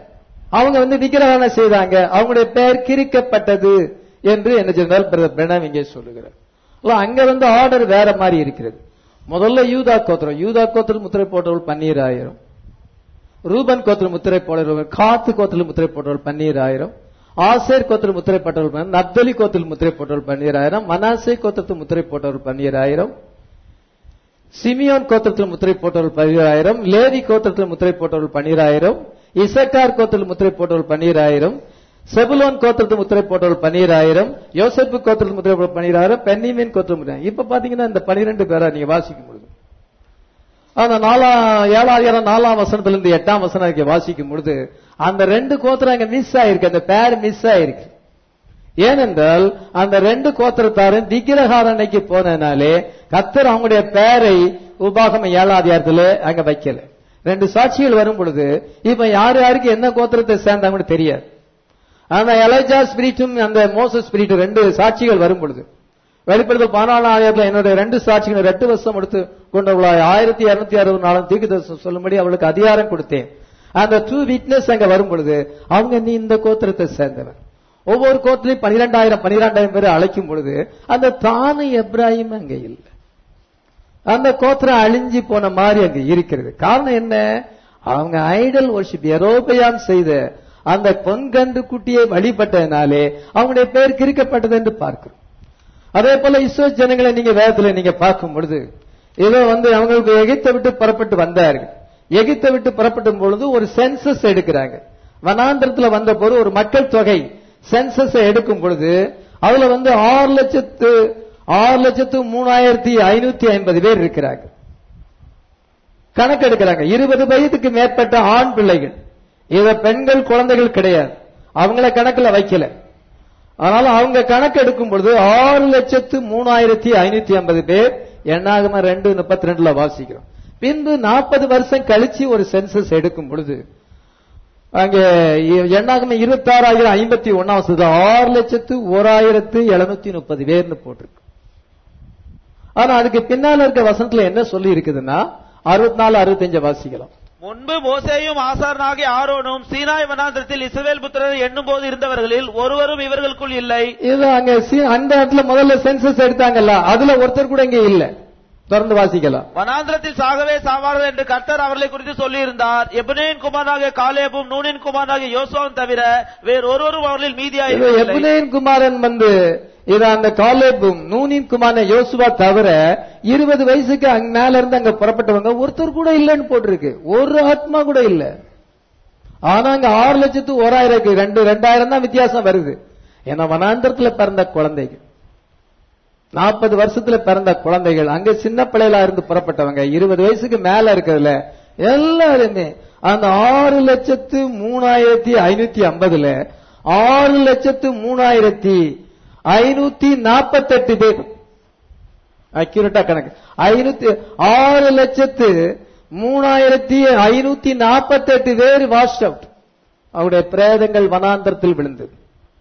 அவங்க வந்து விக்கிரகண செய்தாங்க அவங்களுடைய பெயர் கிரிக்கப்பட்டது என்று என்ன சொன்னால் பிரதர் பிரணாம் இங்கே சொல்லுகிறார் இல்ல, அங்க வந்து ஆர்டர் வேற மாதிரி இருக்கிறது முதல்ல யூதா கோத்திரம் யூதா கோத்திரம் முத்திரை போட்டவர்கள் பன்னீராயிரம் ரூபன் கோத்திரம் முத்திரை போடுறவர்கள் காத்து கோத்திரம் முத்திரை போட்டவர்கள் பன்னீராயிரம் ஆசேர் கோத்திரம் முத்திரை போட்டவர்கள் பன்னீர், நப்தலி கோத்திரம் முத்திரை போட்டவர்கள் பன்னீராயிரம் மனாசே கோத்திரத்தில் முத்திரை போட்டவர்கள் பன்னீராயிரம் சிமியோன் கோத்திரத்தில் முத்திரை போட்டவர்கள் பன்னிராயிரம் லேவி கோத்திரத்தில் முத்திரை போட்டவர்கள் பன்னிராயிரம் இசக்கார் கோத்திரத்தில் முத்திரை போட்டவர்கள் பன்னிராயிரம் செபுலோன் கோத்திரத்தில் முத்திரை போட்டவர்கள் பன்னிராயிரம் யோசப்பு கோத்திரத்தில் முத்திரை போட்டவர்கள் பன்னிராயிரம் பென்னிமீன் கோத்திரம் முத்திரை இப்ப பாத்தீங்கன்னா இந்த பன்னிரெண்டு பேரா நீங்க வாசிக்க முடியும் ஆனா நாலாம் ஏழாயிரம் நாலாம் வசனத்துல இருந்து எட்டாம் வசனம் இங்க வாசிக்கும் பொழுது அந்த ரெண்டு கோத்திரம் அங்க மிஸ் ஆயிருக்கு அந்த பேர் மிஸ் ஆயிருக்கு ஏனென்றால் அந்த ரெண்டு கோத்திரத்தாரும் விக்கிரகாரணைக்கு போனதுனாலே கத்தர் அவங்களுடைய பெயரை உபாகம ஏழாதிகாரத்துல அங்க வைக்கல ரெண்டு சாட்சிகள் வரும் பொழுது இப்ப யார் யாருக்கு என்ன கோத்திரத்தை சேர்ந்தாங்கன்னு தெரியாது அந்த எலைஜா ஸ்பிரிட்டும் அந்த மோசஸ் ஸ்பிரிட் ரெண்டு சாட்சிகள் வரும் பொழுது வெளிப்படுத்தல் பதினாலாம் ஆயிரத்துல என்னுடைய ரெண்டு சாட்சிகள் ரெண்டு வருஷம் எடுத்து கொண்டவளாய் ஆயிரத்தி இருநூத்தி அறுபது நாளும் தீர்க்கதரிசனம் சொல்லும்படி அவளுக்கு அதிகாரம் கொடுத்தேன் அந்த டூ விட்னஸ் அங்க வரும் பொழுது அவங்க நீ இந்த கோத்திரத்தை சேர்ந்தவன் ஒவ்வொரு கோத்திலையும் பனிரெண்டாயிரம் பனிரெண்டாயிரம் பேர் அழைக்கும் பொழுது அந்த தானு எப்ராஹிம் அங்க இல்லை அந்த கோத்திரம் அழிஞ்சு போன மாதிரி அங்க இருக்கிறது காரணம் என்ன அவங்க ஐடல் worship எரோபயாம் செய்த அந்த பொன்கன்று குட்டியை வழிபட்டதுனாலே அவங்களுடைய பெயர் கிறுக்கப்பட்டது என்று பார்க்கிறோம் அதே போல இஸ்ரோ ஜனங்களை நீங்க வேதத்துல நீங்க பார்க்கும் பொழுது ஏதோ வந்து அவங்களுக்கு எகிப்தை விட்டு புறப்பட்டு வந்தார்கள் எகிப்தை விட்டு புறப்படும் பொழுது ஒரு சென்சஸ் எடுக்கிறாங்க வனாந்திரத்துல வந்த போது ஒரு மக்கள் தொகை சென்சஸ் எடுக்கும் பொழுது அதுல வந்து ஆறு லட்சத்து ஆறு லட்சத்து மூணாயிரத்தி ஐநூத்தி ஐம்பது பேர் இருக்கிறாங்க கணக்கு எடுக்கிறாங்க இருபது வயதுக்கு மேற்பட்ட ஆண் பிள்ளைகள் இத பெண்கள் குழந்தைகள் கிடையாது அவங்கள கணக்குல வைக்கல அதனால அவங்க கணக்கு எடுக்கும் பொழுது ஆறு லட்சத்து மூணாயிரத்தி ஐநூத்தி ஐம்பது பேர் எண்ணாகம ரெண்டு முப்பத்தி ரெண்டுல வாசிக்கிறோம் பின்பு நாற்பது வருஷம் கழிச்சு ஒரு சென்சஸ் எடுக்கும் பொழுது அங்க எண்ணாகம இருபத்தி ஆறாயிரம் ஐம்பத்தி ஒன்னாம் வருஷத்துல ஆறு லட்சத்து ஓராயிரத்து எழுநூத்தி முப்பது பேர்னு போட்டிருக்கு ஆனா அதுக்கு பின்னால இருக்க வசனத்துல என்ன சொல்லி இருக்குதுன்னா அறுபத்தி நாலு அறுபத்தஞ்சு வாசிக்கலாம் முன்பு மோசேயும் ஆசாரனாகிய ஆரோனும் சீனாய் வனாந்திரத்தில் இஸ்ரவேல் புத்திரர் எண்ணும் போது இருந்தவர்களில் ஒருவரும் இவர்களுக்குள் இல்லை இது அங்க சி- அந்த இடத்துல முதல்ல சென்சஸ் எடுத்தாங்கல்ல அதுல ஒருத்தர் கூட இங்க இல்ல தொடர்ந்து வாசிக்கலாம் வனாந்திரத்தில் சாகவே சாவார்கள் என்று கர்த்தர் அவர்களை குறித்து சொல்லியிருந்தார் எபனேயின் குமாரனாகிய காலேபும் நூனின் குமாரனாகிய யோசுவாவும் தவிர வேறு ஒருவரும் அவர்களில் இது மீதியாயிருக்கவில்லை எப்னேன் குமாரன் வந்து இது அந்த காலேபும் நூனின் குமாரன் யோசுவா தவிர இருபது வயசுக்கு அங்க மேல இருந்து அங்க புறப்பட்டவங்க ஒருத்தர் கூட இல்லைன்னு போட்டிருக்கு ஒரு ஆத்மா கூட இல்ல ஆனா அங்க ஆறு லட்சத்து ஓராயிரம் இருக்கு ரெண்டு ரெண்டாயிரம் தான் வித்தியாசம் வருது ஏன்னா வனாந்திரத்துல பிறந்த குழந்தைகள் நாற்பது வருஷத்துல பிறந்த குழந்தைகள் அங்க சின்ன பிள்ளைகளா இருந்து புறப்பட்டவங்க இருபது வயசுக்கு மேல இருக்கிறதுல எல்லாருமே அந்த ஆறு லட்சத்து மூணாயிரத்தி ஐநூத்தி ஐம்பதுல ஆறு லட்சத்து மூணாயிரத்தி ஐநூத்தி நாற்பத்தெட்டு பேர் அக்யூரேட்டா கணக்கு ஐநூத்தி ஆறு லட்சத்து மூணாயிரத்தி ஐநூத்தி நாற்பத்தெட்டு பேர் வாஷ் அவுட் அவருடைய பிரேதங்கள் வனாந்தரத்தில் விழுந்தது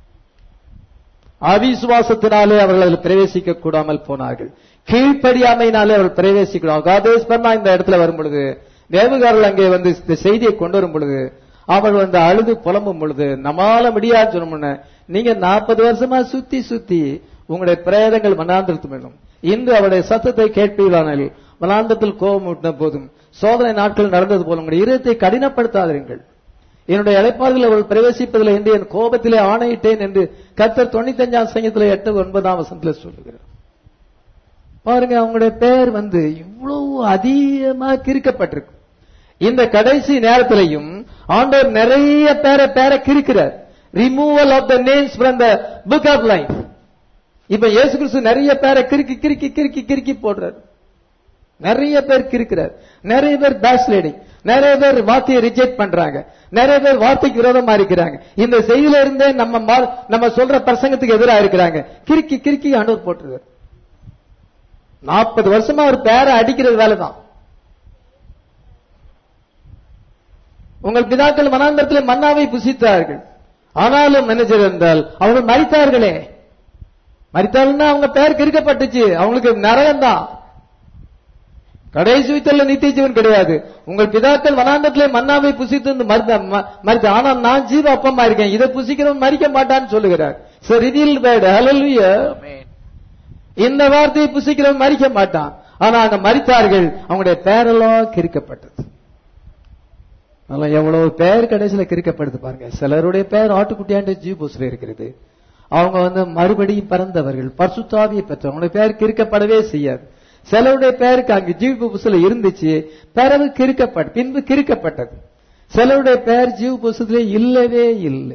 அவிசுவாசத்தினாலே அவர்கள் அதில் பிரவேசிக்க கூடாமல் போனார்கள் கீழ்ப்படியாமையினாலே அவர்கள் பிரவேசிக்கலாம் காதேஸ்வரனா இந்த இடத்துல வரும் பொழுது தேவகாரர்கள் அங்கே வந்து இந்த செய்தியை கொண்டு வரும் பொழுது அவர்கள் வந்து அழுது புலம்பும் பொழுது நம்மால முடியாது சொன்ன நீங்க நாற்பது வருஷமா சுத்தி சுத்தி உங்களுடைய பிரேதங்கள் மனாந்திரத்து மேலும் இன்று அவருடைய சத்தத்தை கேட்பீர்களானால் மனாந்தத்தில் கோபம் ஊட்டின போதும் சோதனை நாட்கள் நடந்தது போல உங்களுடைய இருதயத்தை கடினப்படுத்தாதீர்கள் என்னுடைய இழைப்பார்கள் அவர்கள் பிரவேசிப்பதில்லை என்று என் கோபத்திலே ஆணையிட்டேன் என்று கர்த்தர் தொண்ணூத்தஞ்சாம் சங்கத்தில் எட்டு ஒன்பதாம் வசனத்துல சொல்லுகிறார் பாருங்க அவங்களுடைய பெயர் வந்து இவ்வளவு அதிகமா கிறுக்கப்பட்டிருக்கு இந்த கடைசி நேரத்திலையும் ஆண்டவர் நிறைய பேரை பேரை கிறுக்கிறார் removal of the names from the book of life இப்ப இயேசு கிறிஸ்து நிறைய பேரை கிறுக்கி கிறுக்கி கிறுக்கி கிறுக்கி போடுறார் நிறைய பேர் கிறுக்கிறார் நிறைய பேர் பேஸ்லேடிங் நிறைய பேர் வார்த்தையை ரிஜெக்ட் பண்றாங்க நிறைய பேர் வார்த்தைக்கு விரோதமா இருக்கிறாங்க இந்த செய்தியில இருந்தே நம்ம மா- நம்ம சொல்ற பிரசங்கத்துக்கு எதிராக இருக்கிறாங்க கிறுக்கி கிறுக்கி ஆண்டவர் போட்டுருவார் நாற்பது வருஷமா ஒரு பேரை அடிக்கிறது வேலைதான் உங்கள் பிதாக்கள் மனாந்தரத்தில் மன்னாவை புசித்தார்கள் ஆனாலும் மேனேஜர் என்றால் அவர்கள் மறித்தார்களே மறித்தார்கள்னா அவங்க பெயர் கிறுக்கப்பட்டுச்சு அவங்களுக்கு நரகம் தான் கடைசி உயிர்த்தல்ல நித்திய ஜீவன் கிடையாது உங்கள் பிதாக்கள் வனாந்தத்திலே மன்னாவை புசித்து வந்து மருந்த ம- மரித்த ஆனா நான் ஜீவ அப்பமா இருக்கேன் இதை புசிக்கிறவன் மறிக்க மாட்டான்னு சொல்லுகிறார் So revealed by the- hallelujah. ஆமென். இந்த வார்த்தையை புசிக்கிறவன் மறிக்க மாட்டான் ஆனா அங்க மறித்தார்கள் அவங்களுடைய பேரெல்லாம் கிறுக்கப்பட்டது அதெல்லாம் எவ்வளவு பேர் கடைசியில கிறுக்கப்படுது பாருங்க சிலருடைய பேர் ஆட்டுக்குட்டியாண்ட ஜீபூஸ்ல இருக்கிறது அவங்க வந்து மறுபடியும் பிறந்தவர்கள் பரிசுத்தாவியை பெற்றவங்க அவங்களுடைய பேர் கிறுக்கப்படவே செய்யாது சிலருடைய பேருக்கு அங்க ஜீவபுஸ்ல இருந்துச்சு பிறகு கிறுக்கப்பட்ட பின்பு கிறுக்கப்பட்டது சிலருடைய பேர் ஜீவபுஸ்தத்திலே இல்லவே இல்லை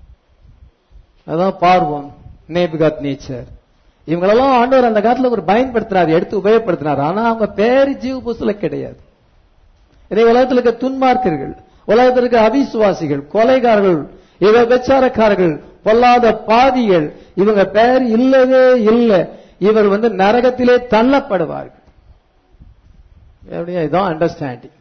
அதான் பார்வோம் நேபுகாத் நேச்சர் இவங்களெல்லாம் ஆண்டவர் அந்த காலத்துல ஒரு பயன்படுத்தினார் எடுத்து உபயோகப்படுத்தினார் ஆனா அவங்க பேர் ஜீவ புஸ்தல கிடையாது இதை உலகத்தில் இருக்க துன்மார்க்கர்கள் உலகத்தில் இருக்க அவிசுவாசிகள் கொலைகாரர்கள் இவ விச்சாரக்காரர்கள் பொல்லாத பாதிகள் இவங்க பெயர் இல்லவே இல்லை இவர் வந்து நரகத்திலே தள்ளப்படுவார்கள் எப்படியா இதான் அண்டர்ஸ்டாண்டிங்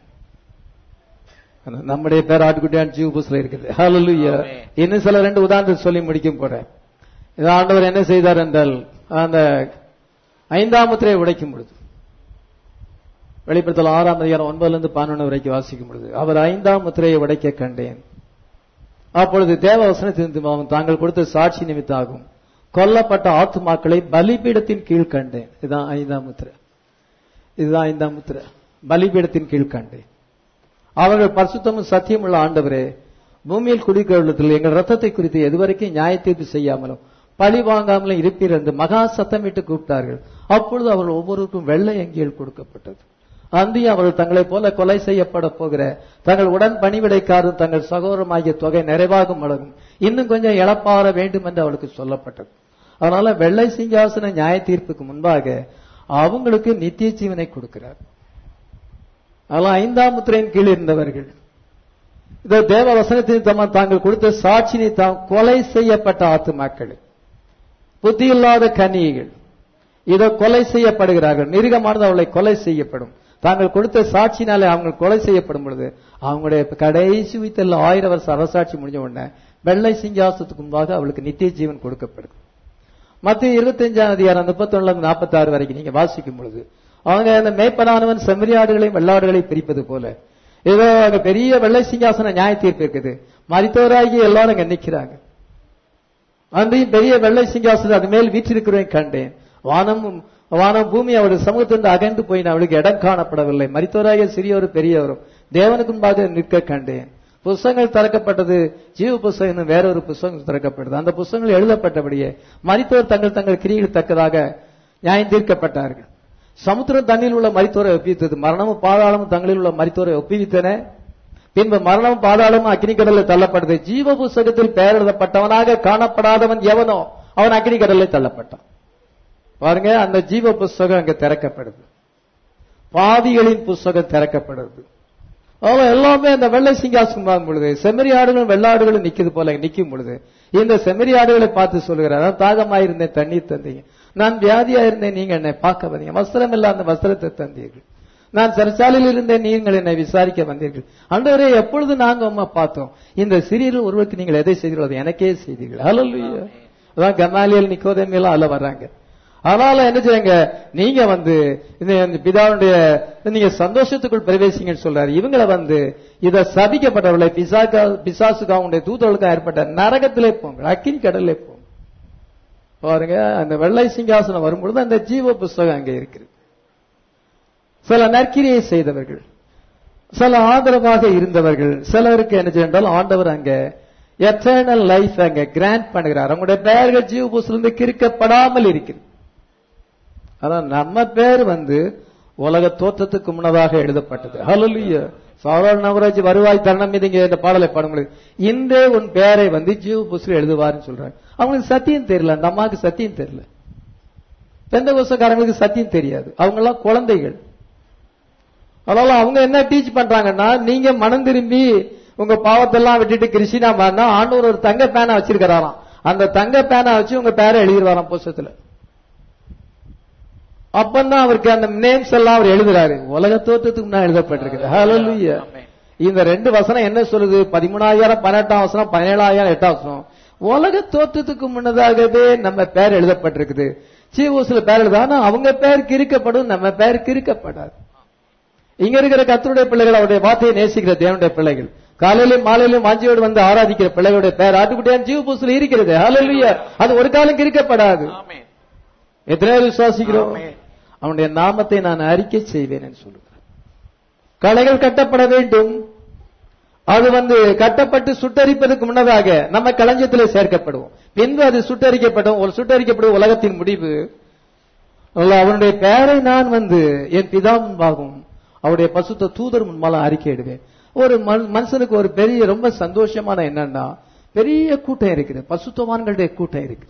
நம்முடைய பேர் ஆட்டுக்குட்டியான் ஜீவ புஸ்ல இருக்குது ஹalleluya ஆமென். இன்னும் சில ரெண்டு உதாரணத்தை சொல்லி முடிக்கும் போறேன் இது ஆண்டவர் என்ன செய்தார் என்றால் அந்த ஐந்தாம் முத்திரையை உடைக்கும் பொழுது வெளிப்படுத்தல் ஆறாம் அதிகாரம் ஒன்பதுல இருந்து பன்னெண்டு வரைக்கும் வாசிக்கும் பொழுது அவர் ஐந்தாம் முத்திரையை உடைக்க கண்டேன் அப்பொழுது தேவ வசனத்தின் அவன் தாங்கள் கொடுத்த சாட்சி நிமித்தாகும் கொல்லப்பட்ட ஆத்துமாக்களை பலிபீடத்தின் கீழ் கண்டேன் இதுதான் ஐந்தாம் முத்திரை இதுதான் ஐந்தாம் முத்திரை பலிபீடத்தின் கீழ் கண்டேன் அவர்கள் பரிசுத்தமும் சத்தியம் உள்ள ஆண்டவரே பூமியில் குடிக்கொள்ளத்தில் எங்கள் ரத்தத்தை குறித்து எதுவரைக்கும் நியாய தீர்ப்பு செய்யாமலும் பழி வாங்காமலும் இருப்பீர் என்று மகா சத்தமிட்டு கூப்பிட்டார்கள் அப்பொழுது அவர்கள் ஒவ்வொருவருக்கும் வெள்ளை அங்கிகள் கொடுக்கப்பட்டது அந்தியும் அவர்கள் தங்களைப் போல கொலை செய்யப்பட போகிற தங்கள் உடன் பணிவிடைக்காரும் தங்கள் சகோதரமாகிய தொகை நிறைவாகும் அழகும் இன்னும் கொஞ்சம் இழப்பாற வேண்டும் என்று அவளுக்கு சொல்லப்பட்டது அதனால வெள்ளை சிங்காசன நியாய தீர்ப்புக்கு முன்பாக அவங்களுக்கு நித்திய ஜீவனை கொடுக்கிறார் அதெல்லாம் ஐந்தாம் முத்திரையின் கீழ் இருந்தவர்கள் இதோ தேவ வசனத்தின் தம்ம தாங்கள் கொடுத்த சாட்சினை தாம் கொலை செய்யப்பட்ட ஆத்துமாக்கள் புத்தியில்லாத கன்னிகைகள் இதோ கொலை செய்யப்படுகிறார்கள் மிருகமானது அவளை கொலை செய்யப்படும் தாங்கள் கொடுத்த சாட்சினாலே அவங்க கொலை செய்யப்படும் பொழுது அவங்களுடைய கடைசி உயிர்த்தல் ஆயிரம் வருஷம் அரசாட்சி முடிஞ்ச உடனே வெள்ளை சிங்காசத்துக்கு முன்பாக அவளுக்கு நித்திய ஜீவன் கொடுக்கப்படுது மத்திய இருபத்தஞ்சாம் அதிகாரம் முப்பத்தொன்னுல நாற்பத்தி ஆறு வரைக்கும் நீங்க வாசிக்கும் பொழுது அவங்க அந்த மேய்ப்பனானவன் செம்மறியாடுகளையும் வெள்ளாடுகளையும் பிரிப்பது போல ஏதோ அங்க பெரிய வெள்ளை சிங்காசன நியாய தீர்ப்பு இருக்குது மரித்தவராகி எல்லாரும் அங்க நிக்கிறாங்க அன்றையும் பெரிய வெள்ளை சிங்காசனம் அது மேல் வீற்றிருக்கிறேன் கண்டேன் வானம் வானம் பூமி அவருடைய சமூகத்திலிருந்து அகன்று போய் அவளுக்கு இடம் காணப்படவில்லை மரித்தவராகிய சிறியோரும் பெரியவரும் தேவனுக்கு முன்பாக நிற்க கண்டேன் புஸ்தகங்கள் திறக்கப்பட்டது ஜீவ புஸ்தகம் வேறொரு புஸ்தகம் திறக்கப்பட்டது அந்த புஸ்தகங்கள் எழுதப்பட்டபடியே மரித்தோர் தங்கள் தங்கள் கிரியில் தக்கதாக நியாயம் தீர்க்கப்பட்டார்கள் சமுத்திரம் தண்ணில் உள்ள மரித்தோரை ஒப்புவித்தது மரணமும் பாதாளமும் தங்களில் உள்ள மரித்தோரை ஒப்புவித்தன பின்பு மரணமும் பாதாளமும் அக்னி கடலில் தள்ளப்பட்டது ஜீவ புஸ்தகத்தில் பெயர் எழுதப்பட்டவனாக காணப்படாதவன் எவனோ அவன் அக்னி கடலில் தள்ளப்பட்டான் பாருங்க அந்த ஜீவ புஸ்தகம் அங்க திறக்கப்படுது பாவிகளின் புஸ்தகம் திறக்கப்படுது அவ்வளவு எல்லாமே அந்த வெள்ளை சிங்காசனம் வாங்கும் பொழுது செம்மறி ஆடுகளும் வெள்ளாடுகளும் நிக்குது போல நிக்கும் பொழுது இந்த செம்மறி ஆடுகளை பார்த்து சொல்லுகிறார் நான் தாகமாயிருந்தேன் தண்ணீர் தந்தீங்க நான் வியாதியா இருந்தேன் நீங்க என்னை பார்க்க வந்தீங்க வஸ்திரம் இல்ல அந்த வஸ்திரத்தை தந்தீர்கள் நான் சிறைச்சாலையில் இருந்தேன் நீங்கள் என்னை விசாரிக்க வந்தீர்கள் அன்றவரே எப்பொழுது நாங்க அம்மா பார்த்தோம் இந்த சிறியர் ஒருவருக்கு நீங்கள் எதை செய்தீர்களோ அதை எனக்கே செய்தீர்கள் ஹalleluya அதான் கமாலியல் நிக்கோதேமியெல்லாம் அல்ல வர்றாங்க அதனால என்ன செய்யுங்க நீங்க வந்து இந்த இந்த பிதாவுடைய நீங்க சந்தோஷத்துக்குள் பிரவேசிங்கன்னு சொல்றாரு இவங்களை வந்து இத சபிக்கப்பட்டவர்களை பிசாக்கா பிசாசுக்கு அவங்களுடைய தூதர்களுக்கு ஏற்பட்ட நரகத்திலே போங்க அக்கினி கடல்லே போங்க பாருங்க அந்த வெள்ளை சிங்காசனம் வரும்பொழுது அந்த ஜீவ புஸ்தகம் அங்கே இருக்குது சில நற்கிரியை செய்தவர்கள் சில ஆதரவாக இருந்தவர்கள் சிலருக்கு என்ன செய்தால் ஆண்டவர் அங்க எட்டர்னல் லைஃப் அங்க கிராண்ட் பண்ணுகிறார் அவங்களுடைய பெயர்கள் ஜீவ புஸ்திலிருந்து கிறுக்கப்படாமல் இருக்கிறது அதான் நம்ம பேர் வந்து உலக தோற்றத்துக்கு முன்னதாக எழுதப்பட்டது ஹalleluya சாதாரண நவராஜ் வருவாய் தருணம் மீது இங்க இந்த பாடலை பாடும்போது இன்றே உன் பேரை வந்து ஜீவ புஸ்தில் எழுதுவார்னு சொல்றாங்க அவங்களுக்கு சத்தியம் தெரியல அந்த அம்மாவுக்கு சத்தியம் தெரியல பெந்த கோசக்காரங்களுக்கு சத்தியம் தெரியாது அவங்க எல்லாம் குழந்தைகள் அதனால அவங்க என்ன டீச் பண்றாங்கன்னா நீங்க மனம் திரும்பி உங்க பாவத்தெல்லாம் விட்டுட்டு கிருஷ்ணா மாறினா ஆண்டவர் ஒரு தங்க பேனா வச்சிருக்கிறாராம் அந்த தங்க பேனா வச்சு உங்க பேரை எழுதிடுவாராம் புஸ்தத்துல அப்பந்தான் அவருக்கு அந்த நேம்ஸ் எல்லாம் அவர் எழுதுறாரு உலக தோற்றத்துக்கு முன்னாடி எழுதப்பட்டிருக்கு ஹalleluya ஆமென். இந்த ரெண்டு வசனம் என்ன சொல்லுது பதிமூணாயிரம் பதினெட்டாம் வசனம் பதினேழாயிரம் எட்டாம் வசனம் உலக தோற்றத்துக்கு முன்னதாகவே நம்ம பேர் எழுதப்பட்டிருக்குது சீவூசில பேர் எழுதானா அவங்க பேர் கிறுக்கப்படும் நம்ம பேர் கிறுக்கப்படாது இங்க இருக்கிற கத்தருடைய பிள்ளைகள் அவருடைய வார்த்தையை நேசிக்கிற தேவனுடைய பிள்ளைகள் காலையிலும் மாலையிலும் வாஞ்சியோடு வந்து ஆராதிக்கிற பிள்ளைகளுடைய பேர் ஆட்டுக்குட்டியான் ஜீவ பூசல் இருக்கிறது ஹalleluya அது ஒரு காலம் கிரிக்கப்படாது ஆமென் எத்தனை பேர் விசுவாசிக்கிறோம் ஆமென். அவனுடைய நாமத்தை நான் அறிக்கை செய்வேன் என்று சொல்லுகிறார் கலைகள் கட்டப்பட வேண்டும் அது வந்து கட்டப்பட்டு சுட்டரிப்பதற்கு முன்னதாக நம்ம களஞ்சியத்திலே சேர்க்கப்படுவோம் பின்பு அது சுட்டரிக்கப்படும் ஒரு சுட்டரிக்கப்படும் உலகத்தின் முடிவு அல்ல, அவனுடைய பெயரை நான் வந்து என் பிதா முன்பாகும் அவருடைய பசுத்த தூதர் முன்பாலும் அறிக்கையிடுவேன் ஒரு மனு- மனுஷனுக்கு ஒரு பெரிய ரொம்ப சந்தோஷமான என்னன்னா பெரிய கூட்டம் இருக்குது பசுத்தவான்களுடைய கூட்டம் இருக்கு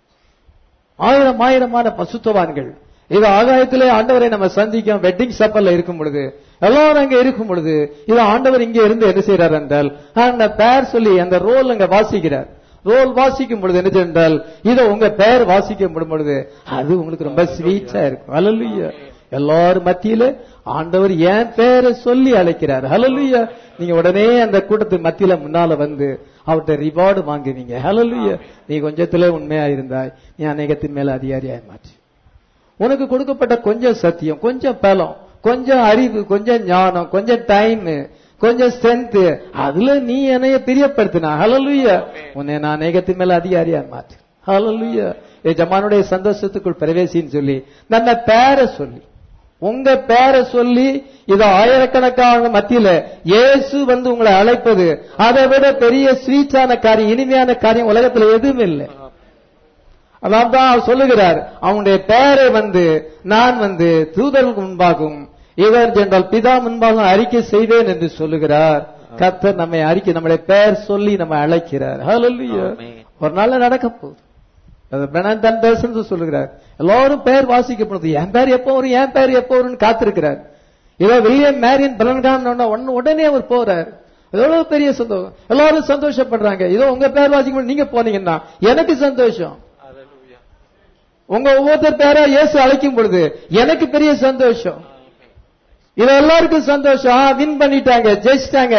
ஆயிரம் ஆயிரமான பசுத்தவான்கள் இது ஆகாயத்திலே ஆண்டவரை நம்ம சந்திக்கும் வெட்டிங் சப்பல்ல இருக்கும் பொழுது எல்லாரும் அங்க இருக்கும் பொழுது இது ஆண்டவர் இங்கே இருந்து என்ன செய்யறார் என்றால் அந்த பெயர் சொல்லி அந்த ரோல் அங்க வாசிக்கிறார் ரோல் வாசிக்கும் பொழுது என்ன என்றால் இதை உங்க பெயர் வாசிக்கப்படும் பொழுது அது உங்களுக்கு ரொம்ப ஸ்வீட்டா இருக்கும் ஹalleluya எல்லாரும் மத்தியில ஆண்டவர் என் பெயரை சொல்லி அழைக்கிறார் ஹalleluya நீங்க உடனே அந்த கூட்டத்து மத்தியில முன்னால வந்து அவர்கிட்ட ரிவார்டு வாங்குவீங்க ஹalleluya நீ கொஞ்சத்துல உண்மையா இருந்தாய் நீ அநேகத்தின் மேல அதிகாரியாய் மாற்றி உனக்கு கொடுக்கப்பட்ட கொஞ்சம் சத்தியம் கொஞ்சம் பலம் கொஞ்சம் அறிவு கொஞ்சம் ஞானம் கொஞ்சம் டைம் கொஞ்சம் ஸ்ட்ரென்த் அதுல நீ என்னைய பிரியப்படுத்தினா ஹalleluya உன்னை நான் அநேகத்தின் மேல அதிகாரியா மாற்று ஹalleluya எஜமானுடைய சந்தோஷத்துக்குள் பிரவேசின்னு சொல்லி நம்ம பேரை சொல்லி உங்க பேரை சொல்லி இது ஆயிரக்கணக்கான மத்தியில இயேசு வந்து உங்களை அழைப்பது அதை விட பெரிய ஸ்வீட்டான காரியம் இனிமையான காரியம் உலகத்துல எதுவும் இல்லை அதான் தான் அவர் சொல்லுகிறார் அவனுடைய பெயரை வந்து நான் வந்து தூதர்களுக்கு முன்பாகும் இவர் ஜென்றால் பிதா முன்பாகவும் அறிக்கை செய்வேன் என்று சொல்லுகிறார் கர்த்தர் நம்மை அறிக்கை நம்முடைய பெயர் சொல்லி நம்ம அழைக்கிறார் ஹalleluya ஆமென். ஒரு நாள்ல நடக்க போகுது அது பெனான் தன் பேசுறது சொல்லுகிறார் எல்லாரும் பெயர் வாசிக்கப்படுது என் பேர் எப்போ வரும் என் பேர் எப்போ வரும்னு காத்திருக்கிறார் இதோ வில்லியம் மேரியன் பலன்காம் ஒன்னு உடனே அவர் போறார் எவ்வளவு பெரிய சந்தோஷம் எல்லாரும் சந்தோஷப்படுறாங்க இதோ உங்க பேர் வாசிக்கும் நீங்க போனீங்கன்னா எனக்கு சந்தோஷம் ஹalleluya உங்க ஒவ்வொருத்தர் பேரா இயேசு அழைக்கும் பொழுது எனக்கு பெரிய சந்தோஷம் இது எல்லாருக்கும் சந்தோஷம் வின் பண்ணிட்டாங்க ஜெயிச்சிட்டாங்க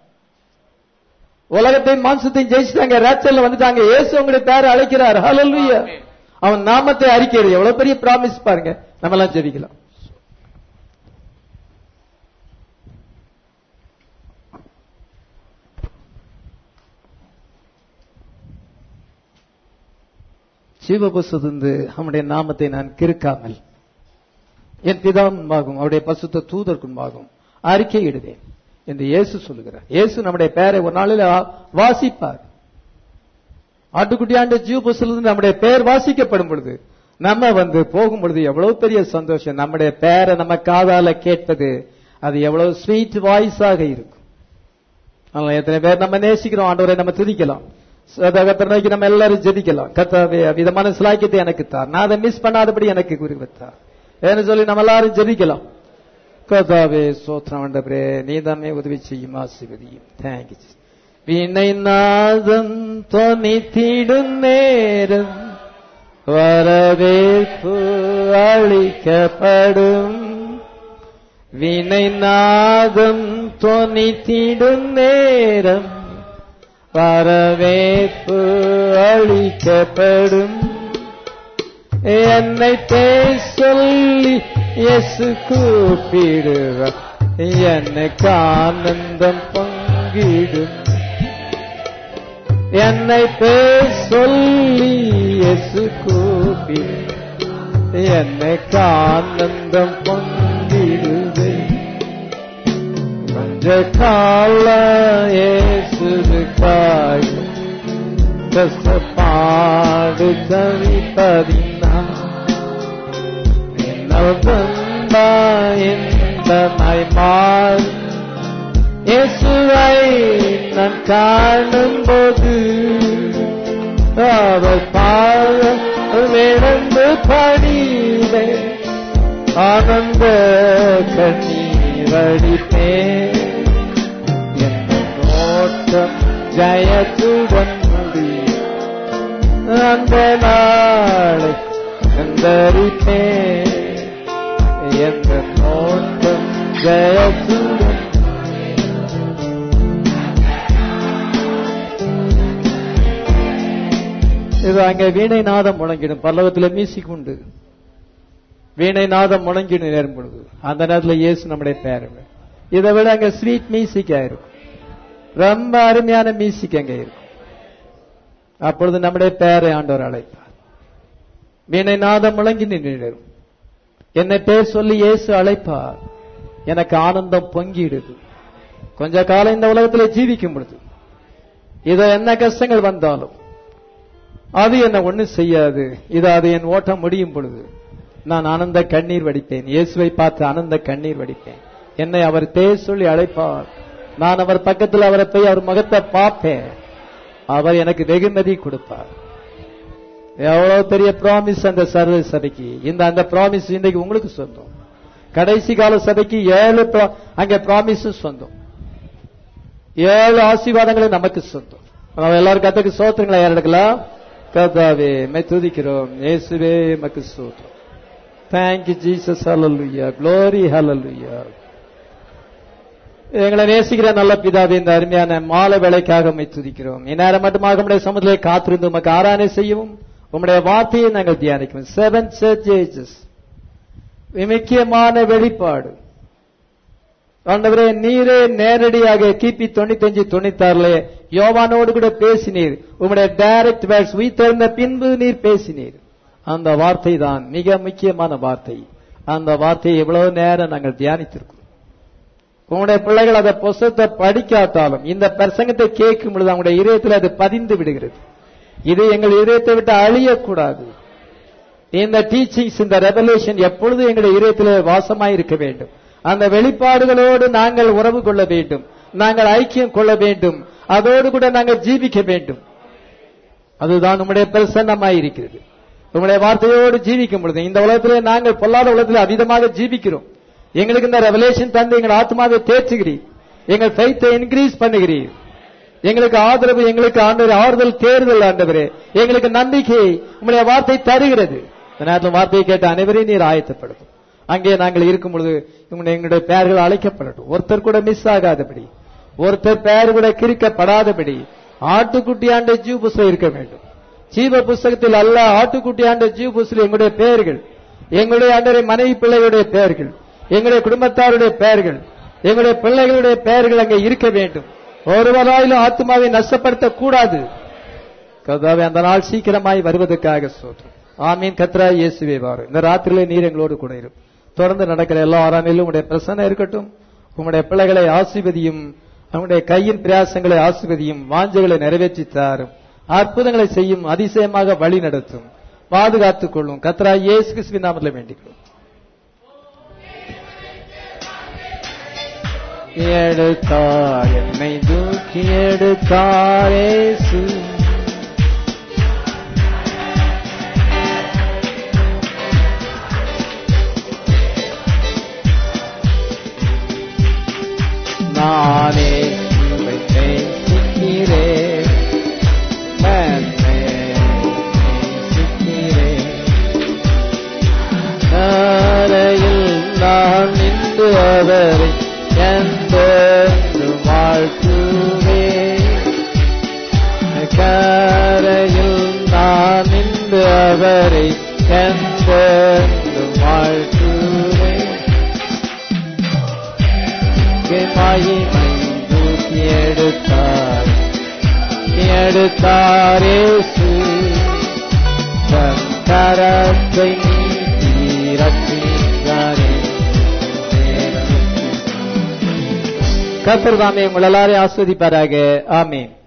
உலகத்தையும் மாம்சத்தையும் ஜெயிச்சிட்டாங்க ராச்சல்ல வந்துட்டாங்க இயேசு உங்களுடைய பேரை அழைக்கிறார் ஹalleluya ஆமென். அவன் நாமத்தை அறிக்கிறது எவ்வளவு பெரிய பிராமிஸ் பாருங்க நம்ம எல்லாம் ஜெபிக்கலாம் சிவபுசதிருந்து அவனுடைய நாமத்தை நான் கிறுக்காமல் என் பிதா முன்பாகும் அவருடைய பசுத்த தூதருக்கு முன்பாகும் அறிக்கையிடுவேன் என்று இயேசு சொல்லுகிறார் இயேசு நம்முடைய பெயரை ஒரு நாளில் வா- வாசிப்பார் ஆட்டுக்குட்டியாண்ட ஜீவ புஸ்தகத்திலிருந்து நம்முடைய பெயர் வாசிக்கப்படும் பொழுது நம்ம வந்து போகும் பொழுது எவ்வளவு பெரிய சந்தோஷம் நம்முடைய பெயரை நம்ம காதால கேட்பது அது எவ்வளவு ஸ்வீட் வாய்ஸாக இருக்கும் அதனால எத்தனை பேர் நம்ம நேசிக்கிறோம் ஆண்டவரை நம்ம துதிக்கலாம் கத்தனைக்கு நம்ம எல்லாரும் ஜெபிக்கலாம் கத்தாவே விதமான சிலாக்கியத்தை எனக்கு தார் நான் அதை மிஸ் பண்ணாதபடி எனக்கு குறிவத்தார் ஏன்னு சொல்லி நம்ம எல்லாரும் ஜெபிக்கலாம் கதாவே சோத்ரம் ஆண்டவரே நீதாமே உதவி செய்யும் ஆசிர்வதியும் தேங்க்யூ வினை நாதம் தொனித்திடும் நேரம் வரவேற்பு அளிக்கப்படும் வினை நாதம் தொனித்திடும் நேரம் வரவேற்பு அளிக்கப்படும் என்னை பேர் சொல்லி இயேசு கூப்பிடுவார் எனக்கு ஆனந்தம் பங்கிடும் என்னை பேர் சொல்லி இயேசு கூப்பிடு எனக்கு ஆனந்தம் பங்கிடுவே கொஞ்ச கால இயேசுக்காய் கஷ்டப்பாடு தவிப்பதினா என்பனாய் மாறு இயேசுவை நான் காணும் போது அவர் பாதம் விழுந்து பணிவே ஆனந்த கண்ணீர் வடிப்பேன் என் நோட்டம் ஜெயத்துடன் முடியும் அந்த நாளை கண்டறிப்பேன் எந்த நோட்டம் ஜெயத்துடன் இது அங்க வீணை நாதம் முழங்கிடும் பல்லவத்தில் மியூசிக் உண்டு வீணை நாதம் முழங்கி நேரும் பொழுது அந்த நேரத்துல இயேசு நம்முடைய பேர் இதை விட அங்க ஸ்வீட் மியூசிக்கா இருக்கும் ரொம்ப அருமையான மியூசிக் அங்க இருக்கும் அப்பொழுது நம்முடைய பேரை ஆண்டவர் அழைப்பார் வீணை நாதம் முழங்கி நின்றும் என்னை பேர் சொல்லி இயேசு அழைப்பார் எனக்கு ஆனந்தம் பொங்கிடுது கொஞ்ச காலம் இந்த உலகத்தில் ஜீவிக்கும் பொழுது இத என்ன கஷ்டங்கள் வந்தாலும் அது என்ன ஒண்ணு செய்யாது இது அது என் ஓட்டம் முடியும் பொழுது நான் ஆனந்த கண்ணீர் வடிப்பேன் இயேசுவை பார்த்து ஆனந்த கண்ணீர் வடிப்பேன் என்னை அவர் பேர் சொல்லி அழைப்பார் நான் அவர் பக்கத்தில் அவரை போய் அவர் முகத்தை பார்ப்பேன் அவர் எனக்கு வெகுமதி கொடுப்பார் எவ்வளவு பெரிய ப்ராமிஸ் அந்த சர்வ சபைக்கு இந்த அந்த ப்ராமிஸ் இன்றைக்கு உங்களுக்கு சொந்தம் கடைசி கால சபைக்கு ஏழு pro- அங்க ப்ராமிஸ் சொந்தம் ஏழு ஆசீர்வாதங்களும் நமக்கு சொந்தம் நம்ம எல்லாரும் கத்துக்கு சோத்திரங்களை ஏறெடுக்கலாம் கர்த்தாவே மை துதிக்கிறோம் இயேசுவே மக்கு சோத்திரம் thank you Jesus hallelujah glory hallelujah எங்களை நேசிக்கிற நல்ல பிதாவே இந்த அருமையான மாலை வேலைக்காக உம்மை துதிக்கிறோம் இந்நேரம் மட்டுமாக உம்முடைய சமுதிரை காத்திருந்து உமக்கு ஆராதனை செய்யவும் உம்முடைய வார்த்தையை நாங்கள் தியானிக்கிறோம் செவன் சர்ச்சேஜஸ் முக்கியமான வெளிப்பாடு ஆண்டவரே நீரே நேரடியாக கிபி தொண்ணூத்தஞ்சு தொண்ணூத்தாறுல யோவானோடு கூட பேசினீர் உம்முடைய டைரக்ட் வேர்ட்ஸ் உயிர்த்தெழுந்த பின்பு நீர் பேசினீர் அந்த வார்த்தை தான் மிக முக்கியமான வார்த்தை அந்த வார்த்தையை எவ்வளவு நேரம் நாங்கள் தியானித்திருக்கிறோம் உங்களுடைய பிள்ளைகள் அதை புஸ்தகத்தை படிக்காட்டாலும் இந்த பிரசங்கத்தை கேட்கும் பொழுது அவங்களுடைய இதயத்தில் அது பதிந்து விடுகிறது இது எங்கள் இதயத்தை விட்டு அழியக்கூடாது இந்த டீச்சிங்ஸ் இந்த ரெவல்யூஷன் எப்பொழுது எங்களுடைய இதயத்தில் வாசமாயிருக்க வேண்டும் அந்த வெளிப்பாடுகளோடு நாங்கள் உறவு கொள்ள வேண்டும் நாங்கள் ஐக்கியம் கொள்ள வேண்டும் அதோடு கூட நாங்கள் ஜீவிக்க வேண்டும் அதுதான் உம்முடைய பிரசன்னமாய் இருக்கிறது உம்முடைய வார்த்தையோடு ஜீவிக்கும் பொழுது இந்த உலகத்திலே நாங்கள் பொல்லாத உலகத்தில் அவிதமாக ஜீவிக்கிறோம் எங்களுக்கு இந்த ரெவலேஷன் தந்து எங்கள் ஆத்மாவை தேற்றுகிறீர் எங்கள் ஃபெய்த்தை இன்க்ரீஸ் பண்ணுகிறீர் எங்களுக்கு ஆதரவு எங்களுக்கு ஆண்டவர் ஆறுதல் தேர்தல் ஆண்டவரே எங்களுக்கு நம்பிக்கை உங்களுடைய வார்த்தை தருகிறது இந்த நேரத்தில் வார்த்தையை கேட்ட அனைவரையும் நீர் ஆயத்தப்படுத்தும் அங்கே நாங்கள் இருக்கும் பொழுது உங்களுடைய எங்களுடைய பெயர்கள் அழைக்கப்படட்டும் ஒருத்தர் கூட மிஸ் ஆகாதபடி ஒருத்தர் பெயர் கூட கிரிக்கப்படாதபடி ஆட்டுக்குட்டி ஆண்ட ஜீவ புஸ்தகம் இருக்க வேண்டும் ஜீவ புஸ்தகத்தில் அல்ல ஆட்டுக்குட்டி ஆண்ட ஜீவ புஸ்தகம் எங்களுடைய பெயர்கள் எங்களுடைய ஆண்டரை மனைவி பிள்ளைகளுடைய பெயர்கள் எங்களுடைய குடும்பத்தாருடைய பெயர்கள் எங்களுடைய பிள்ளைகளுடைய பெயர்கள் அங்கே இருக்க வேண்டும் ஒருவராயிலும் ஆத்மாவை நஷ்டப்படுத்த கூடாது கர்த்தாவே அந்த நாள் சீக்கிரமாய் வருவதற்காக சோற்றம் ஆமீன் கத்ரா இயேசுவே வாரு இந்த ராத்திரியிலே நீர் எங்களோடு கூட இரும் தொடர்ந்து நடக்கிற எல்லா ஆராமிலும் உங்களுடைய பிரசன்னம் இருக்கட்டும் உங்களுடைய பிள்ளைகளை ஆசிர்வதியும் அவங்களுடைய கையின் பிரயாசங்களை ஆசிர்வதியும் வாஞ்சைகளை நிறைவேற்றி தாரும் அற்புதங்களை செய்யும் அதிசயமாக வழி நடத்தும் பாதுகாத்துக் கொள்ளும் கத்ரா இயேசு கிறிஸ்துவின் நாமத்தில் வேண்டிக்கிறோம் எடுத்தார் என்னை தூக்கி எடுத்தாரேசு நானே உம்மை நேசிக்கிறேன் மன்னே நேசிக்கிறேன் கரையில் நான் நின்று அவரை என்றென்று வாழ்த்துவே கரையில் நான் நின்று அவரை என்றென்று வாழ்த்துவே மகிமை தூக்கி எடுத்தார் எடுத்தாரேசு தன் கரத்தை நீட்டி ரட்சித்தாரே கத்தர் தாமே உங்கள் எல்லாரையும் ஆஸ்வதிப்பாராக ஆமீன்